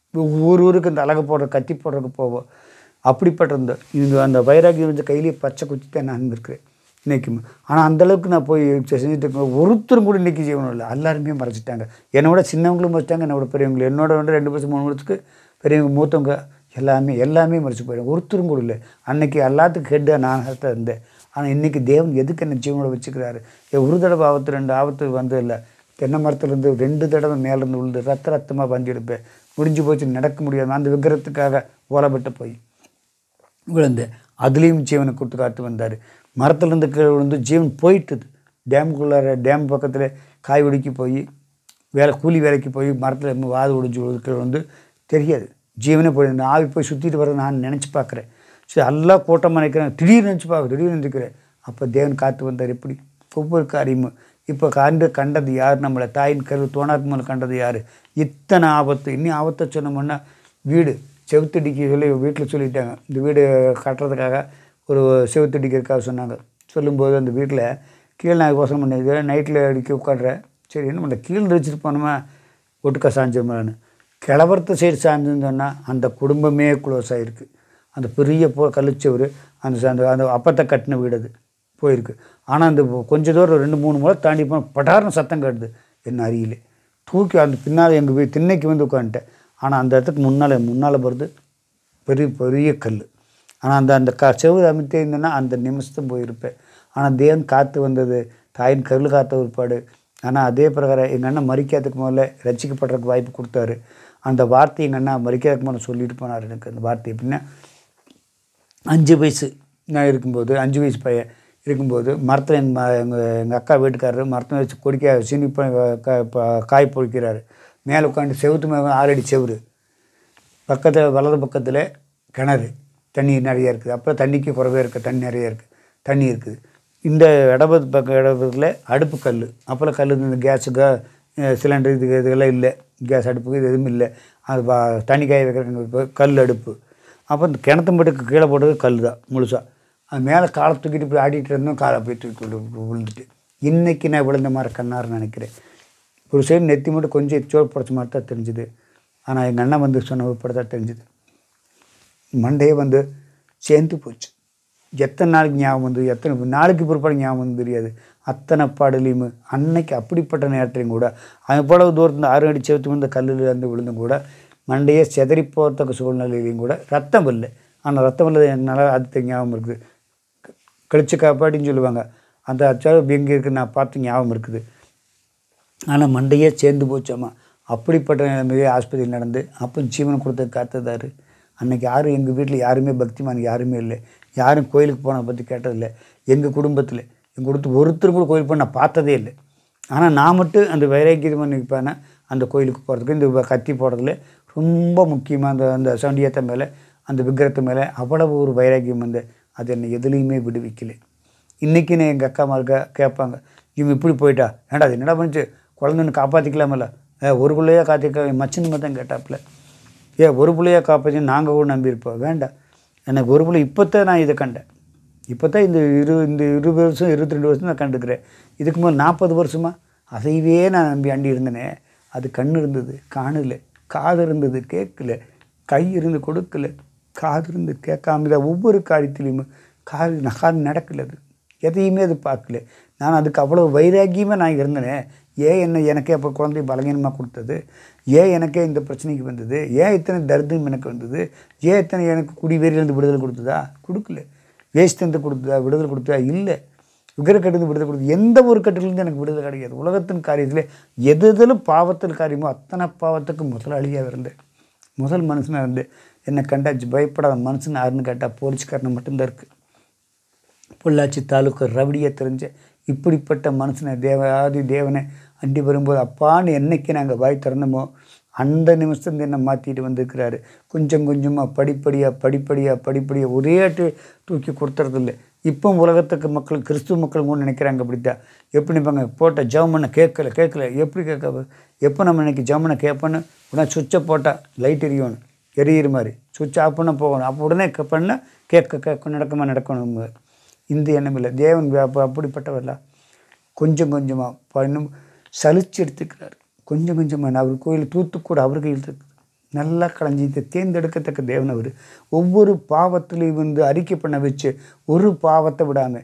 ஊர் ஊருக்கு இந்த அழகு போடுற கத்தி போடுறதுக்கு போவோம் அப்படிப்பட்ட இந்த இந்த அந்த வைராகியம் வந்து கையிலேயே பச்சை குத்தி தான் நான் இருக்கிறேன் இன்றைக்கும் ஆனால் அந்தளவுக்கு நான் போய் செஞ்சுட்டு இருக்கேன் ஒருத்தரும் கூட இன்றைக்கி ஜீவனம் இல்லை எல்லாருமே மறைச்சிட்டாங்க என்னோட சின்னவங்களும் மறைச்சிட்டாங்க என்னோட பெரியவங்களும் என்னோட வந்து ரெண்டு வருஷம் மூணு வருஷத்துக்கு பெரியவங்க மூத்தவங்க எல்லாமே எல்லாமே மறைச்சு போயிடும் ஒருத்தரும் கூட இல்லை அன்னைக்கு எல்லாத்துக்கும் ஹெட்டாக நான் தான் இருந்தேன் ஆனால் இன்றைக்கி தேவன் எதுக்கு என்ன ஜீவனோட வச்சுக்கிறாரு ஏன் ஒரு தடவை ஆபத்து ரெண்டு ஆபத்து வந்து இல்லை தென்னை மரத்துலேருந்து ரெண்டு தடவை மேலேருந்து விழுந்து ரத்த ரத்தமாக வண்டி எடுப்பேன் முடிஞ்சு போச்சு நடக்க முடியாது அந்த விக்கிரகத்துக்காக ஓலப்பட்டு போய் விழுந்தேன் அதுலேயும் ஜீவனை கொடுத்து காத்து வந்தார் மரத்துலேருந்து கீழே விழுந்து ஜீவன் போயிட்டுது டேமுக்குள்ளார டேம் பக்கத்தில் காய் ஒடிக்கி போய் வேலை கூலி வேலைக்கு போய் மரத்தில் வாது ஒடிஞ்சு விழுந்து கீழே வந்து தெரியாது ஜீவனே போய் இந்த ஆவி போய் சுற்றிட்டு வர நான் நினச்சி பார்க்குறேன் சரி எல்லாம் கூட்டமாக நினைக்கிறேன் திடீர்னு நினச்சி பார்க்க திடீர்னு நினைக்கிறேன் அப்போ தேவன் காத்து வந்தார் எப்படி ஒவ்வொரு காரியமும் இப்போ கண்டு கண்டது யார் நம்மளை தாயின் கரு தோணாக்கு மேலே கண்டது யார் இத்தனை ஆபத்து இன்னும் ஆபத்தை சொன்னோம்னா வீடு செவுத்தடிக்க சொல்லி வீட்டில் சொல்லிட்டாங்க இந்த வீடு கட்டுறதுக்காக ஒரு செவுத்தடிக்கிறதுக்காக சொன்னாங்க சொல்லும்போது அந்த வீட்டில் கீழே நான் யோசனை பண்ணி நைட்டில் அடிக்க உட்காடுறேன் சரி என்ன பண்ண கீழே வச்சுட்டு போனோமா ஒட்டுக்கா சாஞ்சிருமான்னு கிளவரத்து சைடு சாய்ந்துன்னு சொன்னால் அந்த குடும்பமே க்ளோஸ் ஆகிருக்கு அந்த பெரிய போ கல்லுச்சவர் அந்த ச- அந்த அந்த அப்பத்தை கட்டின வீடு அது போயிருக்கு ஆனால் அந்த கொஞ்ச தூரம் ரெண்டு மூணு முறை தாண்டி போனால் படார்னு சத்தம் கேட்டுது என்ன அறியல தூக்கி அந்த பின்னால் எங்கள் வீ திண்ணைக்கு வந்து உட்காந்துட்டேன் ஆனால் அந்த இடத்துக்கு முன்னால் முன்னால் போகிறது பெரிய பெரிய கல் ஆனால் அந்த அந்த க செவு அமைத்தே இருந்தேன்னா அந்த நிமிஷத்தும் போயிருப்பேன் ஆனால் தேவன் காத்து வந்தது தாயின் கருள் காத்த ஒருபாடு ஆனால் அதே பிரகாரம் எங்கள் அண்ணன் மறிக்காததுக்கு முதல்ல ரசிக்கப்படுறதுக்கு வாய்ப்பு கொடுத்தாரு அந்த வார்த்தை எங்கள் அண்ணா மறிக்காததுக்கு முதல்ல சொல்லிட்டு போனார் எனக்கு அந்த வார்த்தை எப்படின்னா அஞ்சு வயசு நான் இருக்கும்போது அஞ்சு வயசு பையன் இருக்கும்போது மரத்தில் எங்கள் எங்கள் எங்கள் அக்கா வீட்டுக்காரர் மரத்தில் வச்சு கொடிக்க சீனி ப- க- ப- காய் பொழிக்கிறாரு மேலே உட்காந்து செவுத்து மேலே ஆறடி செவுரு பக்கத்தில் வலது பக்கத்தில் கிணறு தண்ணி நிறைய இருக்குது அப்புறம் தண்ணிக்கு குறைவே இருக்குது தண்ணி நிறைய இருக்குது தண்ணி இருக்குது இந்த இடபது பக்கம் இடபத்தில் அடுப்பு கல் அப்புறம் கல் இந்த கேஸுக்கு சிலிண்டர் இது இதெல்லாம் இல்லை கேஸ் அடுப்புக்கு இது எதுவும் இல்லை அது பா- தண்ணி காய வைக்கிற கல் அடுப்பு அப்போ இந்த கிணத்து மட்டுக்கு கீழே போட்டது கல் தான் முழுசாக அது மேலே காலை தூக்கிட்டு இப்படி ஆடிட்டு இருந்தோம் காலை போய் தூக்கி விழு- விழுந்துட்டு இன்றைக்கி நான் விழுந்த மாதிரி கண்ணாருன்னு நினைக்கிறேன் ஒரு சைடு நெத்தி மட்டும் கொஞ்சம் சோறு புடச்ச மாதிரி தான் தெரிஞ்சுது ஆனால் எங்கள் அண்ணன் வந்து சொன்ன உட்பட தான் தெரிஞ்சுது மண்டையே வந்து சேர்ந்து போச்சு எத்தனை நாளைக்கு ஞாபகம் வந்து எத்தனை நாளைக்கு பிற்பாடு ஞாபகம் வந்து தெரியாது அத்தனை பாடலையும் அன்னைக்கு அப்படிப்பட்ட நேரத்துலையும் கூட அவ்வளவு தூரத்தில் ஆறு அடி செவத்து வந்த கல்லில் இருந்து விழுந்தும் கூட மண்டையே செதறி போகிறதுக்கு சூழ்நிலையிலையும் கூட ரத்தம் இல்லை ஆனால் ரத்தம் இல்லை என்னால் அது ஞாபகம் இருக்குது கழிச்சு காப்பாட்டின்னு சொல்லுவாங்க அந்த அச்சாரம் எங்கே இருக்குது நான் பார்த்து ஞாபகம் இருக்குது ஆனால் மண்டையே சேர்ந்து போச்சாமா அப்படிப்பட்ட நிலைமையே ஆஸ்பத்திரி நடந்து அப்போ ஜீவனை கொடுத்து காத்ததாரு அன்னைக்கு யாரும் எங்கள் வீட்டில் யாருமே பக்திமான் யாருமே இல்லை யாரும் கோயிலுக்கு போனதை பற்றி கேட்டதில்லை எங்கள் குடும்பத்தில் எங்கள் குடும்பத்து ஒருத்தர் கூட கோயில் போய் நான் பார்த்ததே இல்லை ஆனால் நான் மட்டும் அந்த வைராக்கியமாக நிற்பேன்னா அந்த கோயிலுக்கு போகிறதுக்கு இந்த கத்தி போடுறதுல ரொம்ப முக்கியமாக அந்த அந்த சண்டியத்தை மேலே அந்த விக்கிரத்து மேலே அவ்வளவு ஒரு வைராக்கியம் வந்து அது என்னை எதுலேயுமே விடுவிக்கலை இன்றைக்கி நான் எங்கள் அக்கா மார்க்க கேட்பாங்க இவன் இப்படி போயிட்டா ஏன்டா அது என்னடா பண்ணிச்சு குழந்தைன்னு காப்பாற்றிக்கலாமல்ல ஏ ஒரு பிள்ளையா காத்திக்க மச்சின்னு தான் கேட்டாப்புல ஏ ஒரு பிள்ளையா காப்பாற்றி நாங்கள் கூட நம்பியிருப்போம் வேண்டாம் எனக்கு ஒரு பிள்ளை இப்போ தான் நான் இதை கண்டேன் இப்போ தான் இந்த இரு இந்த இருபது வருஷம் இருபத்தி ரெண்டு வருஷம் நான் கண்டுக்கிறேன் இதுக்கு மேலே நாற்பது வருஷமா அதையவே நான் நம்பி அண்டி இருந்தேனே அது கண் இருந்தது காணல காது இருந்தது கேட்கல கை இருந்து கொடுக்கல காது இருந்து கேட்காம இதை ஒவ்வொரு காரியத்திலையுமே காது காது நடக்கல அது எதையுமே அது பார்க்கல நான் அதுக்கு அவ்வளோ வைராக்கியமாக நான் இருந்தேனே ஏன் என்ன எனக்கே அப்போ குழந்தை பலகீனமாக கொடுத்தது ஏன் எனக்கே இந்த பிரச்சனைக்கு வந்தது ஏன் இத்தனை தர்தம் எனக்கு வந்தது ஏன் இத்தனை எனக்கு குடிவேறியிலேருந்து விடுதலை கொடுத்ததா கொடுக்கல வேஸ்ட்லேருந்து கொடுத்ததா விடுதலை கொடுத்ததா இல்லை விக்கிரக்கட்டுலேருந்து விடுதலை கொடுத்தது எந்த ஒரு கட்டிலேருந்து எனக்கு விடுதலை கிடையாது உலகத்தின் காரியத்தில் எது எதிலும் பாவத்தில் காரியமோ அத்தனை பாவத்துக்கு முதலாளியாக இருந்தேன் முதல் மனுஷனாக இருந்து என்னை கண்டாச்சு பயப்படாத மனுஷன் யாருன்னு கேட்டால் போலீஸ்காரனை மட்டும்தான் இருக்குது பொள்ளாச்சி தாலுக்கு ரவடியை தெரிஞ்ச இப்படிப்பட்ட மனுஷனை தேவாதி தேவனை அண்டி வரும்போது அப்பான்னு என்னைக்கு நாங்கள் வாய் திறந்தோமோ அந்த நிமிஷம் என்னை மாற்றிட்டு வந்திருக்கிறாரு கொஞ்சம் கொஞ்சமாக படிப்படியாக படிப்படியாக படிப்படியாக ஒரே ஆட்டு தூக்கி கொடுத்துறதில்ல இப்போ உலகத்துக்கு மக்கள் கிறிஸ்துவ மக்கள் கூட நினைக்கிறாங்க அப்படித்தான் எப்படி நினைப்பாங்க போட்ட ஜவமனை கேட்கல கேட்கல எப்படி கேட்க எப்போ நம்ம இன்னைக்கு ஜவமனை கேட்போன்னு உடனே சுவிட்சை போட்டால் லைட் எரியணும் எரியிற மாதிரி சுவிட்ச் ஆஃப் பண்ண போகணும் அப்போ உடனே பண்ணால் கேட்க கேட்க நடக்குமா நடக்கணும் இந்த எண்ணம் இல்லை தேவன் அப்போ அப்படிப்பட்டவர்ல கொஞ்சம் கொஞ்சமாக பண்ணும் சலிச்சு எடுத்துக்கிறார் கொஞ்சம் கொஞ்சமாக அவர் கோயில் தூத்துக்கூட அவர் கையில் இருக்குது நல்லா களைஞ்சி இதை தேர்ந்தெடுக்கத்தக்க தேவன் அவர் ஒவ்வொரு பாவத்திலையும் வந்து அறிக்கை பண்ண வச்சு ஒரு பாவத்தை விடாமல்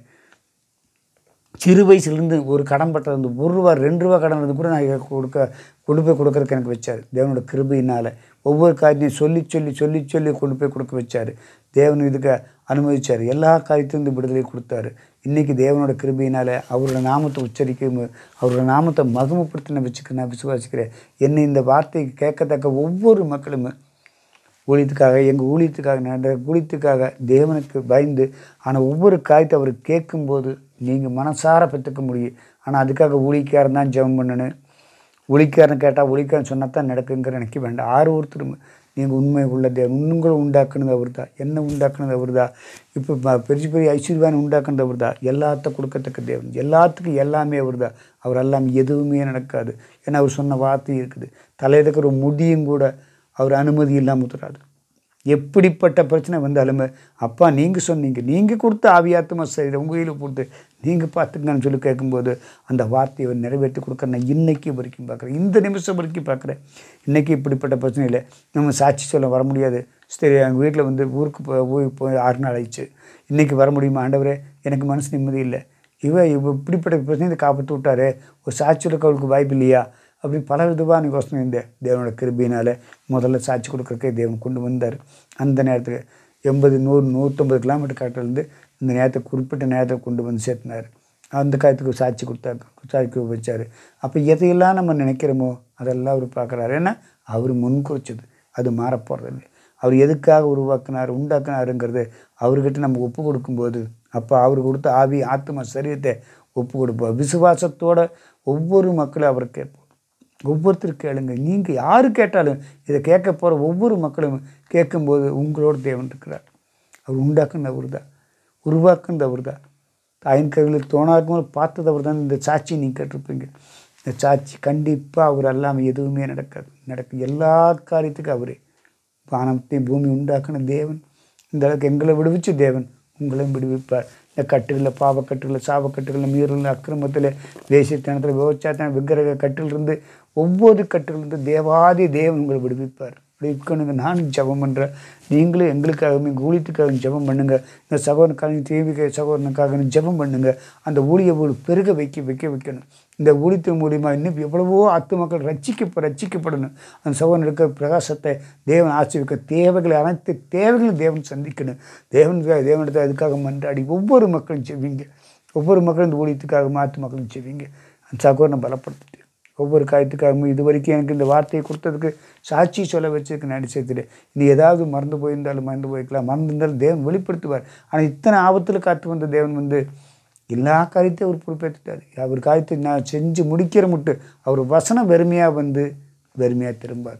சிறு வயசுலேருந்து ஒரு கடன் பட்டது வந்து ஒரு ரூபா ரெண்டு ரூபா கடன் இருந்து கூட நான் கொடுக்க கொண்டு போய் கொடுக்கறதுக்கு எனக்கு வச்சார் தேவனோட கிருபையினால் ஒவ்வொரு காரியத்தையும் சொல்லி சொல்லி சொல்லி சொல்லி கொண்டு போய் கொடுக்க வச்சார் தேவன் இதுக்கு அனுமதிச்சார் எல்லா காரியத்திலிருந்து விடுதலை கொடுத்தாரு இன்றைக்கி தேவனோட கிருபையினால் அவரோட நாமத்தை உச்சரிக்கும் அவரோட நாமத்தை மகிமைப்படுத்தி நான் வச்சுக்க நான் விசுவாசிக்கிறேன் என்னை இந்த வார்த்தைக்கு கேட்கத்தக்க ஒவ்வொரு மக்களும் ஊழியத்துக்காக எங்கள் ஊழியத்துக்காக நடந்த ஊழியத்துக்காக தேவனுக்கு பயந்து ஆனால் ஒவ்வொரு காரியத்தை அவர் கேட்கும்போது நீங்கள் மனசார பெற்றுக்க முடியும் ஆனால் அதுக்காக ஊழிக்காரன் தான் ஜெபம் பண்ணணும் ஒளிக்காரன் கேட்டால் ஒளிக்காரன் சொன்னால் தான் நடக்குங்கிற நினைக்க வேண்டாம் ஆறு ஒருத்தரும் நீங்கள் உண்மை உள்ள தேவன் உங்களை உண்டாக்குனது அவர் தான் என்ன உண்டாக்குனது அவர் தான் இப்போ ப- பெரிய பெரிய ஐஸ்வர்யான் உண்டாக்குனது அவர் தான் எல்லாத்த கொடுக்கத்தக்க தேவன் எல்லாத்துக்கும் எல்லாமே அவர் தான் அவர் எல்லாம் எதுவுமே நடக்காது ஏன்னா அவர் சொன்ன வார்த்தை இருக்குது தலையில் இருக்கிற ஒரு முடியும் கூட அவர் அனுமதி இல்லாமல் உத்துறாது எப்படிப்பட்ட பிரச்சனை வந்தாலும் அப்பா நீங்கள் சொன்னீங்க நீங்கள் கொடுத்த ஆவியாத்மா சரி உங்கள் கையில் கொடுத்து நீங்கள் பார்த்துக்கங்கன்னு சொல்லி கேட்கும்போது அந்த வார்த்தையை அவர் நிறைவேற்றி கொடுக்க நான் இன்னைக்கு வரைக்கும் பார்க்குறேன் இந்த நிமிஷம் வரைக்கும் பார்க்குறேன் இன்றைக்கி இப்படிப்பட்ட பிரச்சனை இல்லை நம்ம சாட்சி சொல்ல வர முடியாது சரி எங்கள் வீட்டில் வந்து ஊருக்கு போ ஊருக்கு போய் ஆறு நாள் ஆயிடுச்சு இன்றைக்கி வர முடியுமா ஆண்டவரே எனக்கு மனசு நிம்மதி இல்லை இவ இவ இப்படிப்பட்ட பிரச்சனையை காப்பாற்றி விட்டாரு ஒரு சாட்சி கொடுக்க அவளுக்கு வாய்ப்பு இல்லையா அப்படி பல விதமான யோசனை இந்த தேவனோட கிருபியினால் முதல்ல சாட்சி கொடுக்கறக்கே தேவன் கொண்டு வந்தார் அந்த நேரத்துக்கு எண்பது நூறு நூற்றம்பது கிலோமீட்டர் காட்டிலிருந்து இந்த நேரத்தை குறிப்பிட்ட நேரத்தை கொண்டு வந்து சேர்த்தினார் அந்த காலத்துக்கு சாட்சி கொடுத்தாரு சாட்சி வச்சார் அப்போ எதையெல்லாம் நம்ம நினைக்கிறோமோ அதெல்லாம் அவர் பார்க்குறாரு ஏன்னா அவர் முன்குறிச்சது அது மாறப்போகிறதில்லை அவர் எதுக்காக உருவாக்கினார் உண்டாக்குனாருங்கிறது அவர்கிட்ட நம்ம ஒப்பு கொடுக்கும்போது அப்போ அவர் கொடுத்த ஆவி ஆத்ம சரீரத்தை ஒப்பு கொடுப்போம் விசுவாசத்தோட ஒவ்வொரு மக்களும் அவர் கேட்போம் ஒவ்வொருத்தரும் கேளுங்க நீங்கள் யார் கேட்டாலும் இதை கேட்க போகிற ஒவ்வொரு மக்களும் கேட்கும்போது உங்களோட தேவன் இருக்கிறார் அவர் உண்டாக்குனது அவர் தான் உருவாக்குனது அவர் தான் தாயின் கைகளில் தோணாக்கும் போது பார்த்தது அவர் தான் இந்த சாட்சி நீங்கள் கேட்டிருப்பீங்க இந்த சாட்சி கண்டிப்பாக அவர் அல்லாமல் எதுவுமே நடக்காது நடக்கும் எல்லா காரியத்துக்கும் அவரே வானத்தையும் பூமி உண்டாக்குன தேவன் இந்த அளவுக்கு எங்களை விடுவிச்சு தேவன் உங்களையும் விடுவிப்பார் இந்த கட்டுகளில் பாவக்கட்டுகளில் சாவக்கட்டுகளில் மீறலில் அக்கிரமத்தில் தேசியத்தனத்தில் விவசாயத்தன விக்கிரக கட்டிலிருந்து ஒவ்வொரு கட்டிலிருந்து தேவாதி தேவன் உங்களை விடுவிப்பார் விடுவிக்கணுங்க நானும் ஜெபம் பண்ணுறேன் நீங்களும் எங்களுக்காகவும் எங்கள் ஊழியத்துக்காகவும் ஜெபம் பண்ணுங்க இந்த சகோதரனுக்காக தேவிக சகோதரனுக்காக ஜெபம் பண்ணுங்க அந்த ஊழிய ஊழ் பெருக வைக்க வைக்க வைக்கணும் இந்த ஊழியத்தின் மூலிமா இன்னும் எவ்வளவோ ஆத்து மக்கள் ரட்சிக்க ரட்சிக்கப்படணும் அந்த சகோதரன் இருக்க பிரகாசத்தை தேவன் ஆசிர்விக்க தேவைகளை அனைத்து தேவைகளும் தேவன் சந்திக்கணும் தேவன் தேவனிடத்தை அதுக்காக மன்றாடி ஒவ்வொரு மக்களும் செய்வீங்க ஒவ்வொரு மக்களும் இந்த ஊழியத்துக்காக மாற்று மக்களும் செய்வீங்க அந்த சகோதரனை பலப்படுத்திட்டு ஒவ்வொரு காரியத்துக்காகவும் இது வரைக்கும் எனக்கு இந்த வார்த்தையை கொடுத்ததுக்கு சாட்சி சொல்ல வச்சதுக்கு நன்றி சேர்த்துட்டு நீ ஏதாவது மறந்து போயிருந்தாலும் மறந்து போய்க்கலாம் மறந்திருந்தாலும் தேவன் வெளிப்படுத்துவார் ஆனால் இத்தனை ஆபத்தில் காத்து வந்த தேவன் வந்து எல்லா காரியத்தையும் அவர் பொறுப்பேற்றுட்டார் அவர் காரியத்தை நான் செஞ்சு முடிக்கிற மட்டும் அவர் வசனம் வெறுமையாக வந்து வெறுமையாக திரும்பார்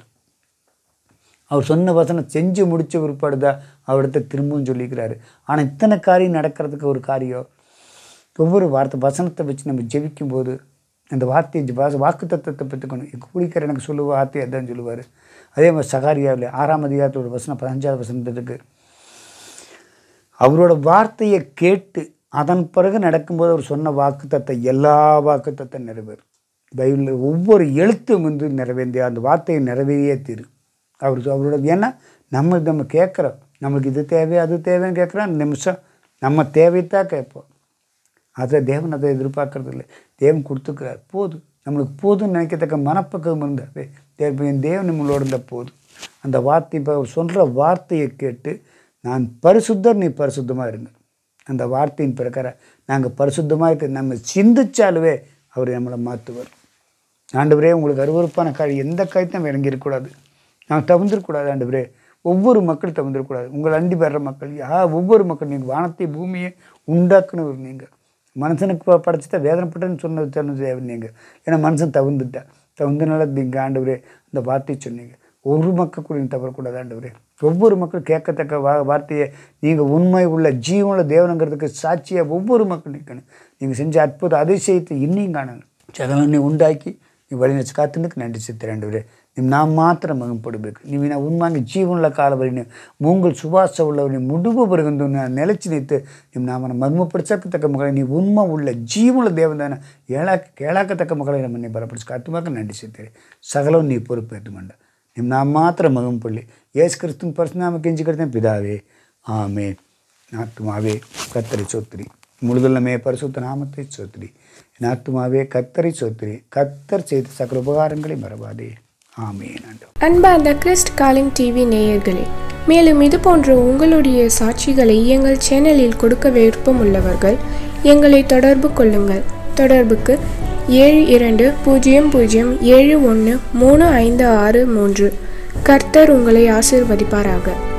அவர் சொன்ன வசனம் செஞ்சு முடிச்ச பிற்பாடு தான் அவர்கிட்ட திரும்பவும் சொல்லிக்கிறாரு ஆனால் இத்தனை காரியம் நடக்கிறதுக்கு ஒரு காரியம் ஒவ்வொரு வார்த்தை வசனத்தை வச்சு நம்ம ஜெபிக்கும்போது அந்த வார்த்தையை வாச வாக்கு தத்துவத்தை பெற்றுக்கணும் எங்கள் குடிக்கிற எனக்கு சொல்லுவ வார்த்தை அதான் சொல்லுவார் அதே மாதிரி சகாரியாவில் ஆறாம் அதிகாரத்தோட வசனம் பதினஞ்சாவது வசனத்துக்கு அவரோட வார்த்தையை கேட்டு அதன் பிறகு நடக்கும்போது அவர் சொன்ன வாக்குத்தத்தை எல்லா வாக்குத்தத்தை நிறைவேறும் பைபிளில் ஒவ்வொரு எழுத்தும் வந்து நிறைவேந்திய அந்த வார்த்தையை நிறைவேறியே தீரும் அவர் அவரோட ஏன்னா நம்ம நம்ம கேட்குறோம் நம்மளுக்கு இது தேவை அது தேவைன்னு கேட்குறோம் நிமிஷம் நம்ம தேவைத்தான் கேட்போம் அதை தேவன் அதை எதிர்பார்க்கறது இல்லை தேவன் கொடுத்துக்கிறார் போதும் நம்மளுக்கு போதும்னு நினைக்கத்தக்க மனப்பக்குவம் இருந்தால் தேவன் தேவன் நம்மளோட இருந்தால் போதும் அந்த வார்த்தை இப்போ அவர் சொல்கிற வார்த்தையை கேட்டு நான் பரிசுத்தர் நீ பரிசுத்தமாக இருங்க அந்த வார்த்தையின் பிரகாரம் நாங்கள் பரிசுத்தமாக இருக்க நம்ம சிந்திச்சாலுவே அவர் நம்மளை மாற்றுவார் ஆண்டவரே உங்களுக்கு அருவறுப்பான காரியம் எந்த காரியத்தையும் இறங்கி இருக்கக்கூடாது நான் தவிர்ந்துருக்கூடாது ஆண்டவரே ஒவ்வொரு மக்கள் தவிர்ந்துருக்கூடாது உங்கள் அண்டி பெற மக்கள் யா ஒவ்வொரு மக்கள் நீங்கள் வானத்தை பூமியை உண்டாக்குனவர் நீங்கள் மனுஷனுக்கு ப- படைச்சிட்டா வேதனைப்பட்டேன்னு சொன்னது சொன்னது தேவன் நீங்கள் ஏன்னா மனுஷன் தவிர்ந்துட்டா தவிர்ந்தனால நீங்கள் ஆண்டவரே அந்த வார்த்தையை சொன்னீங்க ஒரு மக்கள் கூட நீ தவறக்கூடாது ஆண்டவரே ஒவ்வொரு மக்கள் கேட்கத்தக்க வா வார்த்தையை நீங்கள் உண்மை உள்ள ஜீவனுள்ள தேவனுங்கிறதுக்கு சாட்சியாக ஒவ்வொரு மக்கள் நிற்கணும் நீங்கள் செஞ்ச அற்புத அதிசயத்தை இன்னும் காணணும் சகலம் நீ உண்டாக்கி நீ வழிநடத்தி காத்துனுக்கு நன்றி சித்திரண்டவரே ನೀವು ನಾ ಮಾತ್ರ ಮಗನ್ ಪಡಬೇಕು ನೀವು ನಾ ಉನ್ಮಾಂಗಿ ಜೀವನಲ ಕಾಲವರಿನ ಮೂಂಗಲ್ ಸುವಾಸ ಉಳ್ಳವನಿ ಮುಡುಬು ಬರಗಂದು ನಾ ನೆಲಚಿ ನಿಂತು ನಿಮ್ಮ ನಾಮನ ಮರ್ಮಪಡಿಸತಕ್ಕ ಮಗಳ ನೀವು ಉನ್ಮ ಉಳ್ಳ ಜೀವನ ದೇವದಾನ ಹೇಳಕ್ಕೆ ಕೇಳಾಕತಕ್ಕ ಮಗಳ ನಮ್ಮನ್ನೇ ಬಲಪಡಿಸಿ ಕತ್ತುಮಾಕ ನಂಡಿಸಿದ್ದೀರಿ ಸಗಲವು ನೀವು ಪೊರುಪೇತುಕೊಂಡ ನಿಮ್ಮ ನಾ ಮಾತ್ರ ಮಗನ್ ಪಳ್ಳಿ ಯೇಸು ಕ್ರಿಸ್ತನ ಪರಶುನಾಮ ಕೆಂಚಿಕಡ್ತೇನೆ ಪಿದಾವೆ ಆಮೇ ஆத்துமாவே கத்தரை சோத்திரி முழுதல்லமே பரிசுத்த நாமத்தை சோத்திரி என் ஆத்துமாவே கத்தரை சோத்திரி கத்தர் செய்த சகல உபகாரங்களை மறவாதே ஆமேன் ஆண்டவரே. அன்பார்ந்த கிறிஸ்ட் காலிங் டிவி நேயர்களே மேலும் இது போன்ற உங்களுடைய சாட்சிகளை எங்கள் சேனலில் கொடுக்க விருப்பம் உள்ளவர்கள் எங்களை தொடர்பு கொள்ளுங்கள் தொடர்புக்கு ஏழு இரண்டு பூஜ்ஜியம் பூஜ்ஜியம் ஏழு ஒன்று மூணு ஐந்து ஆறு மூன்று கர்த்தர் உங்களை ஆசீர்வதிப்பாராக